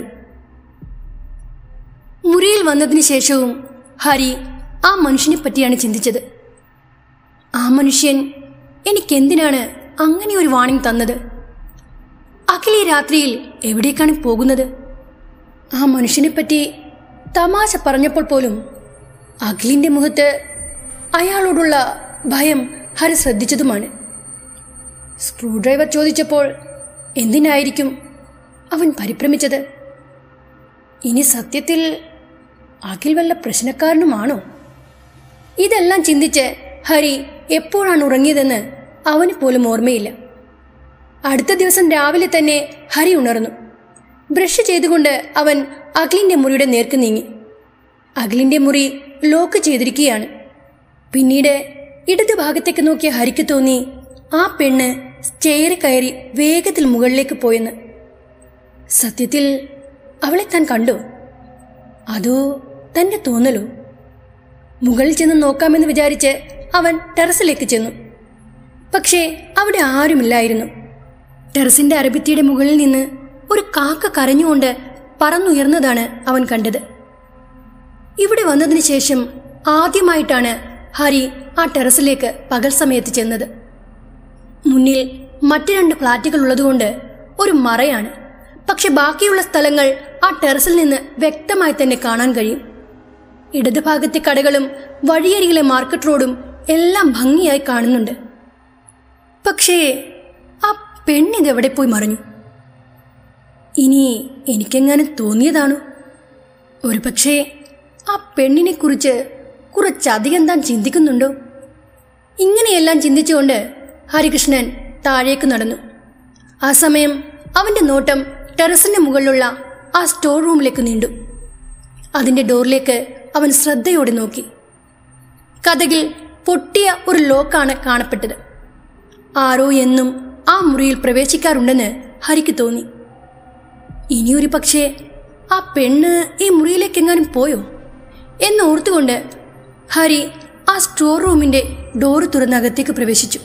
മുറിയിൽ വന്നതിന് ശേഷവും ഹരി ആ മനുഷ്യനെ പറ്റിയാണ് ചിന്തിച്ചത് ആ മനുഷ്യൻ എനിക്കെന്തിനാണ് അങ്ങനെ ഒരു വാണിംഗ് തന്നത് അഖിൽ ഈ രാത്രിയിൽ എവിടേക്കാണ് പോകുന്നത് ആ മനുഷ്യനെപ്പറ്റി തമാശ പറഞ്ഞപ്പോൾ പോലും അഖിലിന്റെ മുഖത്ത് അയാളോടുള്ള ഭയം ഹരി ശ്രദ്ധിച്ചതുമാണ് സ്ക്രൂ ഡ്രൈവർ ചോദിച്ചപ്പോൾ എന്തിനായിരിക്കും അവൻ പരിഭ്രമിച്ചത് ഇനി സത്യത്തിൽ അഖിൽ വല്ല പ്രശ്നക്കാരനുമാണോ ഇതെല്ലാം ചിന്തിച്ച് ഹരി എപ്പോഴാണ് ഉറങ്ങിയതെന്ന് അവന് പോലും ഓർമ്മയില്ല അടുത്ത ദിവസം രാവിലെ തന്നെ ഹരി ഉണർന്നു ബ്രഷ് ചെയ്തുകൊണ്ട് അവൻ അഖിലിന്റെ മുറിയുടെ നേർക്ക് നീങ്ങി അഖിലിന്റെ മുറി ലോക്ക് ചെയ്തിരിക്കുകയാണ് പിന്നീട് ഇടത് ഭാഗത്തേക്ക് നോക്കിയ ഹരിക്ക് തോന്നി ആ പെണ്ണ് സ്റ്റെയർ കയറി വേഗത്തിൽ മുകളിലേക്ക് പോയെന്ന് സത്യത്തിൽ അവളെ താൻ കണ്ടോ അതോ തന്റെ തോന്നലോ മുകളിൽ ചെന്ന് നോക്കാമെന്ന് വിചാരിച്ച് അവൻ ടെറസിലേക്ക് ചെന്നു പക്ഷേ അവിടെ ആരുമില്ലായിരുന്നു ടെറസിന്റെ അരബിത്തിയുടെ മുകളിൽ നിന്ന് ഒരു കാക്ക കരഞ്ഞുകൊണ്ട് പറന്നുയർന്നതാണ് അവൻ കണ്ടത് ഇവിടെ വന്നതിന് ശേഷം ആദ്യമായിട്ടാണ് ഹരി ആ ടെറസിലേക്ക് പകൽ സമയത്ത് ചെന്നത് മുന്നിൽ മറ്റു രണ്ട് ഫ്ളാറ്റുകൾ ഉള്ളതുകൊണ്ട് ഒരു മറയാണ് പക്ഷെ ബാക്കിയുള്ള സ്ഥലങ്ങൾ ആ ടെറസിൽ നിന്ന് വ്യക്തമായി തന്നെ കാണാൻ കഴിയും ഇടതുഭാഗത്തെ കടകളും വഴിയരികിലെ മാർക്കറ്റ് റോഡും എല്ലാം ഭംഗിയായി കാണുന്നുണ്ട് പക്ഷേ ആ പെണ്ണിതെവിടെ പോയി മറഞ്ഞു ഇനി എനിക്കെങ്ങാനും തോന്നിയതാണോ ഒരു പക്ഷേ ആ പെണ്ണിനെ കുറിച്ച് കുറച്ചധികം താൻ ചിന്തിക്കുന്നുണ്ടോ ഇങ്ങനെയെല്ലാം ചിന്തിച്ചുകൊണ്ട് ഹരികൃഷ്ണൻ താഴേക്ക് നടന്നു ആ സമയം അവന്റെ നോട്ടം ടെറസിന്റെ മുകളിലുള്ള ആ സ്റ്റോർ റൂമിലേക്ക് നീണ്ടു അതിന്റെ ഡോറിലേക്ക് അവൻ ശ്രദ്ധയോടെ നോക്കി കഥകിൽ പൊട്ടിയ ഒരു ലോക്കാണ് കാണപ്പെട്ടത് ആരോ എന്നും ആ മുറിയിൽ പ്രവേശിക്കാറുണ്ടെന്ന് ഹരിക്ക് തോന്നി ഇനിയൊരു പക്ഷേ ആ പെണ്ണ് ഈ മുറിയിലേക്ക് എങ്ങാനും പോയോ എന്ന് ഓർത്തുകൊണ്ട് ഹരി ആ സ്റ്റോർ റൂമിന്റെ ഡോറ് തുറന്ന് അകത്തേക്ക് പ്രവേശിച്ചു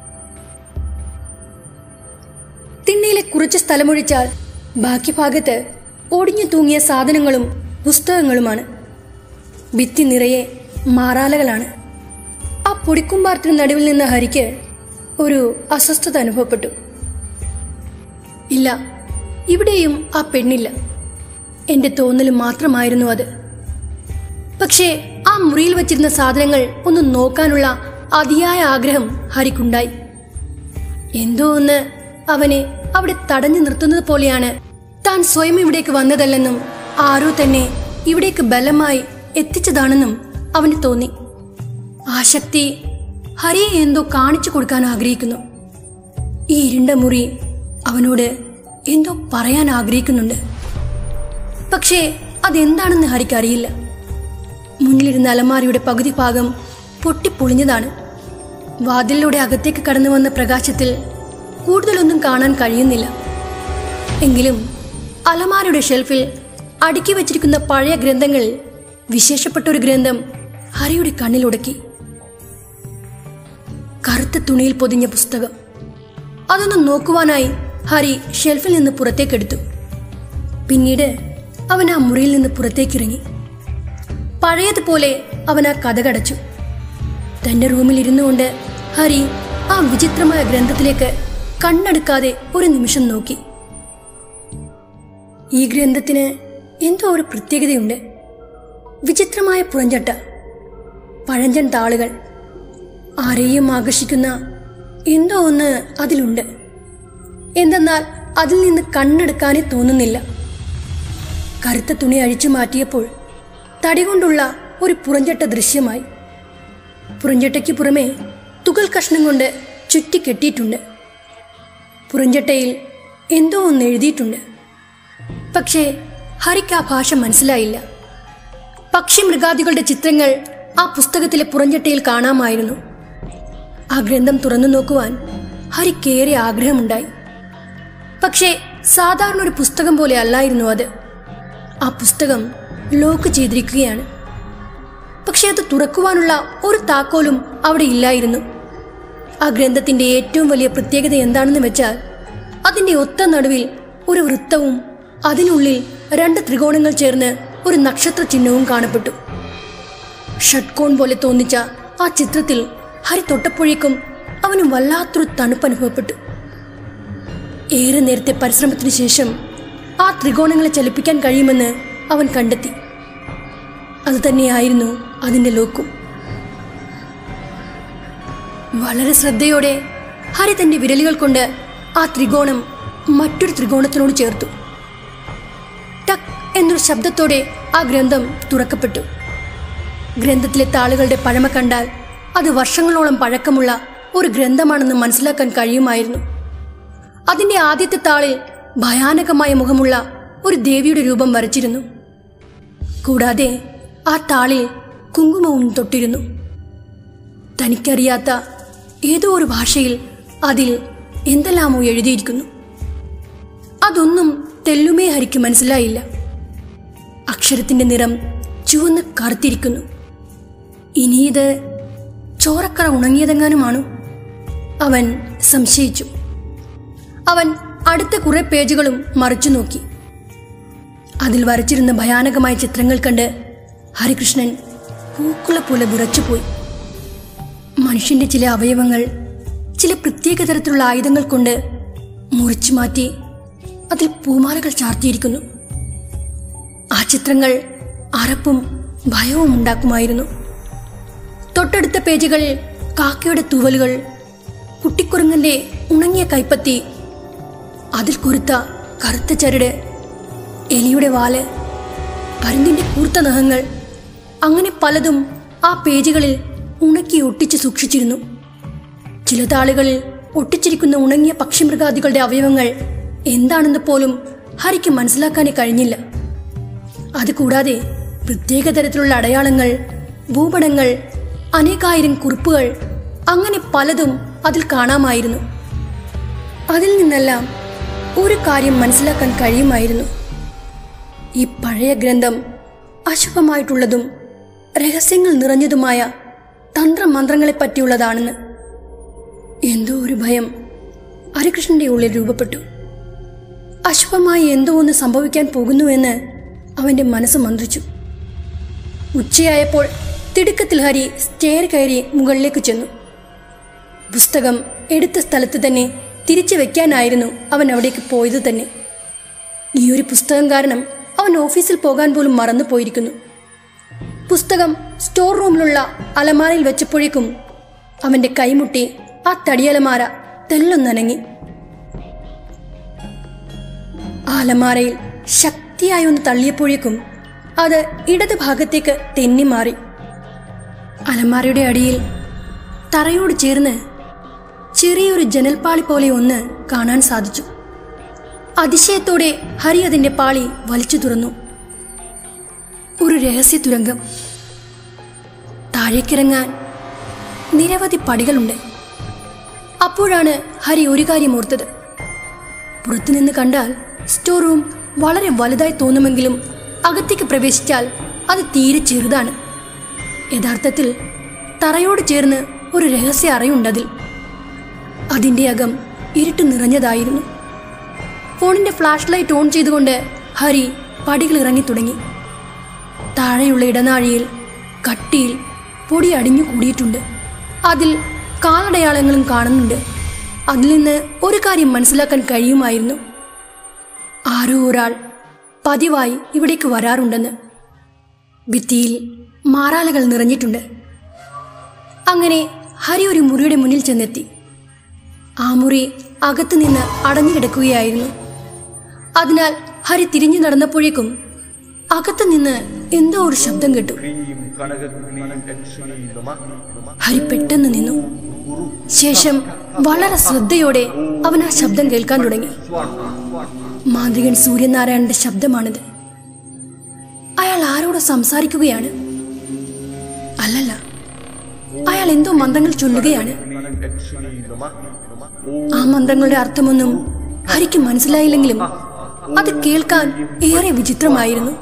തിണ്ണയിലെ കുറച്ച് സ്ഥലമൊഴിച്ചാൽ ബാക്കി ഭാഗത്ത് ഒടിഞ്ഞു തൂങ്ങിയ സാധനങ്ങളും പുസ്തകങ്ങളുമാണ് ഭിത്തി നിറയെ മാറാലകളാണ് ആ പൊടിക്കുമ്പാർത്തിന് നടുവിൽ നിന്ന് ഹരിക്ക് ഒരു അസ്വസ്ഥത അനുഭവപ്പെട്ടു ഇല്ല ഇവിടെയും ആ പെണ്ണില്ല എന്റെ തോന്നൽ മാത്രമായിരുന്നു അത് പക്ഷേ ആ മുറിയിൽ വച്ചിരുന്ന സാധനങ്ങൾ ഒന്ന് നോക്കാനുള്ള അതിയായ ആഗ്രഹം ഹരിക്കുണ്ടായി എന്തോ ഒന്ന് അവനെ അവിടെ തടഞ്ഞു നിർത്തുന്നത് പോലെയാണ് താൻ സ്വയം ഇവിടേക്ക് വന്നതല്ലെന്നും ആരോ തന്നെ ഇവിടേക്ക് ബലമായി എത്തിച്ചതാണെന്നും അവന് തോന്നി ആ ശക്തി ഹരിയെ എന്തോ കാണിച്ചു കൊടുക്കാൻ ആഗ്രഹിക്കുന്നു ഈ ഇരുണ്ട മുറി അവനോട് എന്തോ പറയാൻ ആഗ്രഹിക്കുന്നുണ്ട് പക്ഷേ അതെന്താണെന്ന് ഹരിക്ക് അറിയില്ല മുന്നിലിരുന്ന അലമാരിയുടെ പകുതി ഭാഗം പൊട്ടിപ്പൊളിഞ്ഞതാണ് വാതിലിലൂടെ അകത്തേക്ക് കടന്നു വന്ന പ്രകാശത്തിൽ കൂടുതലൊന്നും കാണാൻ കഴിയുന്നില്ല എങ്കിലും അലമാരയുടെ ഷെൽഫിൽ അടുക്കി വച്ചിരിക്കുന്ന പഴയ ഗ്രന്ഥങ്ങളിൽ വിശേഷപ്പെട്ട ഒരു ഗ്രന്ഥം ഹരിയുടെ കണ്ണിലുടക്കി കറുത്ത തുണിയിൽ പൊതിഞ്ഞ പുസ്തകം അതൊന്ന് നോക്കുവാനായി ഹരി ഷെൽഫിൽ നിന്ന് പുറത്തേക്കെടുത്തു പിന്നീട് അവൻ ആ മുറിയിൽ നിന്ന് പുറത്തേക്കിറങ്ങി പഴയതുപോലെ അവൻ ആ കഥ കടച്ചു തന്റെ റൂമിൽ ഇരുന്നു കൊണ്ട് ഹരി ആ വിചിത്രമായ ഗ്രന്ഥത്തിലേക്ക് കണ്ണെടുക്കാതെ ഒരു നിമിഷം നോക്കി ഈ ഗ്രന്ഥത്തിന് എന്തോ ഒരു പ്രത്യേകതയുണ്ട് വിചിത്രമായ പുറഞ്ചട്ട പഴഞ്ചൻ താളുകൾ ആരെയും ആകർഷിക്കുന്ന എന്തോ ഒന്ന് അതിലുണ്ട് എന്തെന്നാൽ അതിൽ നിന്ന് കണ്ണെടുക്കാനേ തോന്നുന്നില്ല കറുത്ത തുണി അഴിച്ചു മാറ്റിയപ്പോൾ തടി കൊണ്ടുള്ള ഒരു പുറഞ്ചട്ട ദൃശ്യമായി പുറഞ്ചട്ടയ്ക്ക് പുറമെ തുകൽ കഷ്ണം കൊണ്ട് ചുറ്റി കെട്ടിയിട്ടുണ്ട് പുറഞ്ചട്ടയിൽ എന്തോ ഒന്ന് എഴുതിയിട്ടുണ്ട് പക്ഷേ ഹരിക്ക് ആ ഭാഷ മനസ്സിലായില്ല പക്ഷി മൃഗാദികളുടെ ചിത്രങ്ങൾ ആ പുസ്തകത്തിലെ പുറഞ്ചട്ടയിൽ കാണാമായിരുന്നു ആ ഗ്രന്ഥം തുറന്നു നോക്കുവാൻ ഹരിക്കേറെ ആഗ്രഹമുണ്ടായി പക്ഷേ സാധാരണ ഒരു പുസ്തകം പോലെ അല്ലായിരുന്നു അത് ആ പുസ്തകം ലോക്ക് ചെയ്തിരിക്കുകയാണ് പക്ഷെ അത് തുറക്കുവാനുള്ള ഒരു താക്കോലും അവിടെ ഇല്ലായിരുന്നു ആ ഗ്രന്ഥത്തിന്റെ ഏറ്റവും വലിയ പ്രത്യേകത എന്താണെന്ന് വെച്ചാൽ അതിന്റെ ഒത്ത നടുവിൽ ഒരു വൃത്തവും അതിനുള്ളിൽ രണ്ട് ത്രികോണങ്ങൾ ചേർന്ന് ഒരു നക്ഷത്ര ചിഹ്നവും കാണപ്പെട്ടു ഷട്കോൺ പോലെ തോന്നിച്ച ആ ചിത്രത്തിൽ ഹരി തൊട്ടപ്പോഴേക്കും അവന് വല്ലാത്തൊരു തണുപ്പ് അനുഭവപ്പെട്ടു ഏറെ നേരത്തെ പരിശ്രമത്തിനു ശേഷം ആ ത്രികോണങ്ങളെ ചലിപ്പിക്കാൻ കഴിയുമെന്ന് അവൻ കണ്ടെത്തി അത് തന്നെയായിരുന്നു അതിന്റെ ലോക്കും വളരെ ശ്രദ്ധയോടെ ഹരി തന്റെ വിരലുകൾ കൊണ്ട് ആ ത്രികോണം മറ്റൊരു ത്രികോണത്തിനോട് ചേർത്തു ടക് എന്നൊരു ശബ്ദത്തോടെ ആ ഗ്രന്ഥം തുറക്കപ്പെട്ടു ഗ്രന്ഥത്തിലെ താളുകളുടെ പഴമ കണ്ടാൽ അത് വർഷങ്ങളോളം പഴക്കമുള്ള ഒരു ഗ്രന്ഥമാണെന്ന് മനസ്സിലാക്കാൻ കഴിയുമായിരുന്നു അതിന്റെ ആദ്യത്തെ താളിൽ ഭയാനകമായ മുഖമുള്ള ഒരു ദേവിയുടെ രൂപം വരച്ചിരുന്നു കൂടാതെ ആ താളിൽ കുങ്കുമവും തൊട്ടിരുന്നു തനിക്കറിയാത്ത ഏതോ ഒരു ഭാഷയിൽ അതിൽ എന്തെല്ലാമോ എഴുതിയിരിക്കുന്നു അതൊന്നും തെല്ലുമേ ഹരിക്ക് മനസ്സിലായില്ല അക്ഷരത്തിന്റെ നിറം ചുവന്ന് കറുത്തിരിക്കുന്നു ഇനി ഇത് ചോരക്കറ ഉണങ്ങിയതെങ്ങാനുമാണോ അവൻ സംശയിച്ചു അവൻ അടുത്ത കുറെ പേജുകളും മറിച്ചു നോക്കി അതിൽ വരച്ചിരുന്ന ഭയാനകമായ ചിത്രങ്ങൾ കണ്ട് ഹരികൃഷ്ണൻ പൂക്കുള പോലെ വിറച്ചുപോയി മനുഷ്യന്റെ ചില അവയവങ്ങൾ ചില പ്രത്യേക തരത്തിലുള്ള ആയുധങ്ങൾ കൊണ്ട് മുറിച്ചു മാറ്റി അതിൽ പൂമാലകൾ ചാർത്തിയിരിക്കുന്നു ആ ചിത്രങ്ങൾ അറപ്പും ഭയവും ഉണ്ടാക്കുമായിരുന്നു തൊട്ടടുത്ത പേജുകളിൽ കാക്കയുടെ തൂവലുകൾ കുട്ടിക്കുരങ്ങന്റെ ഉണങ്ങിയ കൈപ്പത്തി അതിൽ കുരുത്ത കറുത്ത ചരട് എലിയുടെ വാല് പരുന്തിന്റെ കൂർത്ത നഖങ്ങൾ അങ്ങനെ പലതും ആ പേജുകളിൽ ഉണക്കി ഒട്ടിച്ച് സൂക്ഷിച്ചിരുന്നു ചില താളുകളിൽ ഒട്ടിച്ചിരിക്കുന്ന ഉണങ്ങിയ പക്ഷിമൃഗാദികളുടെ അവയവങ്ങൾ എന്താണെന്ന് പോലും ഹരിക്ക് മനസ്സിലാക്കാനേ കഴിഞ്ഞില്ല അതുകൂടാതെ പ്രത്യേക തരത്തിലുള്ള അടയാളങ്ങൾ ഭൂപടങ്ങൾ അനേകായിരം കുറിപ്പുകൾ അങ്ങനെ പലതും അതിൽ കാണാമായിരുന്നു അതിൽ നിന്നെല്ലാം ഒരു കാര്യം മനസ്സിലാക്കാൻ കഴിയുമായിരുന്നു ഈ പഴയ ഗ്രന്ഥം അശുഭമായിട്ടുള്ളതും രഹസ്യങ്ങൾ നിറഞ്ഞതുമായ തന്ത്രമന്ത്രങ്ങളെ പറ്റിയുള്ളതാണെന്ന് എന്തോ ഒരു ഭയം ഹരികൃഷ്ണന്റെ ഉള്ളിൽ രൂപപ്പെട്ടു അശുഭമായി എന്തോ ഒന്ന് സംഭവിക്കാൻ പോകുന്നുവെന്ന് അവന്റെ മനസ്സ് മന്ത്രിച്ചു ഉച്ചയായപ്പോൾ തിടുക്കത്തിൽ ഹരി സ്റ്റെയർ കയറി മുകളിലേക്ക് ചെന്നു പുസ്തകം എടുത്ത സ്ഥലത്ത് തന്നെ തിരിച്ചു വെക്കാനായിരുന്നു അവൻ അവിടേക്ക് പോയത് തന്നെ ഈ ഒരു പുസ്തകം കാരണം അവൻ ഓഫീസിൽ പോകാൻ പോലും മറന്നു പോയിരിക്കുന്നു പുസ്തകം സ്റ്റോർ റൂമിലുള്ള അലമാരയിൽ വെച്ചപ്പോഴേക്കും അവന്റെ കൈമുട്ടി ആ തടിയലമാര തെല്ലൊന്നനങ്ങി ആ അലമാരയിൽ ശക്തിയായി ഒന്ന് തള്ളിയപ്പോഴേക്കും അത് ഇടത് ഭാഗത്തേക്ക് തെന്നി മാറി അലമാരയുടെ അടിയിൽ തറയോട് ചേർന്ന് ചെറിയൊരു ജനൽപ്പാളി പോലെ ഒന്ന് കാണാൻ സാധിച്ചു അതിശയത്തോടെ ഹരി അതിന്റെ പാളി വലിച്ചു തുറന്നു ഒരു രഹസ്യ തുരങ്കം താഴേക്കിറങ്ങാൻ നിരവധി പടികളുണ്ട് അപ്പോഴാണ് ഹരി ഒരു കാര്യം ഓർത്തത് പുറത്തുനിന്ന് കണ്ടാൽ സ്റ്റോർ റൂം വളരെ വലുതായി തോന്നുമെങ്കിലും അകത്തേക്ക് പ്രവേശിച്ചാൽ അത് തീരെ ചെറുതാണ് യഥാർത്ഥത്തിൽ തറയോട് ചേർന്ന് ഒരു രഹസ്യ അറയുണ്ടതിൽ അതിന്റെ അകം ഇരുട്ട് നിറഞ്ഞതായിരുന്നു ഫോണിന്റെ ഫ്ലാഷ് ലൈറ്റ് ഓൺ ചെയ്തുകൊണ്ട് ഹരി പടികൾ ഇറങ്ങി തുടങ്ങി താഴെയുള്ള ഇടനാഴിയിൽ കട്ടിയിൽ പൊടി അടിഞ്ഞു കൂടിയിട്ടുണ്ട് അതിൽ കാലടയാളങ്ങളും കാണുന്നുണ്ട് അതിൽ നിന്ന് ഒരു കാര്യം മനസ്സിലാക്കാൻ കഴിയുമായിരുന്നു ആരോ ഒരാൾ പതിവായി ഇവിടേക്ക് വരാറുണ്ടെന്ന് ഭിത്തിയിൽ മാറാലകൾ നിറഞ്ഞിട്ടുണ്ട് അങ്ങനെ ഹരി ഒരു മുറിയുടെ മുന്നിൽ ചെന്നെത്തി ആ മുറി അകത്തു നിന്ന് അടഞ്ഞു കിടക്കുകയായിരുന്നു അതിനാൽ ഹരി തിരിഞ്ഞു നടന്നപ്പോഴേക്കും അകത്തു നിന്ന് എന്തോ ഒരു ശബ്ദം കേട്ടു ക്ലീം കനകക്ലീം യക്ഷിണീ നമഃ ഹരി പെട്ടെന്ന് നിന്നു ശേഷം വളരെ ശ്രദ്ധയോടെ അവൻ ആ ശബ്ദം കേൾക്കാൻ തുടങ്ങി മാന്ത്രികൻ സൂര്യനാരായണന്റെ ശബ്ദമാണിത് അയാൾ ആരോട് സംസാരിക്കുകയാണ് അല്ലല്ല അയാൾ എന്തോ മന്ത്രങ്ങൾ ചൊല്ലുകയാണ് ക്ലീം യക്ഷിണീ നമഃ ആ മന്ത്രങ്ങളുടെ അർത്ഥമൊന്നും ഹരിക്ക് മനസ്സിലായില്ലെങ്കിലും അത് കേൾക്കാൻ ഏറെ വിചിത്രമായിരുന്നു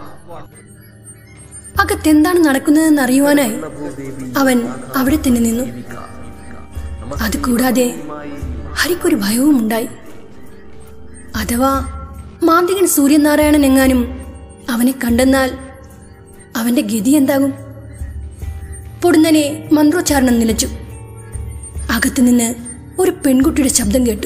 അകത്തെന്താണ് നടക്കുന്നതെന്ന് അറിയുവാനായി അവൻ അവിടെ തന്നെ നിന്നു അതുകൂടാതെ ഹരിക്കൊരു ഭയവും ഉണ്ടായി അഥവാ മാന്ത്രികൻ സൂര്യനാരായണൻ എങ്ങാനും അവനെ കണ്ടെന്നാൽ അവന്റെ ഗതി എന്താകും പൊടുന്നനെ മന്ത്രോച്ചാരണം നിലച്ചു അകത്തുനിന്ന് ഒരു പെൺകുട്ടിയുടെ ശബ്ദം കേട്ടു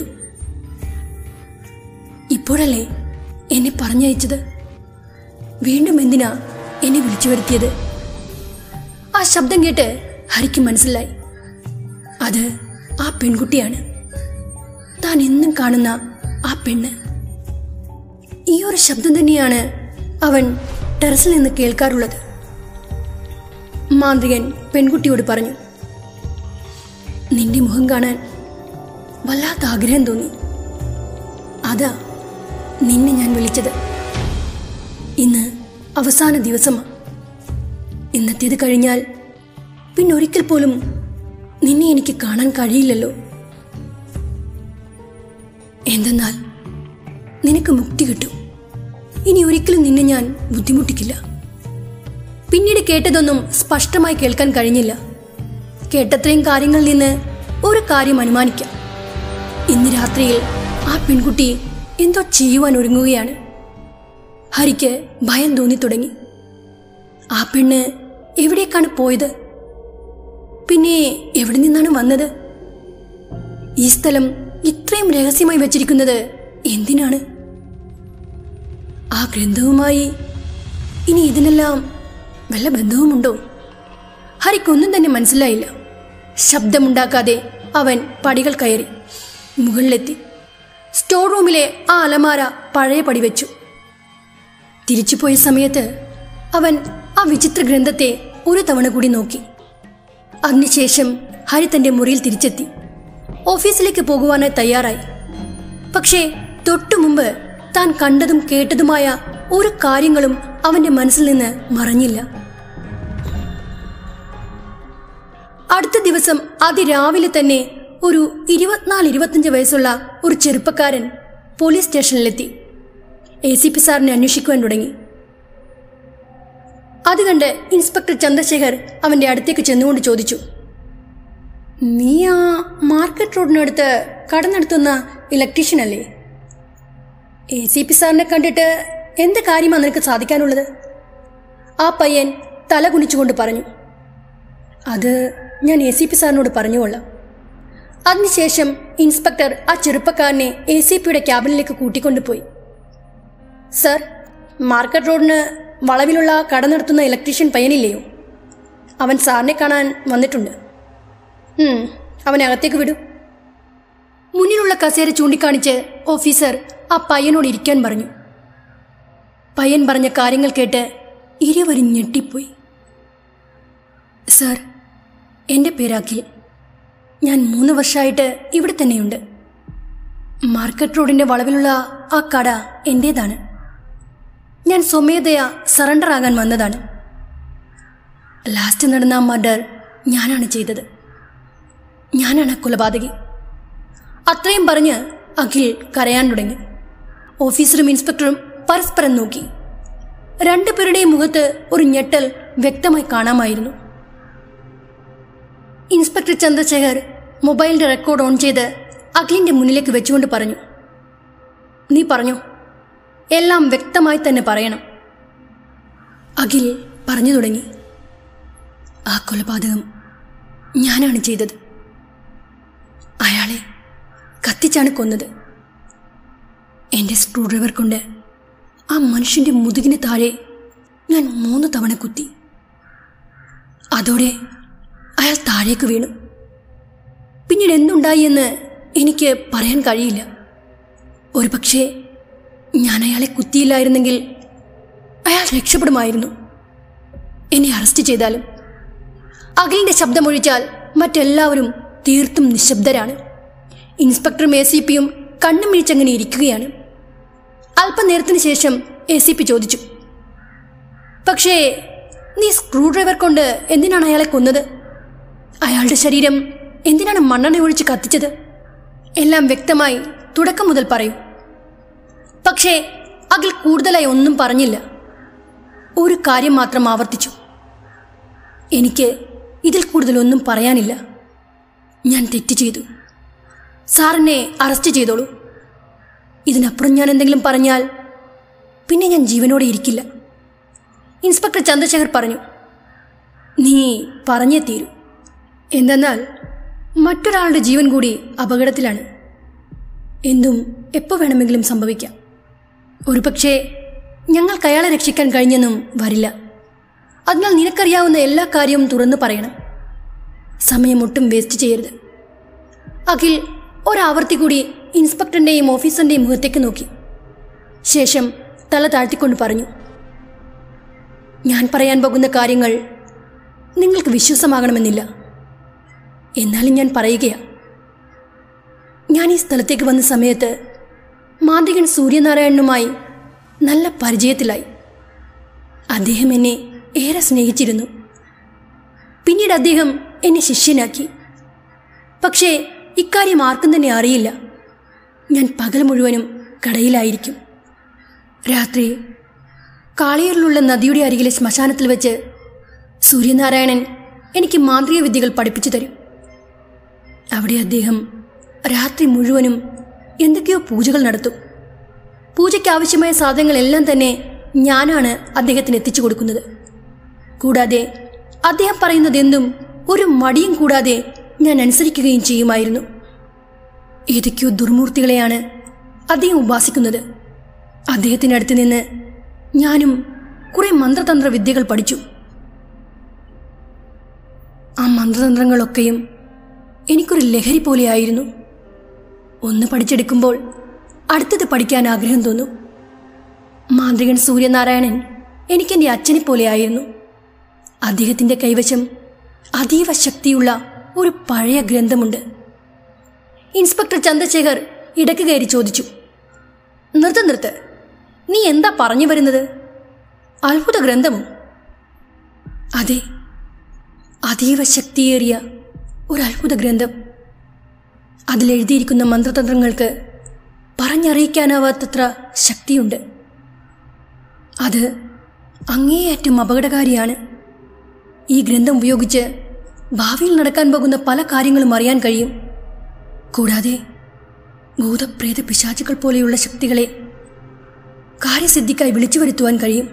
ഇപ്പോഴല്ലേ എന്നെ പറഞ്ഞയച്ചത് വീണ്ടും എന്തിനാ എന്നെ വിളിച്ചു വരുത്തിയത് ആ ശബ്ദം കേട്ട് ഹരിക്ക് മനസ്സിലായി അത് ആ പെൺകുട്ടിയാണ് താൻ എന്നും കാണുന്ന ആ പെണ്ണ് ഈ ഒരു ശബ്ദം തന്നെയാണ് അവൻ ടെറസിൽ നിന്ന് കേൾക്കാറുള്ളത് മാന്ത്രികൻ പെൺകുട്ടിയോട് പറഞ്ഞു നിന്റെ മുഖം കാണാൻ വല്ലാത്ത ആഗ്രഹം തോന്നി അതാ നിന്നെ ഞാൻ വിളിച്ചത് ഇന്ന് അവസാന ദിവസമാണ് ഇന്നത്തേത് കഴിഞ്ഞാൽ പിന്നൊരിക്കൽ പോലും നിന്നെ എനിക്ക് കാണാൻ കഴിയില്ലല്ലോ എന്തെന്നാൽ നിനക്ക് മുക്തി കിട്ടും ഇനി ഒരിക്കലും നിന്നെ ഞാൻ ബുദ്ധിമുട്ടിക്കില്ല പിന്നീട് കേട്ടതൊന്നും സ്പഷ്ടമായി കേൾക്കാൻ കഴിഞ്ഞില്ല കേട്ടത്രയും കാര്യങ്ങളിൽ നിന്ന് ഒരു കാര്യം അനുമാനിക്കാം ഇന്ന് രാത്രിയിൽ ആ പെൺകുട്ടി എന്തോ ചെയ്യുവാൻ ഒരുങ്ങുകയാണ് ഹരിക്ക് ഭയം തോന്നി തുടങ്ങി ആ പെണ്ണ് എവിടേക്കാണ് പോയത് പിന്നെ എവിടെ നിന്നാണ് വന്നത് ഈ സ്ഥലം ഇത്രയും രഹസ്യമായി വച്ചിരിക്കുന്നത് എന്തിനാണ് ആ ഗ്രന്ഥവുമായി ഇനി ഇതിനെല്ലാം വല്ല ബന്ധവുമുണ്ടോ ഹരിക്കൊന്നും തന്നെ മനസ്സിലായില്ല ശബ്ദമുണ്ടാക്കാതെ അവൻ പടികൾ കയറി മുകളിലെത്തി സ്റ്റോർ റൂമിലെ ആ അലമാര പഴയ പടി വെച്ചു തിരിച്ചുപോയ സമയത്ത് അവൻ ആ വിചിത്ര ഗ്രന്ഥത്തെ ഒരു തവണ കൂടി നോക്കി അതിനുശേഷം ഹരി തന്റെ മുറിയിൽ തിരിച്ചെത്തി ഓഫീസിലേക്ക് പോകുവാനായി തയ്യാറായി പക്ഷേ തൊട്ടു മുമ്പ് താൻ കണ്ടതും കേട്ടതുമായ ഒരു കാര്യങ്ങളും അവന്റെ മനസ്സിൽ നിന്ന് മറഞ്ഞില്ല അടുത്ത ദിവസം അതിരാവിലെ തന്നെ ഒരു ഇരുപത്തിനാല് ഇരുപത്തിയഞ്ച് വയസ്സുള്ള ഒരു ചെറുപ്പക്കാരൻ പോലീസ് സ്റ്റേഷനിലെത്തി എ സി പി സാറിനെ അന്വേഷിക്കുവാൻ തുടങ്ങി അത് കണ്ട് ഇൻസ്പെക്ടർ ചന്ദ്രശേഖർ അവന്റെ അടുത്തേക്ക് ചെന്നുകൊണ്ട് ചോദിച്ചു നീ ആ മാർക്കറ്റ് റോഡിനടുത്ത് കട നടത്തുന്ന ഇലക്ട്രീഷ്യൻ അല്ലേ എ സി പി സാറിനെ കണ്ടിട്ട് എന്ത് കാര്യമാണ് നിനക്ക് സാധിക്കാനുള്ളത് ആ പയ്യൻ തല കുനിച്ചുകൊണ്ട് പറഞ്ഞു അത് ഞാൻ എ സി പി സാറിനോട് പറഞ്ഞുകൊള്ളാം അതിനുശേഷം ഇൻസ്പെക്ടർ ആ ചെറുപ്പക്കാരനെ എ സി പിയുടെ ക്യാബിനിലേക്ക് കൂട്ടിക്കൊണ്ടുപോയി സർ മാർക്കറ്റ് റോഡിന് വളവിലുള്ള കട നടത്തുന്ന ഇലക്ട്രീഷ്യൻ പയ്യനില്ലയോ അവൻ സാറിനെ കാണാൻ വന്നിട്ടുണ്ട് ഉം, അവനെ അകത്തേക്ക് വിടൂ മുന്നിലുള്ള കസേര ചൂണ്ടിക്കാണിച്ച് ഓഫീസർ ആ പയ്യനോട് ഇരിക്കാൻ പറഞ്ഞു പയ്യൻ പറഞ്ഞ കാര്യങ്ങൾ കേട്ട് ഇരുവരും ഞെട്ടിപ്പോയി സാർ എൻ്റെ പേര് അഖിൽ ഞാൻ മൂന്ന് വർഷമായിട്ട് ഇവിടെ തന്നെയുണ്ട് മാർക്കറ്റ് റോഡിൻ്റെ വളവിലുള്ള ആ കട എൻ്റേതാണ് ഞാൻ സ്വമേധയാ സറണ്ടർ ആകാൻ വന്നതാണ് ലാസ്റ്റ് നടന്ന ആ മർഡർ ഞാനാണ് ചെയ്തത് ഞാനാണ് ആ കൊലപാതകി അത്രയും പറഞ്ഞ് അഖിൽ കരയാൻ തുടങ്ങി ഓഫീസറും ഇൻസ്പെക്ടറും പരസ്പരം നോക്കി രണ്ടുപേരുടെയും മുഖത്ത് ഒരു ഞെട്ടൽ വ്യക്തമായി കാണാമായിരുന്നു ഇൻസ്പെക്ടർ ചന്ദ്രശേഖർ മൊബൈലിന്റെ റെക്കോർഡ് ഓൺ ചെയ്ത് അഖിലിന്റെ മുന്നിലേക്ക് വെച്ചുകൊണ്ട് പറഞ്ഞു നീ പറഞ്ഞു എല്ലാം വ്യക്തമായി തന്നെ പറയണം അഖിൽ പറഞ്ഞു തുടങ്ങി ആ കൊലപാതകം ഞാനാണ് ചെയ്തത് അയാളെ കത്തിച്ചാണ് കൊന്നത് എൻ്റെ സ്ക്രൂ ഡ്രൈവർ കൊണ്ട് ആ മനുഷ്യൻ്റെ മുതുകിന് താഴെ ഞാൻ മൂന്ന് തവണ കുത്തി അതോടെ അയാൾ താഴേക്ക് വീണു പിന്നീട് എന്തുണ്ടായി എന്ന് എനിക്ക് പറയാൻ കഴിയില്ല ഒരു പക്ഷേ ഞാൻ അയാളെ കുത്തിയില്ലായിരുന്നെങ്കിൽ അയാൾ രക്ഷപ്പെടുമായിരുന്നു എന്നെ അറസ്റ്റ് ചെയ്താലും അഖിലിന്റെ ശബ്ദമൊഴിച്ചാൽ മറ്റെല്ലാവരും തീർത്തും നിശബ്ദരാണ് ഇൻസ്പെക്ടറും എ സി പിയും കണ്ണും മിഴിച്ചങ്ങനെ ഇരിക്കുകയാണ് അല്പനേരത്തിന് ശേഷം എ സി പി ചോദിച്ചു പക്ഷേ നീ സ്ക്രൂ ഡ്രൈവർ കൊണ്ട് എന്തിനാണ് അയാളെ കൊന്നത് അയാളുടെ ശരീരം എന്തിനാണ് മണ്ണെണ്ണ ഒഴിച്ച് കത്തിച്ചത് എല്ലാം വ്യക്തമായി തുടക്കം മുതൽ പറയൂ പക്ഷേ അഖിൽ കൂടുതലായി ഒന്നും പറഞ്ഞില്ല ഒരു കാര്യം മാത്രം ആവർത്തിച്ചു എനിക്ക് ഇതിൽ കൂടുതലൊന്നും പറയാനില്ല ഞാൻ തെറ്റ് ചെയ്തു സാറിനെ അറസ്റ്റ് ചെയ്തോളൂ ഇതിനപ്പുറം ഞാൻ എന്തെങ്കിലും പറഞ്ഞാൽ പിന്നെ ഞാൻ ജീവനോടെ ഇരിക്കില്ല ഇൻസ്പെക്ടർ ചന്ദ്രശേഖർ പറഞ്ഞു നീ പറഞ്ഞേ തീരൂ എന്തെന്നാൽ മറ്റൊരാളുടെ ജീവൻ കൂടി അപകടത്തിലാണ് എന്തും എപ്പോൾ വേണമെങ്കിലും സംഭവിക്കാം ഒരുപക്ഷെ ഞങ്ങൾക്ക് അയാളെ രക്ഷിക്കാൻ കഴിഞ്ഞെന്നും വരില്ല അതിനാൽ നിനക്കറിയാവുന്ന എല്ലാ കാര്യവും തുറന്നു പറയണം സമയം ഒട്ടും വേസ്റ്റ് ചെയ്യരുത് അഖിൽ ഒരാവർത്തി കൂടി ഇൻസ്പെക്ടറിന്റെയും ഓഫീസറിന്റെയും മുഖത്തേക്ക് നോക്കി ശേഷം തല താഴ്ത്തിക്കൊണ്ട് പറഞ്ഞു ഞാൻ പറയാൻ പോകുന്ന കാര്യങ്ങൾ നിങ്ങൾക്ക് വിശ്വാസമാകണമെന്നില്ല എന്നാലും ഞാൻ പറയുകയാ ഞാൻ ഈ സ്ഥലത്തേക്ക് വന്ന സമയത്ത് മാന്ത്രികൻ സൂര്യനാരായണനുമായി നല്ല പരിചയത്തിലായി അദ്ദേഹം എന്നെ ഏറെ സ്നേഹിച്ചിരുന്നു പിന്നീട് അദ്ദേഹം എന്നെ ശിഷ്യനാക്കി പക്ഷേ ഇക്കാര്യം ആർക്കും തന്നെ അറിയില്ല ഞാൻ പകൽ മുഴുവനും കടയിലായിരിക്കും രാത്രി കാളിയൂരിലുള്ള നദിയുടെ അരികിലെ ശ്മശാനത്തിൽ വെച്ച് സൂര്യനാരായണൻ എനിക്ക് മാന്ത്രിക വിദ്യകൾ പഠിപ്പിച്ചു തരും അവിടെ അദ്ദേഹം രാത്രി മുഴുവനും എന്തൊക്കെയോ പൂജകൾ നടത്തും പൂജയ്ക്ക് ആവശ്യമായ സാധനങ്ങളെല്ലാം തന്നെ ഞാനാണ് അദ്ദേഹത്തിന് എത്തിച്ചു കൊടുക്കുന്നത് കൂടാതെ അദ്ദേഹം പറയുന്നതെന്തും ഒരു മടിയും കൂടാതെ ഞാൻ അനുസരിക്കുകയും ചെയ്യുമായിരുന്നു ഏതൊക്കെയോ ദുർമൂർത്തികളെയാണ് അദ്ദേഹം ഉപാസിക്കുന്നത് അദ്ദേഹത്തിനടുത്ത് നിന്ന് ഞാനും കുറെ മന്ത്രതന്ത്ര വിദ്യകൾ പഠിച്ചു ആ മന്ത്രതന്ത്രങ്ങളൊക്കെയും എനിക്കൊരു ലഹരി പോലെയായിരുന്നു ഒന്ന് പഠിച്ചെടുക്കുമ്പോൾ അടുത്തത് പഠിക്കാൻ ആഗ്രഹം തോന്നും മാന്ത്രികൻ സൂര്യനാരായണൻ എനിക്കെൻ്റെ അച്ഛനെ പോലെയായിരുന്നു അദ്ദേഹത്തിൻ്റെ കൈവശം അതീവ ശക്തിയുള്ള ഒരു പഴയ ഗ്രന്ഥമുണ്ട് ഇൻസ്പെക്ടർ ചന്ദ്രശേഖർ ഇടയ്ക്ക് കയറി ചോദിച്ചു നിർത്ത് നിർത്ത് നീ എന്താ പറഞ്ഞു വരുന്നത് അത്ഭുത ഗ്രന്ഥമോ അതെ അതീവ ശക്തിയേറിയ ഒരു അത്ഭുത ഗ്രന്ഥം അതിലെഴുതിയിരിക്കുന്ന മന്ത്രതന്ത്രങ്ങൾക്ക് പറഞ്ഞറിയിക്കാനാവാത്തത്ര ശക്തിയുണ്ട് അത് അങ്ങേയറ്റം അപകടകാരിയാണ് ഈ ഗ്രന്ഥം ഉപയോഗിച്ച് ഭാവിയിൽ നടക്കാൻ പോകുന്ന പല കാര്യങ്ങളും അറിയാൻ കഴിയും കൂടാതെ ഭൂതപ്രേത പിശാചുക്കൾ പോലെയുള്ള ശക്തികളെ കാര്യസിദ്ധിക്കായി വിളിച്ചു വരുത്തുവാൻ കഴിയും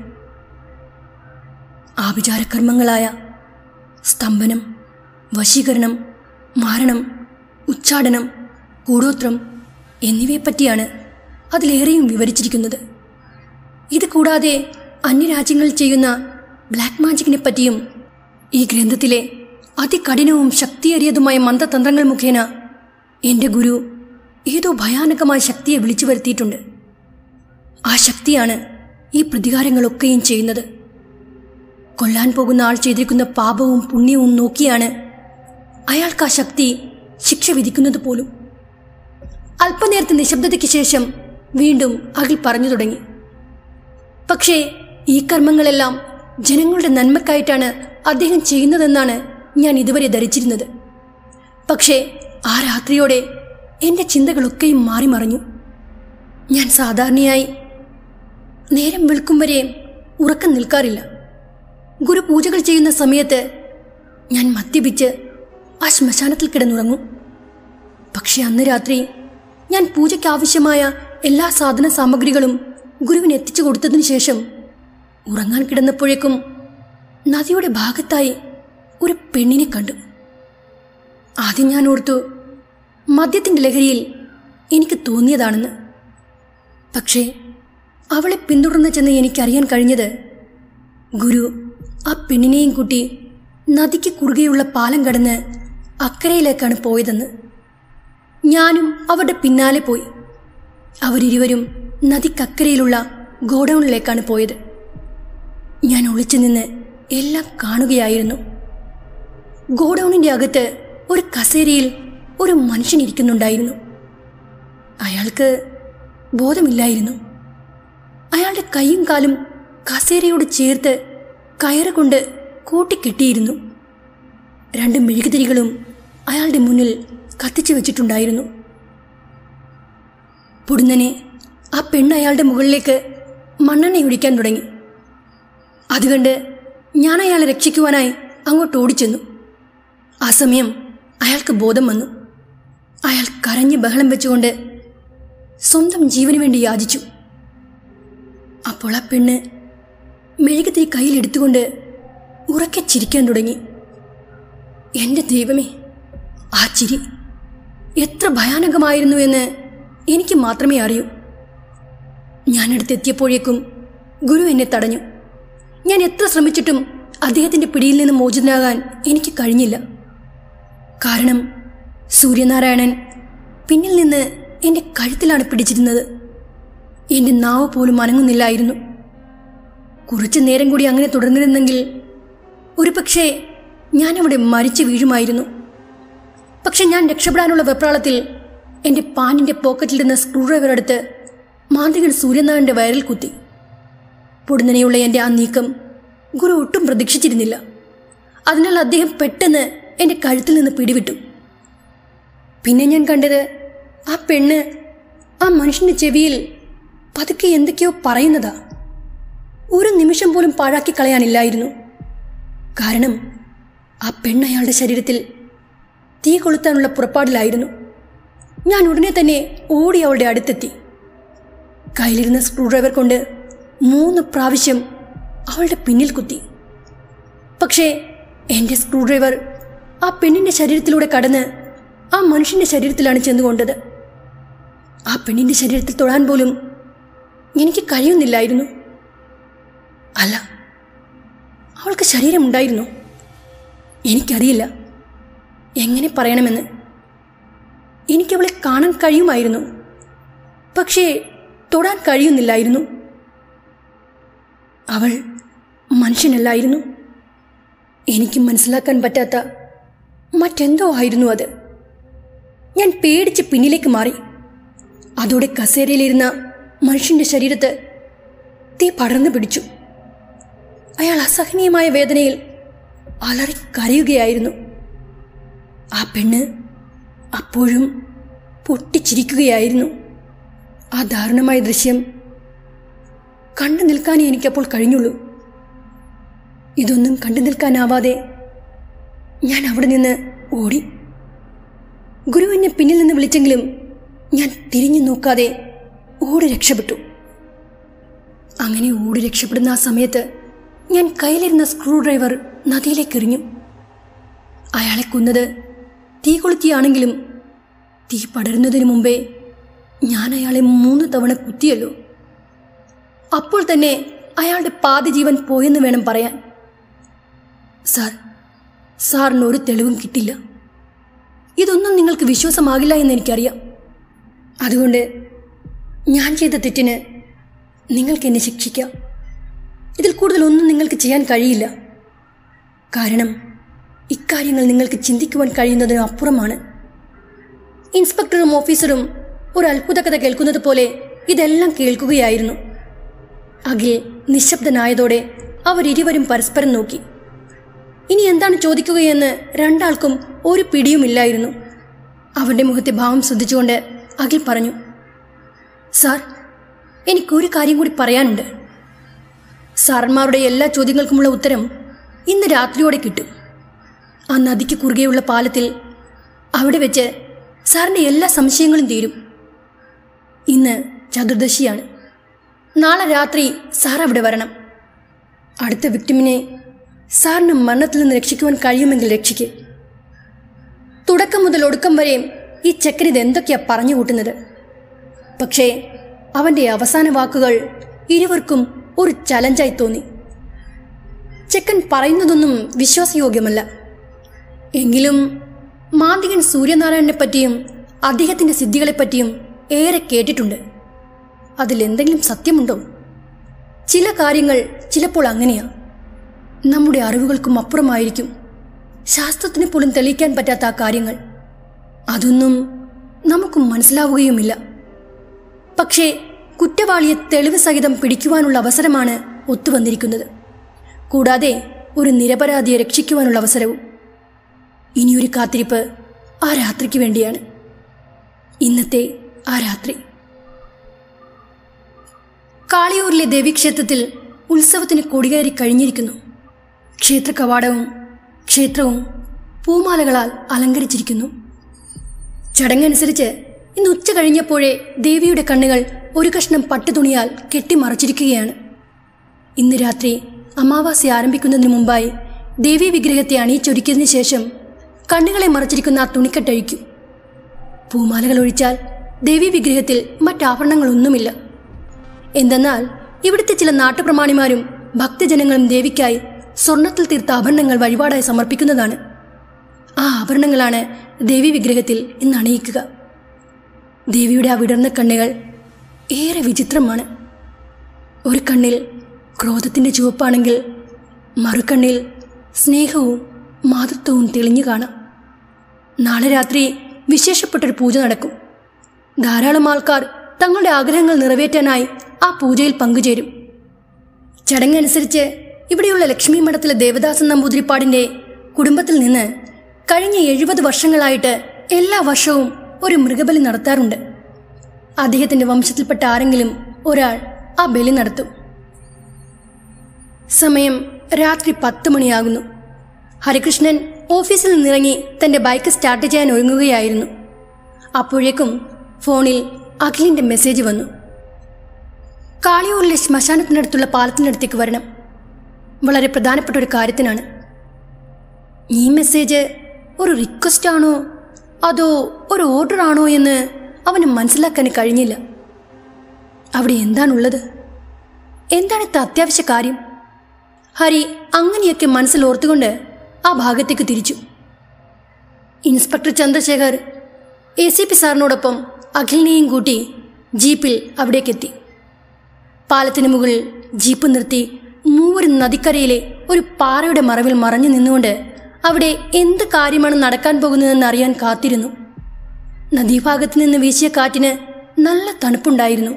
ആഭിചാരകർമ്മങ്ങളായ സ്തംഭനം വശീകരണം മാരണം ഉച്ചാടനം കൂടോത്രം എന്നിവയെപ്പറ്റിയാണ് അതിലേറെയും വിവരിച്ചിരിക്കുന്നത് ഇത് കൂടാതെ അന്യരാജ്യങ്ങളിൽ ചെയ്യുന്ന ബ്ലാക്ക് മാജിക്കിനെ പറ്റിയും ഈ ഗ്രന്ഥത്തിലെ അതികഠിനവും ശക്തിയേറിയതുമായ മന്ത്രതന്ത്രങ്ങൾ മുഖേന എൻ്റെ ഗുരു ഏതോ ഭയാനകമായ ശക്തിയെ വിളിച്ചു വരുത്തിയിട്ടുണ്ട് ആ ശക്തിയാണ് ഈ പ്രതികാരങ്ങളൊക്കെയും ചെയ്യുന്നത് കൊല്ലാൻ പോകുന്ന ആൾ ചെയ്തിരിക്കുന്ന പാപവും പുണ്യവും നോക്കിയാണ് അയാൾക്ക് ആ ശക്തി ശിക്ഷ വിധിക്കുന്നത് പോലും അല്പനേരത്തെ നിശബ്ദതയ്ക്ക് ശേഷം വീണ്ടും അഖിൽ പറഞ്ഞു തുടങ്ങി പക്ഷേ ഈ കർമ്മങ്ങളെല്ലാം ജനങ്ങളുടെ നന്മക്കായിട്ടാണ് അദ്ദേഹം ചെയ്യുന്നതെന്നാണ് ഞാൻ ഇതുവരെ ധരിച്ചിരുന്നത് പക്ഷേ ആ രാത്രിയോടെ എൻ്റെ ചിന്തകളൊക്കെയും മാറി മറിഞ്ഞു ഞാൻ സാധാരണയായി നേരം വെളുക്കും വരെ ഉറക്കം നിൽക്കാറില്ല ഗുരു പൂജകൾ ചെയ്യുന്ന സമയത്ത് ഞാൻ മദ്യപിച്ച് ആ ശ്മശാനത്തിൽ കിടന്നുറങ്ങും പക്ഷെ അന്ന് രാത്രി ഞാൻ പൂജയ്ക്ക് ആവശ്യമായ എല്ലാ സാധന സാമഗ്രികളും ഗുരുവിന് എത്തിച്ചു കൊടുത്തതിനു ശേഷം ഉറങ്ങാൻ കിടന്നപ്പോഴേക്കും നദിയുടെ ഭാഗത്തായി ഒരു പെണ്ണിനെ കണ്ടു ആദ്യം ഞാൻ ഓർത്തു മദ്യത്തിൻ്റെ ലഹരിയിൽ എനിക്ക് തോന്നിയതാണെന്ന് പക്ഷേ അവളെ പിന്തുടർന്ന് ചെന്ന് എനിക്കറിയാൻ കഴിഞ്ഞത് ഗുരു ആ പെണ്ണിനെയും കൂട്ടി നദിക്ക് കുറുകെയുള്ള പാലം കടന്ന് അക്കരയിലേക്കാണ് പോയതെന്ന് ഞാനും അവരുടെ പിന്നാലെ പോയി അവരിരുവരും നദിക്കക്കരയിലുള്ള ഗോഡൌണിലേക്കാണ് പോയത് ഞാൻ ഒളിച്ചു നിന്ന് എല്ലാം കാണുകയായിരുന്നു ഗോഡൌണിന്റെ അകത്ത് ഒരു കസേരയിൽ ഒരു മനുഷ്യൻ ഇരിക്കുന്നുണ്ടായിരുന്നു അയാൾക്ക് ബോധമില്ലായിരുന്നു അയാളുടെ കൈയും കാലും കസേരയോട് ചേർത്ത് കയറ് കൊണ്ട് കൂട്ടിക്കെട്ടിയിരുന്നു രണ്ട് മെഴുകുതിരികളും അയാളുടെ മുന്നിൽ കത്തിച്ചു വെച്ചിട്ടുണ്ടായിരുന്നു പൊടുന്നനെ ആ പെണ്ണ് അയാളുടെ മുകളിലേക്ക് മണ്ണെണ്ണ ഒഴിക്കാൻ തുടങ്ങി അതുകണ്ട് ഞാൻ അയാളെ രക്ഷിക്കുവാനായി അങ്ങോട്ട് ഓടിച്ചെന്നു ആ സമയം അയാൾക്ക് ബോധം വന്നു അയാൾ കരഞ്ഞ് ബഹളം വെച്ചുകൊണ്ട് സ്വന്തം ജീവന് വേണ്ടി യാചിച്ചു അപ്പോൾ ആ പെണ്ണ് മെഴുകുതിരി കയ്യിലെടുത്തുകൊണ്ട് ഉറക്കെ ചിരിക്കാൻ തുടങ്ങി എൻ്റെ ദൈവമേ ആ ചിരി എത്ര ഭയാനകമായിരുന്നു എന്ന് എനിക്ക് മാത്രമേ അറിയൂ ഞാനടുത്തെത്തിയപ്പോഴേക്കും ഗുരു എന്നെ തടഞ്ഞു ഞാൻ എത്ര ശ്രമിച്ചിട്ടും അദ്ദേഹത്തിൻ്റെ പിടിയിൽ നിന്ന് മോചിതനാകാൻ എനിക്ക് കഴിഞ്ഞില്ല കാരണം സൂര്യനാരായണൻ പിന്നിൽ നിന്ന് എൻ്റെ കഴുത്തിലാണ് പിടിച്ചിരുന്നത് എൻ്റെ നാവ് പോലും അനങ്ങുന്നില്ലായിരുന്നു കുറച്ചു നേരം കൂടി അങ്ങനെ തുടർന്നിരുന്നെങ്കിൽ ഒരുപക്ഷെ ഞാൻ അവിടെ മരിച്ചു വീഴുമായിരുന്നു പക്ഷെ ഞാൻ രക്ഷപ്പെടാനുള്ള വെപ്രാളത്തിൽ എൻ്റെ പാനിൻ്റെ പോക്കറ്റിൽ നിന്ന് സ്ക്രൂ ഡ്രൈവർ എടുത്ത് മാന്ത്രികൻ സൂര്യനാരായണൻ്റെ വയറിൽ കുത്തി പൊടുന്നനെയുള്ള എൻ്റെ ആ നീക്കം ഗുരു ഒട്ടും പ്രതീക്ഷിച്ചിരുന്നില്ല അതിനാൽ അദ്ദേഹം പെട്ടെന്ന് എൻ്റെ കഴുത്തിൽ നിന്ന് പിടിവിട്ടു പിന്നെ ഞാൻ കണ്ടത് ആ പെണ്ണ് ആ മനുഷ്യന്റെ ചെവിയിൽ പതുക്കെ എന്തൊക്കെയോ പറയുന്നതാ ഒരു നിമിഷം പോലും പാഴാക്കി കളയാനില്ലായിരുന്നു കാരണം ആ പെണ്ണ് അയാളുടെ ശരീരത്തിൽ തീ കൊളുത്താനുള്ള പുറപ്പാടിലായിരുന്നു ഞാൻ ഉടനെ തന്നെ ഓടി അവളുടെ അടുത്തെത്തി കയ്യിലിരുന്ന സ്ക്രൂ ഡ്രൈവർ കൊണ്ട് മൂന്ന് പ്രാവശ്യം അവളുടെ പിന്നിൽ കുത്തി പക്ഷേ എൻ്റെ സ്ക്രൂ ഡ്രൈവർ ആ പെണ്ണിൻ്റെ ശരീരത്തിലൂടെ കടന്ന് ആ മനുഷ്യൻ്റെ ശരീരത്തിലാണ് ചെന്നുകൊണ്ടത് ആ പെണ്ണിൻ്റെ ശരീരത്തിൽ തൊടാൻ പോലും എനിക്ക് കഴിയുന്നില്ലായിരുന്നു അല്ല അവൾക്ക് ശരീരമുണ്ടായിരുന്നു എനിക്കറിയില്ല എങ്ങനെ പറയണമെന്ന് എനിക്കവളെ കാണാൻ കഴിയുമായിരുന്നു പക്ഷേ തൊടാൻ കഴിയുന്നില്ലായിരുന്നു അവൾ മനുഷ്യനല്ലായിരുന്നു എനിക്ക് മനസ്സിലാക്കാൻ പറ്റാത്ത മറ്റെന്തോ ആയിരുന്നു അത് ഞാൻ പേടിച്ച് പിന്നിലേക്ക് മാറി അതോടെ കസേരയിലിരുന്ന മനുഷ്യന്റെ ശരീരത്ത് തീ പടർന്നു പിടിച്ചു അയാൾ അസഹനീയമായ വേദനയിൽ അലറി കരയുകയായിരുന്നു ആ പെണ്ണ് അപ്പോഴും പൊട്ടിച്ചിരിക്കുകയായിരുന്നു ആ ദാരുണമായ ദൃശ്യം കണ്ടു നിൽക്കാനേ എനിക്കപ്പോൾ കഴിഞ്ഞുള്ളൂ ഇതൊന്നും കണ്ടു നിൽക്കാനാവാതെ ഞാൻ അവിടെ നിന്ന് ഓടി ഗുരു എന്നെ പിന്നിൽ നിന്ന് വിളിച്ചെങ്കിലും ഞാൻ തിരിഞ്ഞു നോക്കാതെ ഓടി രക്ഷപ്പെട്ടു അങ്ങനെ ഓടി രക്ഷപ്പെടുന്ന ആ സമയത്ത് ഞാൻ കയ്യിലിരുന്ന സ്ക്രൂ ഡ്രൈവർ നദിയിലേക്ക് എറിഞ്ഞു അയാളെ കൊന്നത് തീ കൊളുത്തിയാണെങ്കിലും തീ പടരുന്നതിന് മുമ്പേ ഞാൻ അയാളെ മൂന്ന് തവണ കുത്തിയല്ലോ അപ്പോൾ തന്നെ അയാളുടെ പാതി ജീവൻ പോയെന്ന് വേണം പറയാൻ സാർ സാറിന് ഒരു തെളിവും കിട്ടില്ല ഇതൊന്നും നിങ്ങൾക്ക് വിശ്വാസമാകില്ല എന്ന് എനിക്കറിയാം അതുകൊണ്ട് ഞാൻ ചെയ്ത തെറ്റിന് നിങ്ങൾക്ക് എന്നെ ശിക്ഷിക്കാം ഇതിൽ കൂടുതലൊന്നും നിങ്ങൾക്ക് ചെയ്യാൻ കഴിയില്ല കാരണം ഇക്കാര്യങ്ങൾ നിങ്ങൾക്ക് ചിന്തിക്കുവാൻ കഴിയുന്നതിനും അപ്പുറമാണ് ഇൻസ്പെക്ടറും ഓഫീസറും ഒരു അത്ഭുത കഥ കേൾക്കുന്നത് പോലെ ഇതെല്ലാം കേൾക്കുകയായിരുന്നു അഖിൽ നിശബ്ദനായതോടെ അവരിരുവരും പരസ്പരം നോക്കി ഇനി എന്താണ് ചോദിക്കുകയെന്ന് രണ്ടാൾക്കും ഒരു പിടിയുമില്ലായിരുന്നു അവന്റെ മുഖത്തെ ഭാവം ശ്രദ്ധിച്ചുകൊണ്ട് അഖിൽ പറഞ്ഞു സാർ എനിക്കൊരു കാര്യം കൂടി പറയാനുണ്ട് സാറന്മാരുടെ എല്ലാ ചോദ്യങ്ങൾക്കുമുള്ള ഉത്തരം ഇന്ന് രാത്രിയോടെ കിട്ടും ആ നദിക്ക് കുറുകെയുള്ള പാലത്തിൽ അവിടെ വെച്ച് സാറിൻ്റെ എല്ലാ സംശയങ്ങളും തീരും ഇന്ന് ചതുർദശിയാണ് നാളെ രാത്രി സാർ അവിടെ വരണം അടുത്ത വിക്ടിമിനെ സാറിന് മരണത്തിൽ നിന്ന് രക്ഷിക്കുവാൻ കഴിയുമെങ്കിൽ രക്ഷിക്ക് തുടക്കം മുതൽ ഒടുക്കം വരെയും ഈ ചെക്കൻ ഇത് എന്തൊക്കെയാ പറഞ്ഞു കൂട്ടുന്നത് പക്ഷേ അവന്റെ അവസാന വാക്കുകൾ ഇരുവർക്കും ഒരു ചലഞ്ചായി തോന്നി ചെക്കൻ പറയുന്നതൊന്നും വിശ്വാസയോഗ്യമല്ല എങ്കിലും മാന്തികൻ സൂര്യനാരായണനെ പറ്റിയും അദ്ദേഹത്തിന്റെ സിദ്ധികളെപ്പറ്റിയും ഏറെ കേട്ടിട്ടുണ്ട് അതിലെന്തെങ്കിലും സത്യമുണ്ടോ ചില കാര്യങ്ങൾ ചിലപ്പോൾ അങ്ങനെയാ നമ്മുടെ അറിവുകൾക്കും അപ്പുറമായിരിക്കും ശാസ്ത്രത്തിന് പോലും തെളിയിക്കാൻ പറ്റാത്ത ആ കാര്യങ്ങൾ അതൊന്നും നമുക്ക് മനസ്സിലാവുകയുമില്ല പക്ഷേ കുറ്റവാളിയെ തെളിവ് സഹിതം പിടിക്കുവാനുള്ള അവസരമാണ് ഒത്തുവന്നിരിക്കുന്നത് കൂടാതെ ഒരു നിരപരാധിയെ രക്ഷിക്കുവാനുള്ള അവസരവും ഇനിയൊരു കാത്തിരിപ്പ് ആ രാത്രിക്ക് വേണ്ടിയാണ് ഇന്നത്തെ ആ രാത്രി കാളിയൂരിലെ ദേവീക്ഷേത്രത്തിൽ ഉത്സവത്തിന് കൊടികയറി കഴിഞ്ഞിരിക്കുന്നു ക്ഷേത്ര കവാടവും ക്ഷേത്രവും പൂമാലകളാൽ അലങ്കരിച്ചിരിക്കുന്നു ചടങ്ങനുസരിച്ച് ഇന്ന് ഉച്ച കഴിഞ്ഞപ്പോഴേ ദേവിയുടെ കണ്ണുകൾ ഒരു കഷ്ണം പട്ടുതുണിയാൽ കെട്ടിമറച്ചിരിക്കുകയാണ് ഇന്ന് രാത്രി അമാവാസി ആരംഭിക്കുന്നതിന് മുമ്പായി ദേവീ വിഗ്രഹത്തെ അണിയിച്ചൊരുക്കിയതിനു ശേഷം കണ്ണുകളെ മറച്ചിരിക്കുന്ന ആ തുണിക്കെട്ടഴിക്കും പൂമാലകൾ ഒഴിച്ചാൽ ദേവീ വിഗ്രഹത്തിൽ മറ്റാഭരണങ്ങളൊന്നുമില്ല എന്തെന്നാൽ ഇവിടുത്തെ ചില നാട്ടുപ്രമാണിമാരും ഭക്തജനങ്ങളും ദേവിക്കായി സ്വർണത്തിൽ തീർത്ത ആഭരണങ്ങൾ വഴിപാടായി സമർപ്പിക്കുന്നതാണ് ആ ആഭരണങ്ങളാണ് ദേവി വിഗ്രഹത്തിൽ ഇന്ന് അണിയിക്കുക ദേവിയുടെ ആ വിടർന്ന കണ്ണുകൾ ഏറെ വിചിത്രമാണ് ഒരു കണ്ണിൽ ക്രോധത്തിൻ്റെ ചുവപ്പാണെങ്കിൽ മറുകണ്ണിൽ സ്നേഹവും മാതൃത്വവും തെളിഞ്ഞു കാണാം നാളെ രാത്രി വിശേഷപ്പെട്ടൊരു പൂജ നടക്കും ധാരാളം ആൾക്കാർ തങ്ങളുടെ ആഗ്രഹങ്ങൾ നിറവേറ്റാനായി ആ പൂജയിൽ പങ്കുചേരും ചടങ്ങനുസരിച്ച് ഇവിടെയുള്ള ലക്ഷ്മി മഠത്തിലെ ദേവദാസൻ നമ്പൂതിരിപ്പാടിന്റെ കുടുംബത്തിൽ നിന്ന് കഴിഞ്ഞ എഴുപത് വർഷങ്ങളായിട്ട് എല്ലാ വർഷവും ഒരു മൃഗബലി നടത്താറുണ്ട് അദ്ദേഹത്തിന്റെ വംശത്തിൽപ്പെട്ട ആരെങ്കിലും ഒരാൾ ആ ബലി നടത്തും സമയം രാത്രി പത്ത് മണിയാകുന്നു ഹരികൃഷ്ണൻ ഓഫീസിൽ നിന്നിറങ്ങി തന്റെ ബൈക്ക് സ്റ്റാർട്ട് ചെയ്യാൻ ഒരുങ്ങുകയായിരുന്നു അപ്പോഴേക്കും ഫോണിൽ അഖിലിന്റെ മെസ്സേജ് വന്നു കാളിയൂരിലെ ശ്മശാനത്തിനടുത്തുള്ള പാലത്തിനടുത്തേക്ക് വരണം വളരെ പ്രധാനപ്പെട്ട ഒരു കാര്യത്തിനാണ് ഈ മെസ്സേജ് ഒരു റിക്വസ്റ്റ് ആണോ അതോ ഒരു ഓർഡർ ആണോ എന്ന് അവന് മനസ്സിലാക്കാൻ കഴിഞ്ഞില്ല അവിടെ എന്താണുള്ളത് എന്താണ് ഇത്ര അത്യാവശ്യ കാര്യം ഹരി അങ്ങനെയൊക്കെ മനസ്സിൽ ഓർത്തുകൊണ്ട് ആ ഭാഗത്തേക്ക് തിരിച്ചു inspector Chandrasekhar A C P സാറിനോടൊപ്പം അഖിലിനെയും കൂട്ടി ജീപ്പിൽ അവിടേക്കെത്തി പാലത്തിന് മുകളിൽ ജീപ്പ് നിർത്തി മൂവരും നദിക്കരയിലെ ഒരു പാറയുടെ മറവിൽ മറഞ്ഞു നിന്നുകൊണ്ട് അവിടെ എന്ത് കാര്യമാണ് നടക്കാൻ പോകുന്നതെന്ന് അറിയാൻ കാത്തിരുന്നു നദീഭാഗത്ത് നിന്ന് വീശിയ കാറ്റിന് നല്ല തണുപ്പുണ്ടായിരുന്നു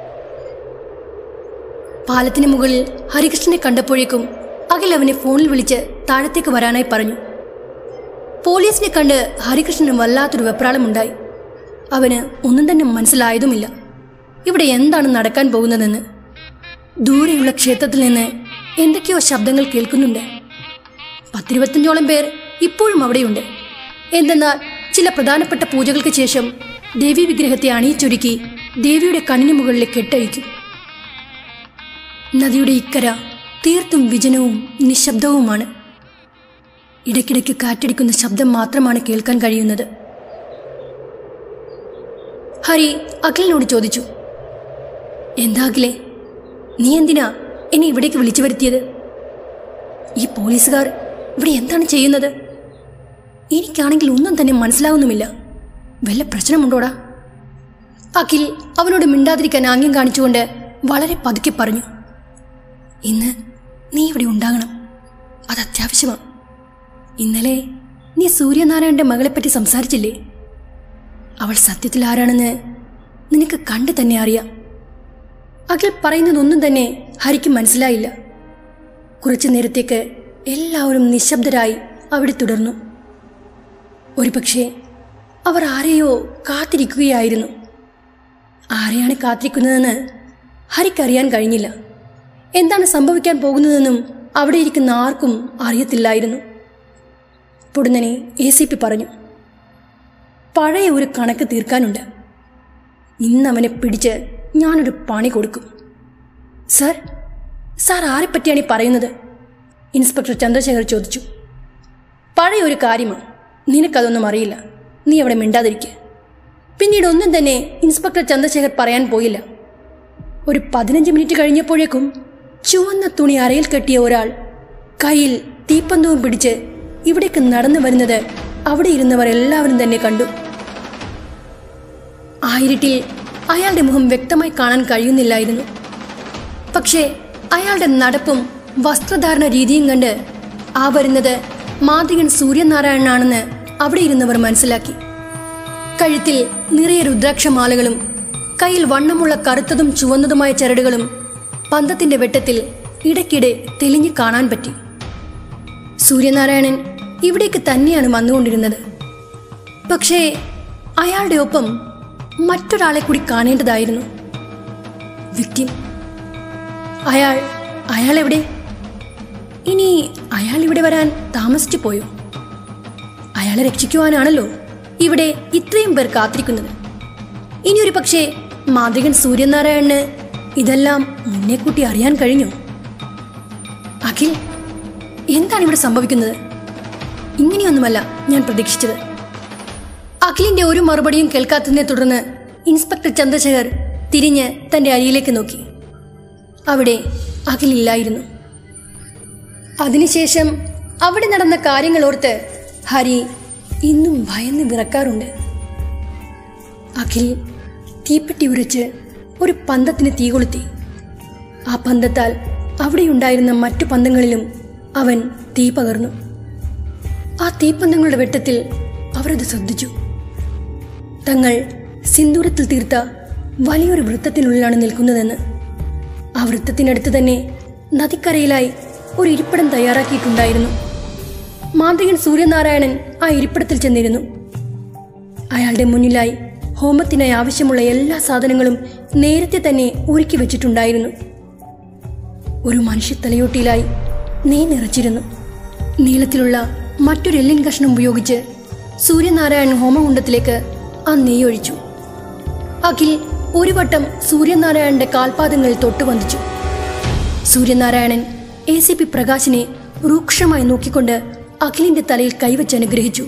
പാലത്തിന് മുകളിൽ ഹരികൃഷ്ണനെ കണ്ടപ്പോഴേക്കും അഖിൽ അവനെ ഫോണിൽ വിളിച്ച് താഴത്തേക്ക് വരാനായി പറഞ്ഞു പോലീസിനെ കണ്ട് ഹരികൃഷ്ണന് വല്ലാത്തൊരു വെപ്രാളമുണ്ടായി അവന് ഒന്നും തന്നെ മനസ്സിലായതുമില്ല ഇവിടെ എന്താണ് നടക്കാൻ പോകുന്നതെന്ന് ദൂരെയുള്ള ക്ഷേത്രത്തിൽ നിന്ന് എന്തൊക്കെയോ ശബ്ദങ്ങൾ കേൾക്കുന്നുണ്ട് പത്തിരുപത്തഞ്ചോളം പേർ ഇപ്പോഴും അവിടെയുണ്ട് എന്തെന്നാൽ ചില പ്രധാനപ്പെട്ട പൂജകൾക്ക് ശേഷം ദേവി വിഗ്രഹത്തെ അണിയിച്ചൊരുക്കി ദേവിയുടെ കണ്ണിന് മുകളിൽ കെട്ടഴിക്കും നദിയുടെ ഇക്കര തീർത്തും വിജനവും നിശബ്ദവുമാണ് ഇടയ്ക്കിടയ്ക്ക് കാറ്റടിക്കുന്ന ശബ്ദം മാത്രമാണ് കേൾക്കാൻ കഴിയുന്നത് ഹരി അഖിലിനോട് ചോദിച്ചു എന്താ അഖിലേ നീ എന്തിനാ എന്നെ ഇവിടേക്ക് വിളിച്ചു വരുത്തിയത് ഈ പോലീസുകാർ ഇവിടെ എന്താണ് ചെയ്യുന്നത് എനിക്കാണെങ്കിൽ ഒന്നും തന്നെ മനസ്സിലാവുന്നുമില്ല വല്ല പ്രശ്നമുണ്ടോടാ അഖിൽ അവനോട് മിണ്ടാതിരിക്കാൻ ആംഗ്യം കാണിച്ചുകൊണ്ട് വളരെ പതുക്കെ പറഞ്ഞു ഇന്ന് നീ ഇവിടെ ഉണ്ടാകണം അത് അത്യാവശ്യമാണ് ഇന്നലെ നീ സൂര്യനാരായണന്റെ മകളെപ്പറ്റി സംസാരിച്ചില്ലേ അവൾ സത്യത്തിൽ ആരാണെന്ന് നിനക്ക് കണ്ടു തന്നെ അറിയാം അഖിൽ പറയുന്നതൊന്നും തന്നെ ഹരിക്ക് മനസ്സിലായില്ല കുറച്ചു നേരത്തേക്ക് എല്ലാവരും നിശബ്ദരായി അവിടെ തുടർന്നു ഒരുപക്ഷെ അവർ ആരെയോ കാത്തിരിക്കുകയായിരുന്നു ആരെയാണ് കാത്തിരിക്കുന്നതെന്ന് ഹരിക്കറിയാൻ കഴിഞ്ഞില്ല എന്താണ് സംഭവിക്കാൻ പോകുന്നതെന്നും അവിടെ ഇരിക്കുന്ന ആർക്കും അറിയത്തില്ലായിരുന്നു പൊടുന്നനെ എ സി പി പറഞ്ഞു പഴയ ഒരു കണക്ക് തീർക്കാനുണ്ട് ഇന്നവനെ പിടിച്ച് ഞാനൊരു പണി കൊടുക്കും സാർ സാർ ആരെപ്പറ്റിയാണ് ഈ പറയുന്നത് ഇൻസ്പെക്ടർ ചന്ദ്രശേഖർ ചോദിച്ചു പഴയ ഒരു കാര്യമാണ് നിനക്കതൊന്നും അറിയില്ല നീ അവിടെ മിണ്ടാതിരിക്കുക പിന്നീട് ഒന്നും തന്നെ ഇൻസ്പെക്ടർ ചന്ദ്രശേഖർ പറയാൻ പോയില്ല ഒരു പതിനഞ്ച് മിനിറ്റ് കഴിഞ്ഞപ്പോഴേക്കും ചുവന്ന തുണി അരയിൽ കെട്ടിയ ഒരാൾ കയ്യിൽ തീപ്പന്തവും പിടിച്ച് ഇവിടേക്ക് നടന്നു വരുന്നത് അവിടെ ഇരുന്നവർ എല്ലാവരും തന്നെ കണ്ടു ആയിരട്ടിൽ അയാളുടെ മുഖം വ്യക്തമായി കാണാൻ കഴിയുന്നില്ലായിരുന്നു പക്ഷേ അയാളുടെ നടപ്പും വസ്ത്രധാരണ രീതിയും കണ്ട് ആ വരുന്നത് മാന്ത്രികൻ സൂര്യനാരായണനാണെന്ന് അവിടെ ഇരുന്നവർ മനസ്സിലാക്കി കഴുത്തിൽ നിറയെ രുദ്രാക്ഷമാലകളും കയ്യിൽ വണ്ണമുള്ള കറുത്തതും ചുവന്നതുമായ ചരടുകളും പന്തത്തിന്റെ വെട്ടത്തിൽ ഇടയ്ക്കിടെ തെളിഞ്ഞു കാണാൻ പറ്റി സൂര്യനാരായണൻ ഇവിടേക്ക് തന്നെയാണ് വന്നുകൊണ്ടിരുന്നത് പക്ഷേ അയാളുടെ ഒപ്പം മറ്റൊരാളെ കൂടി കാണേണ്ടതായിരുന്നു വിക്ടിം അയാൾ അയാൾ എവിടെ ഇനി അയാൾ ഇവിടെ വരാൻ താമസിച്ചു പോയോ അയാളെ രക്ഷിക്കുവാനാണല്ലോ ഇവിടെ ഇത്രയും പേർ കാത്തിരിക്കുന്നത് ഇനി ഒരു പക്ഷേ മാന്ത്രികൻ സൂര്യനാരായണന് ഇതെല്ലാം മുന്നേ കൂട്ടി അറിയാൻ കഴിഞ്ഞു അഖിൽ എന്താണ് ഇവിടെ സംഭവിക്കുന്നത് ഇങ്ങനെയൊന്നുമല്ല ഞാൻ പ്രതീക്ഷിച്ചത് അഖിലിന്റെ ഒരു മറുപടിയും കേൾക്കാത്തതിനെ തുടർന്ന് ഇൻസ്പെക്ടർ ചന്ദ്രശേഖർ തിരിഞ്ഞ് തന്റെ അരിയിലേക്ക് നോക്കി അവിടെ അഖിലില്ലായിരുന്നു അതിനുശേഷം അവിടെ നടന്ന കാര്യങ്ങൾ ഓർത്ത് ഹരി ഇന്നും ഭയന്ന് വിറക്കാറുണ്ട് അഖിൽ തീപ്പെട്ടി ഉരച്ച് ഒരു പന്തത്തിന് തീ കൊളുത്തി ആ പന്തത്താൽ അവിടെയുണ്ടായിരുന്ന മറ്റു പന്തങ്ങളിലും അവൻ തീ പകർന്നു ആ തീപ്പന്തങ്ങളുടെ വെട്ടത്തിൽ അവരത് ശ്രദ്ധിച്ചു തങ്ങൾ സിന്ദൂരത്തിൽ തീർത്ത വലിയൊരു വൃത്തത്തിനുള്ളിലാണ് നിൽക്കുന്നതെന്ന് ആ വൃത്തത്തിനടുത്ത് തന്നെ നദിക്കരയിലായി ഒരു ഇരിപ്പിടം തയ്യാറാക്കിയിട്ടുണ്ടായിരുന്നു മാന്ത്രികൻ സൂര്യനാരായണൻ ആ ഇരിപ്പിടത്തിൽ ചെന്നിരുന്നു അയാളുടെ മുന്നിലായി ഹോമത്തിനായി ആവശ്യമുള്ള എല്ലാ സാധനങ്ങളും നേരത്തെ തന്നെ ഒരുക്കി വെച്ചിട്ടുണ്ടായിരുന്നു ഒരു മനുഷ്യ തലയോട്ടിയിലായി നെയ് നിറച്ചിരുന്നു നീളത്തിലുള്ള മറ്റൊരു എല്ലിൻ കഷ്ണം ഉപയോഗിച്ച് സൂര്യനാരായണൻ ഹോമകുണ്ടത്തിലേക്ക് ആ നെയ്യ് ഒഴിച്ചു അഖിൽ ഒരു വട്ടം സൂര്യനാരായണന്റെ കാൽപാദങ്ങളിൽ തൊട്ടുവന്ദിച്ചു സൂര്യനാരായണൻ എ സി പി പ്രകാശിനെ രൂക്ഷമായി നോക്കിക്കൊണ്ട് അഖിലിന്റെ തലയിൽ കൈവച്ച് അനുഗ്രഹിച്ചു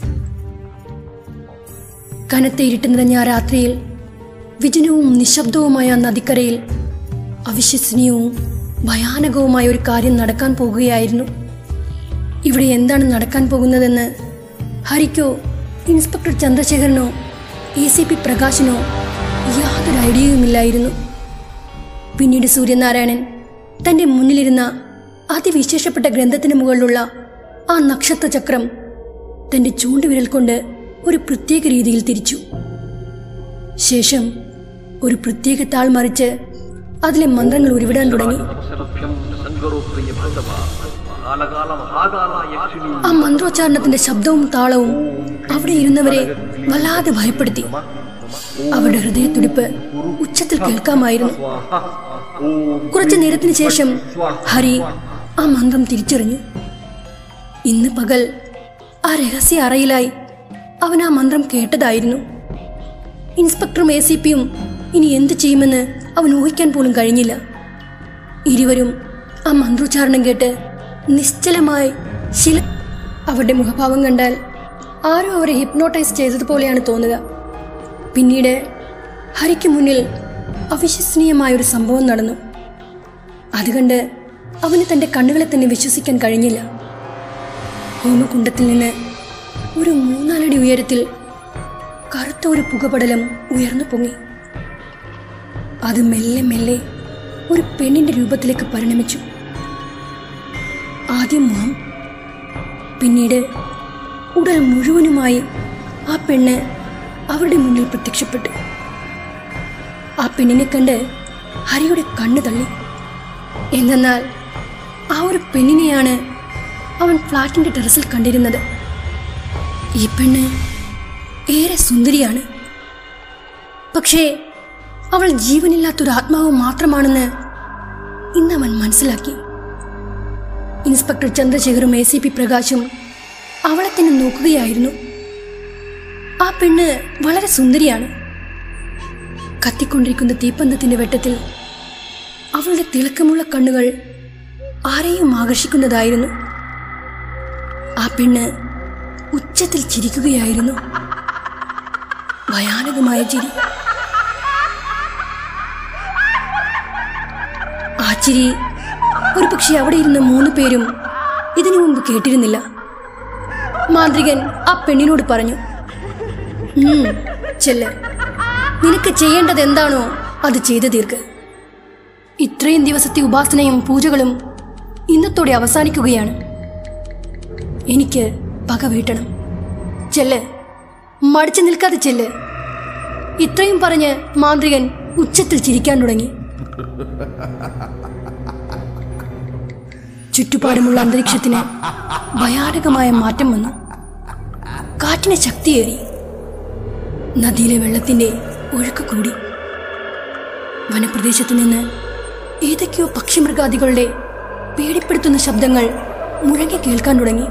കനത്ത ഇരുട്ട് നിറഞ്ഞ ആ രാത്രിയിൽ വിജനവും നിശബ്ദവുമായ ആ നദിക്കരയിൽ അവിശ്വസനീയവും ഭയാനകവുമായ ഒരു കാര്യം നടക്കാൻ പോകുകയായിരുന്നു ഇവിടെ എന്താണ് നടക്കാൻ പോകുന്നതെന്ന് ഹരിക്കോ ഇൻസ്പെക്ടർ ചന്ദ്രശേഖരനോ എ സി പി പ്രകാശനോ യാതൊരു ഐഡിയയുമില്ലായിരുന്നു പിന്നീട് സൂര്യനാരായണൻ തന്റെ മുന്നിലിരുന്ന അതിവിശേഷപ്പെട്ട ഗ്രന്ഥത്തിന് മുകളിലുള്ള ആ നക്ഷത്ര ചക്രം തന്റെ ചൂണ്ടുവിരൽ കൊണ്ട് ഒരു പ്രത്യേക രീതിയിൽ തിരിച്ചു ശേഷം ഒരു പ്രത്യേക താൾ മറിച്ച് അതിലെ മന്ത്രങ്ങൾ ഉരുവിടാൻ തുടങ്ങി ശരഭ്യം സങ്കരോപ്രിയ ഭഗവ കാലകാലം ആകാല യക്ഷിണി ആ മന്ത്രോച്ചാരണത്തിന്റെ ശബ്ദവും താളവും അവിടെ ഇരുന്നവരെ വല്ലാതെ ഭയപ്പെടുത്തി അവരുടെ ഹൃദയത്തുടിപ്പ് ഉച്ചത്തിൽ കേൾക്കാമായിരുന്നു കുറച്ചു നേരത്തിന് ശേഷം ഹരി ആ മന്ത്രം തിരിച്ചറിഞ്ഞു ഇന്ന് പകൽ ആ രഹസ്യ അറയിലായി അവൻ ആ മന്ത്രം കേട്ടതായിരുന്നു ഇൻസ്പെക്ടറും എ സി പിയും ഇനി എന്തു ചെയ്യുമെന്ന് അവൻ ഊഹിക്കാൻ പോലും കഴിഞ്ഞില്ല ഇരുവരും ആ മന്ത്രോച്ചാരണം കേട്ട് നിശ്ചലമായി ശില അവരുടെ മുഖഭാവം കണ്ടാൽ ആരോ അവരെ ഹിപ്നോട്ടൈസ് ചെയ്തതുപോലെയാണ് തോന്നുക പിന്നീട് ഹരിക്ക് മുന്നിൽ അവിശ്വസനീയമായ ഒരു സംഭവം നടന്നു അതുകണ്ട് അവന് തന്റെ കണ്ണുകളെ തന്നെ വിശ്വസിക്കാൻ കഴിഞ്ഞില്ല ഹോമകുണ്ടത്തിൽ നിന്ന് ഒരു മൂന്നാലടി ഉയരത്തിൽ കറുത്ത ഒരു പുകപടലം ഉയർന്നു പൊങ്ങി അത് മെല്ലെ മെല്ലെ ഒരു പെണ്ണിന്റെ രൂപത്തിലേക്ക് പരിണമിച്ചു ആദ്യം മുഖം പിന്നീട് ഉടൽ മുഴുവനുമായി ആ പെണ്ണ് അവരുടെ മുന്നിൽ പ്രത്യക്ഷപ്പെട്ടു ആ പെണ്ണിനെ കണ്ട് ഹരിയുടെ കണ്ണ് തള്ളി എന്തെന്നാൽ ആ ഒരു പെണ്ണിനെയാണ് അവൻ ഫ്ലാറ്റിന്റെ ടെറസിൽ കണ്ടിരുന്നത് ഈ പെണ്ണ് ഏറെ സുന്ദരിയാണ് പക്ഷേ അവൾ ജീവനില്ലാത്തൊരു ആത്മാവ് മാത്രമാണെന്ന് ഇന്ന് അവൻ മനസ്സിലാക്കി ഇൻസ്പെക്ടർ ചന്ദ്രശേഖറും എ സി പി പ്രകാശും അവളെ തന്നെ നോക്കുകയായിരുന്നു ആ പെണ്ണ് വളരെ സുന്ദരിയാണ് കത്തിക്കൊണ്ടിരിക്കുന്ന തീപ്പന്തത്തിന്റെ വെട്ടത്തിൽ അവളുടെ തിളക്കമുള്ള കണ്ണുകൾ ആരെയും ആകർഷിക്കുന്നതായിരുന്നു ആ പെണ്ണ് ഉച്ചത്തിൽ ചിരിക്കുകയായിരുന്നു ഭയാനകമായ ചിരി ആ ചിരി ഒരു പക്ഷെ അവിടെ ഇരുന്ന മൂന്ന് പേരും ഇതിനു മുമ്പ് കേട്ടിരുന്നില്ല മാന്ത്രികൻ ആ പെണ്ണിനോട് പറഞ്ഞു "ഉം, ചെല്ല് നിനക്ക് ചെയ്യേണ്ടത് എന്താണോ അത് ചെയ്തു തീർക്ക് ഇത്രയും ദിവസത്തെ ഉപാസനയും പൂജകളും ഇന്നത്തോടെ അവസാനിക്കുകയാണ് എനിക്ക് പക വീട്ടണം ചെല്ല് മടിച്ചു നിൽക്കാതെ ചെല്ല് ഇത്രയും പറഞ്ഞ് മാന്ത്രികൻ ഉച്ചത്തിൽ ചിരിക്കാൻ തുടങ്ങി ചുറ്റുപാടുമുള്ള അന്തരീക്ഷത്തിന് ഭയാനകമായ മാറ്റം വന്നു കാറ്റിന് ശക്തിയേറി നദിയിലെ വെള്ളത്തിന്റെ ഒഴുക്ക് കൂടി വനപ്രദേശത്ത് നിന്ന് ഏതൊക്കെയോ പക്ഷിമൃഗാദികളുടെ പേടിപ്പെടുത്തുന്ന ശബ്ദങ്ങൾ മുഴങ്ങി കേൾക്കാൻ തുടങ്ങി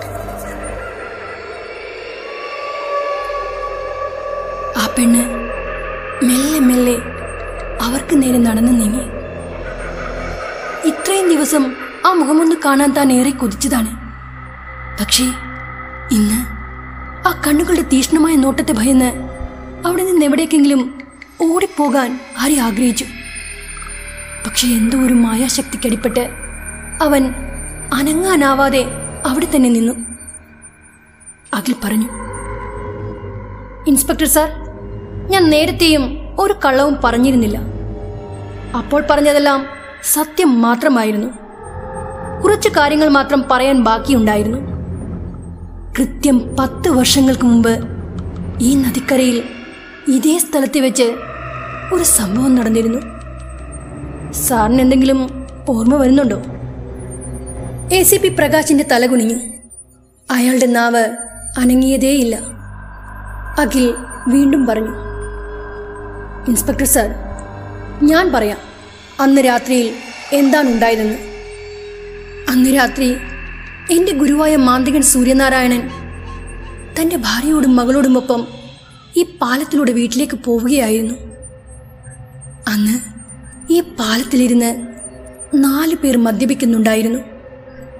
ആ പെണ്ണ് മെല്ലെ മെല്ലെ അവർക്ക് നേരെ നടന്നു നീങ്ങി ഇത്രയും ദിവസം ആ മുഖമൊന്ന് കാണാൻ താൻ ഏറെ കൊതിച്ചതാണ് പക്ഷേ ഇന്ന് ആ കണ്ണുകളുടെ തീക്ഷ്ണമായ നോട്ടത്തെ ഭയന്ന് അവിടെ നിന്ന് എവിടേക്കെങ്കിലും ഓടിപ്പോകാൻ ആരെ ആഗ്രഹിച്ചു പക്ഷെ എന്തോ ഒരു മായാശക്തിക്കടിപ്പെട്ട് അവൻ അനങ്ങാനാവാതെ അവിടെ തന്നെ നിന്നു അഖിൽ പറഞ്ഞു ഇൻസ്പെക്ടർ സാർ ഞാൻ നേരത്തെയും ഒരു കള്ളവും പറഞ്ഞിരുന്നില്ല അപ്പോൾ പറഞ്ഞതെല്ലാം സത്യം മാത്രമായിരുന്നു കുറച്ച് കാര്യങ്ങൾ മാത്രം പറയാൻ ബാക്കിയുണ്ടായിരുന്നു കൃത്യം പത്ത് വർഷങ്ങൾക്ക് മുമ്പ് ഈ നദിക്കരയിൽ ഇതേ സ്ഥലത്ത് വെച്ച് ഒരു സംഭവം നടന്നിരുന്നു സാറിന് എന്തെങ്കിലും ഓർമ്മ വരുന്നുണ്ടോ എ സി പി പ്രകാശിന്റെ തല കുനിഞ്ഞു അയാളുടെ നാവ് അനങ്ങിയതേയില്ല അഖിൽ വീണ്ടും പറഞ്ഞു ഇൻസ്പെക്ടർ സാർ ഞാൻ പറയാം അന്ന് രാത്രിയിൽ എന്താണ് ഉണ്ടായതെന്ന് അന്ന് രാത്രി എൻ്റെ ഗുരുവായ മാന്ത്രികൻ സൂര്യനാരായണൻ തൻ്റെ ഭാര്യയോടും മകളോടുമൊപ്പം ഈ പാലത്തിലൂടെ വീട്ടിലേക്ക് പോവുകയായിരുന്നു അന്ന് ഈ പാലത്തിലിരുന്ന് നാല് പേർ മദ്യപിക്കുന്നുണ്ടായിരുന്നു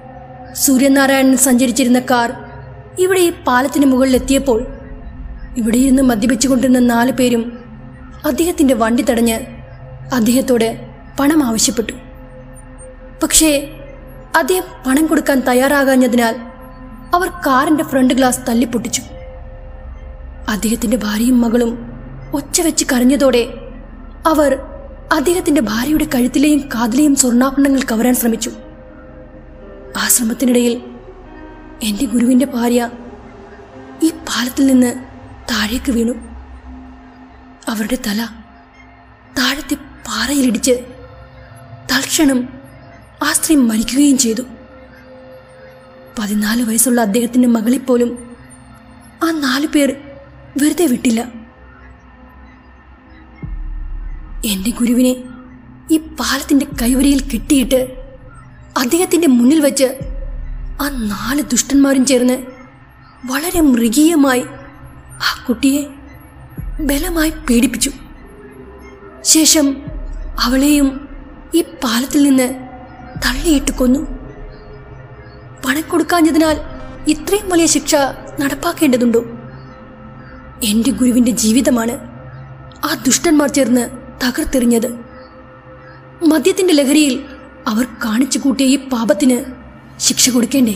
സൂര്യനാരായണൻ സഞ്ചരിച്ചിരുന്ന കാർ ഇവിടെ ഈ പാലത്തിന് മുകളിൽ എത്തിയപ്പോൾ ഇവിടെ ഇരുന്ന് മദ്യപിച്ചുകൊണ്ടിരുന്ന നാല് പേരും അദ്ദേഹത്തിന്റെ വണ്ടി തടഞ്ഞ് അദ്ദേഹത്തോട് പണം ആവശ്യപ്പെട്ടു പക്ഷേ അദ്ദേഹം പണം കൊടുക്കാൻ തയ്യാറാകാഞ്ഞതിനാൽ അവർ കാറിന്റെ ഫ്രണ്ട് ഗ്ലാസ് തല്ലിപ്പൊട്ടിച്ചു അദ്ദേഹത്തിന്റെ ഭാര്യയും മകളും ഒച്ച വെച്ച് കരഞ്ഞതോടെ അവർ അദ്ദേഹത്തിന്റെ ഭാര്യയുടെ കഴുത്തിലെയും കാതിലെയും സ്വർണ്ണാഭരണങ്ങൾ കവരാൻ ശ്രമിച്ചു ആ ശ്രമത്തിനിടയിൽ എന്റെ ഗുരുവിന്റെ ഭാര്യ ഈ പാലത്തിൽ നിന്ന് താഴേക്ക് വീണു അവരുടെ തല താഴത്തെ പാറയിലിടിച്ച് തൽക്ഷണം ആ സ്ത്രീ മരിക്കുകയും ചെയ്തു പതിനാല് വയസ്സുള്ള അദ്ദേഹത്തിന്റെ മകളെപ്പോലും ആ നാലു പേർ വെറുതെ വിട്ടില്ല എന്റെ ഗുരുവിനെ ഈ പാലത്തിന്റെ കൈവരിയിൽ കെട്ടിയിട്ട് അദ്ദേഹത്തിന്റെ മുന്നിൽ വെച്ച് ആ നാല് ദുഷ്ടന്മാരും ചേർന്ന് വളരെ മൃഗീയമായി ആ കുട്ടിയെ ബലമായി പീഡിപ്പിച്ചു ശേഷം അവളെയും ഈ പാലത്തിൽ നിന്ന് തള്ളിയിട്ട് കൊന്നു പണം കൊടുക്കാഞ്ഞതിനാൽ ഇത്രയും വലിയ ശിക്ഷ നടപ്പാക്കേണ്ടതുണ്ടോ എന്റെ ഗുരുവിന്റെ ജീവിതമാണ് ആ ദുഷ്ടന്മാർ ചേർന്ന് തകർത്തെറിഞ്ഞത് മദ്യത്തിന്റെ ലഹരിയിൽ അവർ കാണിച്ചു കൂട്ടിയ ഈ പാപത്തിന് ശിക്ഷ കൊടുക്കേണ്ടേ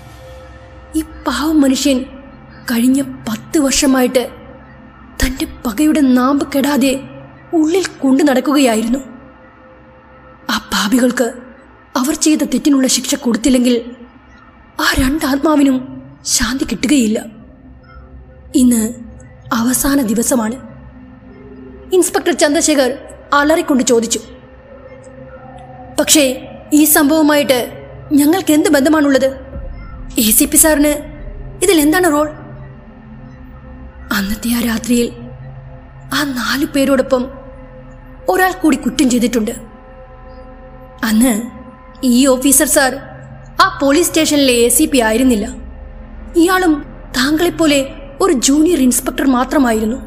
ഈ പാവം മനുഷ്യൻ കഴിഞ്ഞ പത്ത് വർഷമായിട്ട് തന്റെ പകയുടെ നാമ്പ് കെടാതെ ഉള്ളിൽ കൊണ്ടു നടക്കുകയായിരുന്നു ആ പാപികൾക്ക് അവർ ചെയ്ത തെറ്റിനുള്ള ശിക്ഷ കൊടുത്തില്ലെങ്കിൽ ആ രണ്ടാത്മാവിനും ശാന്തി കിട്ടുകയില്ല ഇന്ന് അവസാന ദിവസമാണ് ഇൻസ്പെക്ടർ ചന്ദ്രശേഖർ അലറിക്കൊണ്ട് ചോദിച്ചു പക്ഷേ ഈ സംഭവമായിട്ട് ഞങ്ങൾക്ക് എന്ത് ബന്ധമാണുള്ളത് എ സി പി സാറിന് ഇതിൽ എന്താണ് റോൾ അന്നത്തെ ആ രാത്രിയിൽ ആ നാലു പേരോടൊപ്പം ഒരാൾ കൂടി കുറ്റം ചെയ്തിട്ടുണ്ട് അന്ന് ഈ ഓഫീസർ സാർ ആ പോലീസ് സ്റ്റേഷനിലെ എ സി പി ആയിരുന്നില്ല ഇയാളും താങ്കളെപ്പോലെ ഒരു ജൂനിയർ ഇൻസ്പെക്ടർ മാത്രമായിരുന്നു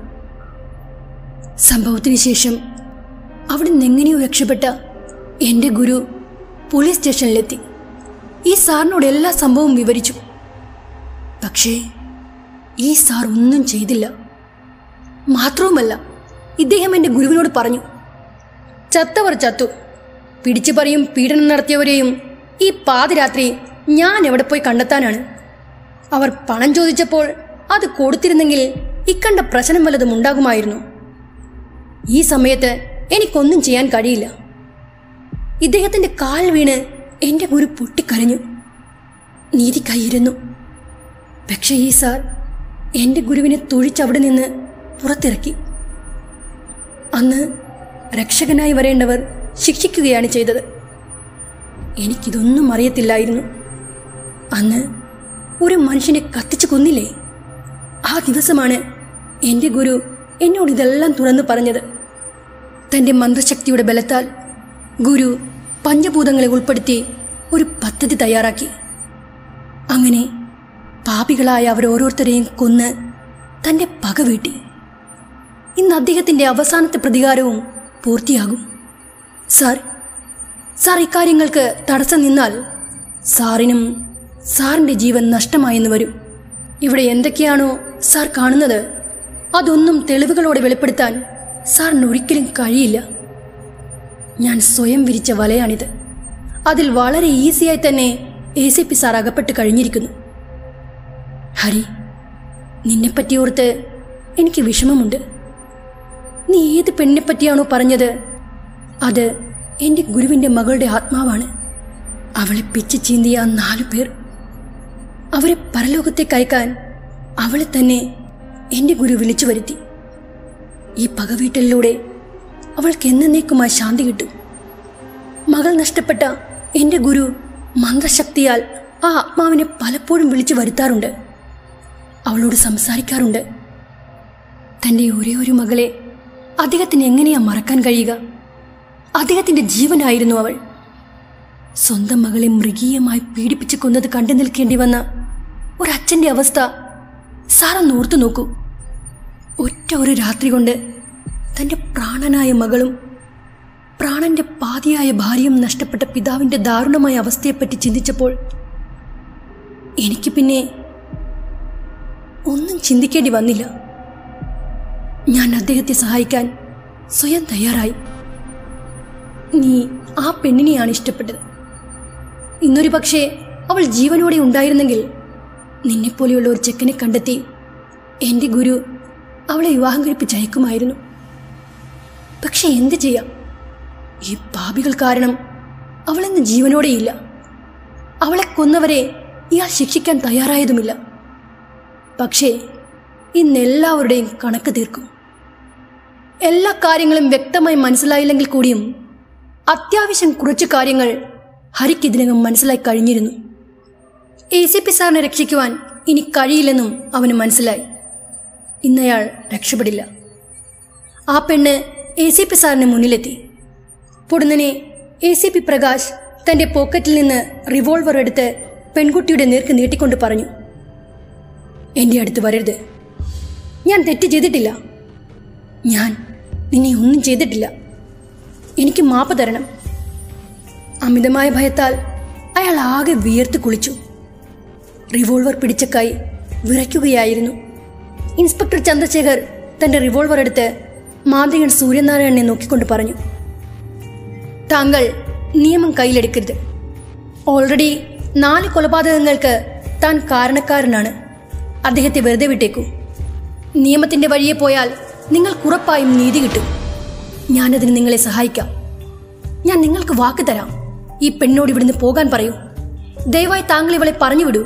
സംഭവത്തിന് ശേഷം അവിടെ നിന്ന് എങ്ങനെയോ രക്ഷപ്പെട്ട എൻ്റെ ഗുരു പോലീസ് സ്റ്റേഷനിലെത്തി ഈ സാറിനോട് എല്ലാ സംഭവവും വിവരിച്ചു പക്ഷേ ഈ സാർ ഒന്നും ചെയ്തില്ല മാത്രവുമല്ല ഇദ്ദേഹം എൻ്റെ ഗുരുവിനോട് പറഞ്ഞു ചത്തവർ ചത്തു പിടിച്ചു പറയും പീഡനം നടത്തിയവരെയും ഈ പാതിരാത്രി ഞാൻ എവിടെ പോയി കണ്ടെത്താനാണ് അവർ പണം ചോദിച്ചപ്പോൾ അത് കൊടുത്തിരുന്നെങ്കിൽ ഇക്കണ്ട പ്രശ്നം വല്ലതും ഉണ്ടാകുമായിരുന്നു ഈ സമയത്ത് എനിക്കൊന്നും ചെയ്യാൻ കഴിയില്ല ഇദ്ദേഹത്തിന്റെ കാൽ വീണ് എന്റെ ഗുരു പൊട്ടിക്കരഞ്ഞു നീതിക്കായിരുന്നു പക്ഷേ ഈ സാർ എന്റെ ഗുരുവിനെ തൊഴിച്ചവിടെ നിന്ന് പുറത്തിറക്കി അന്ന് രക്ഷകനായി വരേണ്ടവർ ശിക്ഷിക്കുകയാണ് ചെയ്തത് എനിക്കിതൊന്നും അറിയത്തില്ലായിരുന്നു അന്ന് ഒരു മനുഷ്യനെ കത്തിച്ചു കൊന്നില്ലേ ആ ദിവസമാണ് എൻ്റെ ഗുരു എന്നോട് ഇതെല്ലാം തുറന്നു പറഞ്ഞത് തൻ്റെ മന്ത്രശക്തിയുടെ ബലത്താൽ ഗുരു പഞ്ചഭൂതങ്ങളെ ഉൾപ്പെടുത്തി ഒരു പദ്ധതി തയ്യാറാക്കി അങ്ങനെ പാപികളായ അവരോരോരുത്തരെയും കൊന്ന് തൻ്റെ പക വീട്ടി ഇന്ന് അദ്ദേഹത്തിൻ്റെ അവസാനത്തെ പ്രതികാരവും പൂർത്തിയാകും സാർ സാർ ഇക്കാര്യങ്ങൾക്ക് തടസ്സം നിന്നാൽ സാറിനും സാറിൻ്റെ ജീവൻ നഷ്ടമായെന്ന് വരും ഇവിടെ എന്തൊക്കെയാണോ സാർ കാണുന്നത് അതൊന്നും തെളിവുകളോടെ വെളിപ്പെടുത്താൻ സാറിന് ഒരിക്കലും കഴിയില്ല ഞാൻ സ്വയം വിരിച്ച വലയാണിത് അതിൽ വളരെ ഈസിയായി തന്നെ എ സി പി സാർ അകപ്പെട്ട് കഴിഞ്ഞിരിക്കുന്നു ഹരി നിന്നെപ്പറ്റി ഓർത്ത് എനിക്ക് വിഷമമുണ്ട് നീ ഏത് പെണ്ണിനെ പറ്റിയാണോ പറഞ്ഞത് അത് എൻ്റെ ഗുരുവിൻ്റെ മകളുടെ ആത്മാവാണ് അവളെ പിച്ച് ചീന്തിയ ആ നാലു പേർ അവരെ പരലോകത്തേക്ക് അയക്കാൻ അവളെ തന്നെ എൻ്റെ ഗുരു വിളിച്ചു വരുത്തി ഈ പകവീട്ടലിലൂടെ അവൾക്ക് എന്നേക്കുമായി ശാന്തി കിട്ടും മകൾ നഷ്ടപ്പെട്ട എൻ്റെ ഗുരു മന്ത്രശക്തിയാൽ ആ ആത്മാവിനെ പലപ്പോഴും വിളിച്ചു വരുത്താറുണ്ട് അവളോട് സംസാരിക്കാറുണ്ട് തൻ്റെ ഒരേ ഒരു മകളെ അദ്ദേഹത്തിന് എങ്ങനെയാ മറക്കാൻ കഴിയുക അദ്ദേഹത്തിന്റെ ജീവനായിരുന്നു അവൾ സ്വന്തം മകളെ മൃഗീയമായി പീഡിപ്പിച്ചു കൊന്നത് കണ്ടു നിൽക്കേണ്ടി വന്ന ഒരച്ഛന്റെ അവസ്ഥ സാറൊന്ന് ഓർത്തു നോക്കൂ ഒറ്റ ഒരു രാത്രി കൊണ്ട് തന്റെ പ്രാണനായ മകളും പ്രാണന്റെ പാതിയായ ഭാര്യയും നഷ്ടപ്പെട്ട പിതാവിന്റെ ദാരുണമായ അവസ്ഥയെപ്പറ്റി ചിന്തിച്ചപ്പോൾ എനിക്ക് പിന്നെ ഒന്നും ചിന്തിക്കേണ്ടി വന്നില്ല ഞാൻ അദ്ദേഹത്തെ സഹായിക്കാൻ സ്വയം തയ്യാറായി നീ ആ പെണ്ണിനെയാണ് ഇഷ്ടപ്പെട്ടത് ഇന്നൊരു പക്ഷേ അവൾ ജീവനോടെ ഉണ്ടായിരുന്നെങ്കിൽ നിന്നെപ്പോലെയുള്ള ഒരു ചെക്കനെ കണ്ടെത്തി എൻ്റെ ഗുരു അവളെ വിവാഹം കഴിപ്പിച്ച് അയക്കുമായിരുന്നു പക്ഷെ എന്ത് ചെയ്യാം ഈ പാപികൾ കാരണം അവളിന്ന് ജീവനോടെയില്ല അവളെ കൊന്നവരെ ഇയാൾ ശിക്ഷിക്കാൻ തയ്യാറായതുമില്ല പക്ഷേ ഇന്നെല്ലാവരുടെയും കണക്ക് തീർക്കും എല്ലാ കാര്യങ്ങളും വ്യക്തമായി മനസ്സിലായില്ലെങ്കിൽ കൂടിയും അത്യാവശ്യം കുറച്ച് കാര്യങ്ങൾ ഹരിക്ക് ഇതിനകം മനസ്സിലായി കഴിഞ്ഞിരുന്നു എ സി പി സാറിനെ രക്ഷിക്കുവാൻ ഇനി കഴിയില്ലെന്നും അവന് മനസ്സിലായി ഇന്നയാൾ രക്ഷപ്പെടില്ല ആ പെണ്ണ് എ സി പി സാറിന് മുന്നിലെത്തി പൊടുന്നനെ എ സി പി പ്രകാശ് തന്റെ പോക്കറ്റിൽ നിന്ന് റിവോൾവർ എടുത്ത് പെൺകുട്ടിയുടെ നേർക്ക് നീട്ടിക്കൊണ്ട് പറഞ്ഞു എന്റെ അടുത്ത് വരരുത് ഞാൻ തെറ്റ് ചെയ്തിട്ടില്ല ഞാൻ നിന്നെ ഒന്നും ചെയ്തിട്ടില്ല എനിക്ക് മാപ്പ് തരണം അമിതമായ ഭയത്താൽ അയാൾ ആകെ വിയർത്ത് കുളിച്ചു റിവോൾവർ പിടിച്ച കൈ വിറയ്ക്കുകയായിരുന്നു ഇൻസ്പെക്ടർ ചന്ദ്രശേഖർ തന്റെ റിവോൾവർ എടുത്ത് മാന്ത്രികൻ സൂര്യനാരായണനെ നോക്കിക്കൊണ്ട് പറഞ്ഞു താങ്കൾ നിയമം കയ്യിലെടുക്കരുത് ഓൾറെഡി നാല് കൊലപാതകങ്ങൾക്ക് താൻ കാരണക്കാരനാണ് അദ്ദേഹത്തെ വെറുതെ വിട്ടേക്കൂ നിയമത്തിന്റെ വഴിയെ പോയാൽ നിങ്ങൾക്ക് ഉറപ്പായും നീതി കിട്ടും ഞാനതിന് നിങ്ങളെ സഹായിക്കാം ഞാൻ നിങ്ങൾക്ക് വാക്ക് തരാം ഈ പെണ്ണോട് ഇവിടുന്ന് പോകാൻ പറയൂ ദയവായി താങ്കൾ ഇവളെ പറഞ്ഞു വിടൂ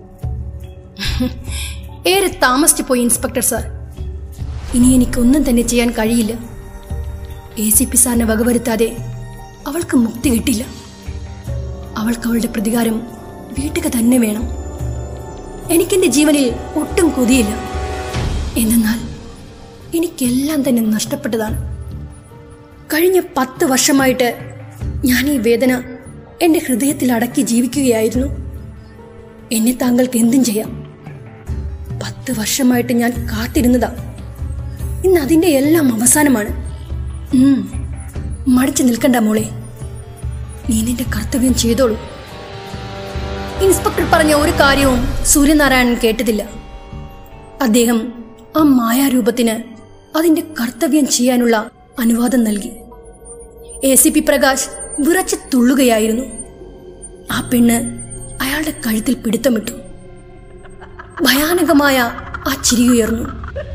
ഏറെ താമസിച്ചു പോയി ഇൻസ്പെക്ടർ സാർ ഇനി എനിക്കൊന്നും തന്നെ ചെയ്യാൻ കഴിയില്ല എ സി പി സാറിനെ വകവരുത്താതെ അവൾക്ക് മുക്തി കിട്ടില്ല അവൾക്ക് അവളുടെ പ്രതികാരം വീട്ടുക തന്നെ വേണം എനിക്കെന്റെ ജീവനിൽ ഒട്ടും കൊതിയില്ല എന്നാൽ എനിക്കെല്ലാം തന്നെ നഷ്ടപ്പെട്ടതാണ് കഴിഞ്ഞ പത്ത് വർഷമായിട്ട് ഞാൻ ഈ വേദന എൻ്റെ ഹൃദയത്തിൽ അടക്കി ജീവിക്കുകയായിരുന്നു എന്നെ താങ്കൾക്ക് എന്തും ചെയ്യാം പത്ത് വർഷമായിട്ട് ഞാൻ കാത്തിരുന്നതാ ഇന്ന് അതിൻ്റെ എല്ലാം അവസാനമാണ് ഉം, മടിച്ചു നിൽക്കണ്ട മോളെ നീ നിന്റെ കർത്തവ്യം ചെയ്തോളൂ ഇൻസ്പെക്ടർ പറഞ്ഞ ഒരു കാര്യവും സൂര്യനാരായണൻ കേട്ടതില്ല അദ്ദേഹം ആ മായാരൂപത്തിന് അതിന്റെ കർത്തവ്യം ചെയ്യാനുള്ള അനുവാദം നൽകി എ സി പി പ്രകാശ് വിറച്ച് തുള്ളുകയായിരുന്നു ആ പെണ്ണ് അയാളുടെ കഴുത്തിൽ പിടുത്തമിട്ടു ഭയാനകമായ ആ ചിരിയുയർന്നു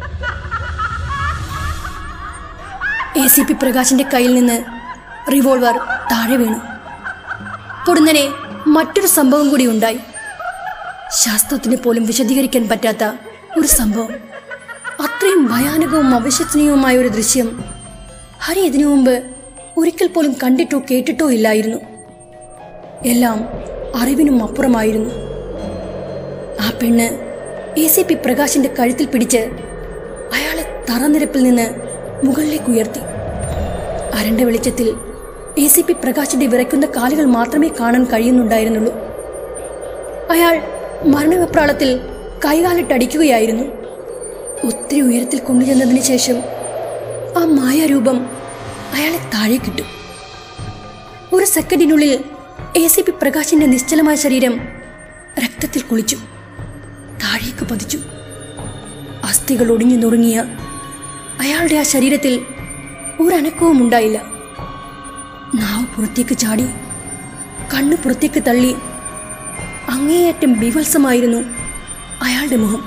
എ സി പി പ്രകാശിന്റെ കയ്യിൽ നിന്ന് റിവോൾവർ താഴെ വീണു പൊടുന്നനെ മറ്റൊരു സംഭവം കൂടി ഉണ്ടായി ശാസ്ത്രത്തിന് പോലും വിശദീകരിക്കാൻ പറ്റാത്ത ഒരു സംഭവം അത്രയും ഭയാനകവും അവിശ്വസനീയവുമായ ഒരു ദൃശ്യം ഹരി ഇതിനു മുമ്പ് ഒരിക്കൽ പോലും കണ്ടിട്ടോ കേട്ടിട്ടോ ഇല്ലായിരുന്നു എല്ലാം അറിവിനും അപ്പുറമായിരുന്നു ആ പെണ്ണ് എ സി പി പ്രകാശിന്റെ കഴുത്തിൽ പിടിച്ച് അയാളെ തറനിരപ്പിൽ നിന്ന് മുകളിലേക്ക് ഉയർത്തി അരണ്ട വെളിച്ചത്തിൽ എ സി പി പ്രകാശിന്റെ വിറയ്ക്കുന്ന കാലുകൾ മാത്രമേ കാണാൻ കഴിയുന്നുണ്ടായിരുന്നുള്ളൂ അയാൾ മരണവെപ്രാളത്തിൽ കൈകാലിട്ടടിക്കുകയായിരുന്നു ഒത്തിരി ഉയരത്തിൽ കൊണ്ടുചെന്നതിന് ശേഷം ആ മായാരൂപം അയാളെ താഴെ കിട്ടും ഒരു സെക്കൻഡിനുള്ളിൽ എ സി പി പ്രകാശിന്റെ നിശ്ചലമായ ശരീരം രക്തത്തിൽ കുളിച്ചു താഴേക്ക് പതിച്ചു അസ്ഥികൾ ഒടിഞ്ഞു നുറുങ്ങിയ അയാളുടെ ആ ശരീരത്തിൽ ഒരനക്കവും ഉണ്ടായില്ല നാവ് പുറത്തേക്ക് ചാടി കണ്ണ് പുറത്തേക്ക് തള്ളി അങ്ങേയറ്റം ബീഭത്സമായിരുന്നു അയാളുടെ മുഖം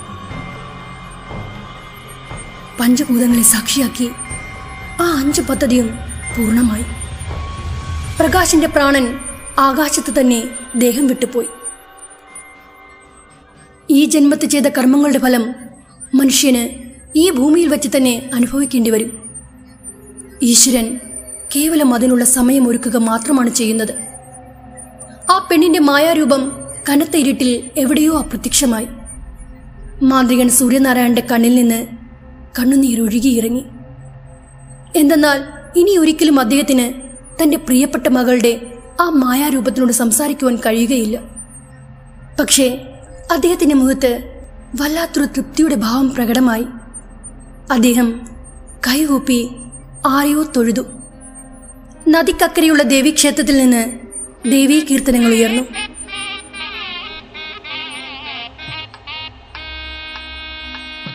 പഞ്ചഭൂതങ്ങളെ സാക്ഷിയാക്കി ആ അഞ്ച് പദ്ധതിയും പൂർണ്ണമായി പ്രകാശിന്റെ പ്രാണൻ ആകാശത്ത് തന്നെ ദേഹം വിട്ടുപോയി ഈ ജന്മത്ത് ചെയ്ത കർമ്മങ്ങളുടെ ഫലം മനുഷ്യന് ഈ ഭൂമിയിൽ വെച്ച് തന്നെ അനുഭവിക്കേണ്ടി വരും ഈശ്വരൻ കേവലം അതിനുള്ള സമയമൊരുക്കുക മാത്രമാണ് ചെയ്യുന്നത് ആ പെണ്ണിന്റെ മായാരൂപം കനത്ത ഇരുട്ടിൽ എവിടെയോ അപ്രത്യക്ഷമായി മാന്ത്രികൻ സൂര്യനാരായണന്റെ കണ്ണിൽ നിന്ന് കണ്ണുനീരൊഴുകിയിറങ്ങി എന്തെന്നാൽ ഇനി ഒരിക്കലും അദ്ദേഹത്തിന് തന്റെ പ്രിയപ്പെട്ട മകളുടെ ആ മായാരൂപത്തിനോട് സംസാരിക്കുവാൻ കഴിയുകയില്ല പക്ഷേ അദ്ദേഹത്തിന്റെ മുഖത്ത് വല്ലാത്തൊരു തൃപ്തിയുടെ ഭാവം പ്രകടമായി അദ്ദേഹം കൈകൂപ്പി ആരെയോ തൊഴുതു നദിക്കക്കരെയുള്ള ദേവീക്ഷേത്രത്തിൽ നിന്ന് ദേവീ കീർത്തനങ്ങൾ ഉയർന്നു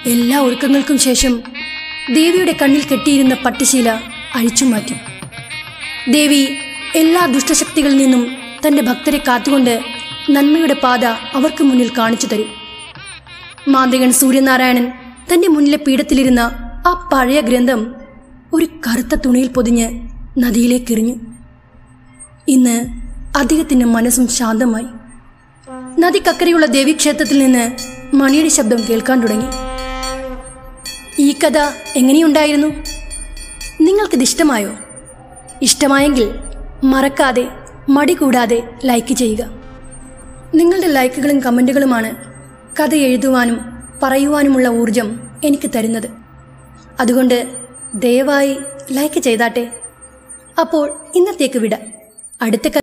എല്ലാ ഒരുക്കങ്ങൾക്കും ശേഷം ദേവിയുടെ കണ്ണിൽ കെട്ടിയിരുന്ന പട്ടുശീല അഴിച്ചുമാറ്റി ദേവി എല്ലാ ദുഷ്ടശക്തികളിൽ നിന്നും തന്റെ ഭക്തരെ കാത്തുകൊണ്ട് നന്മയുടെ പാത അവർക്ക് മുന്നിൽ കാണിച്ചു തരും മാന്ത്രികൻ സൂര്യനാരായണൻ തന്റെ മുന്നിലെ പീഠത്തിലിരുന്ന ആ പഴയ ഗ്രന്ഥം ഒരു കറുത്ത തുണിയിൽ പൊതിഞ്ഞ് നദിയിലേക്കെറിഞ്ഞു ഇന്ന് അദ്ദേഹത്തിന്റെ മനസ്സും ശാന്തമായി നദിക്കക്കരെയുള്ള ദേവീക്ഷേത്രത്തിൽ നിന്ന് മണിയുടെ ശബ്ദം കേൾക്കാൻ തുടങ്ങി ഈ കഥ എങ്ങനെയുണ്ടായിരുന്നു നിങ്ങൾക്കിത് ഇഷ്ടമായോ ഇഷ്ടമായെങ്കിൽ മറക്കാതെ മടി കൂടാതെ ലൈക്ക് ചെയ്യുക നിങ്ങളുടെ ലൈക്കുകളും കമൻറ്റുകളുമാണ് കഥ എഴുതുവാനും പറയുവാനുമുള്ള ഊർജം എനിക്ക് തരുന്നത് അതുകൊണ്ട് ദയവായി ലൈക്ക് ചെയ്താട്ടെ അപ്പോൾ ഇന്നത്തേക്ക് വിട അടുത്ത കഥ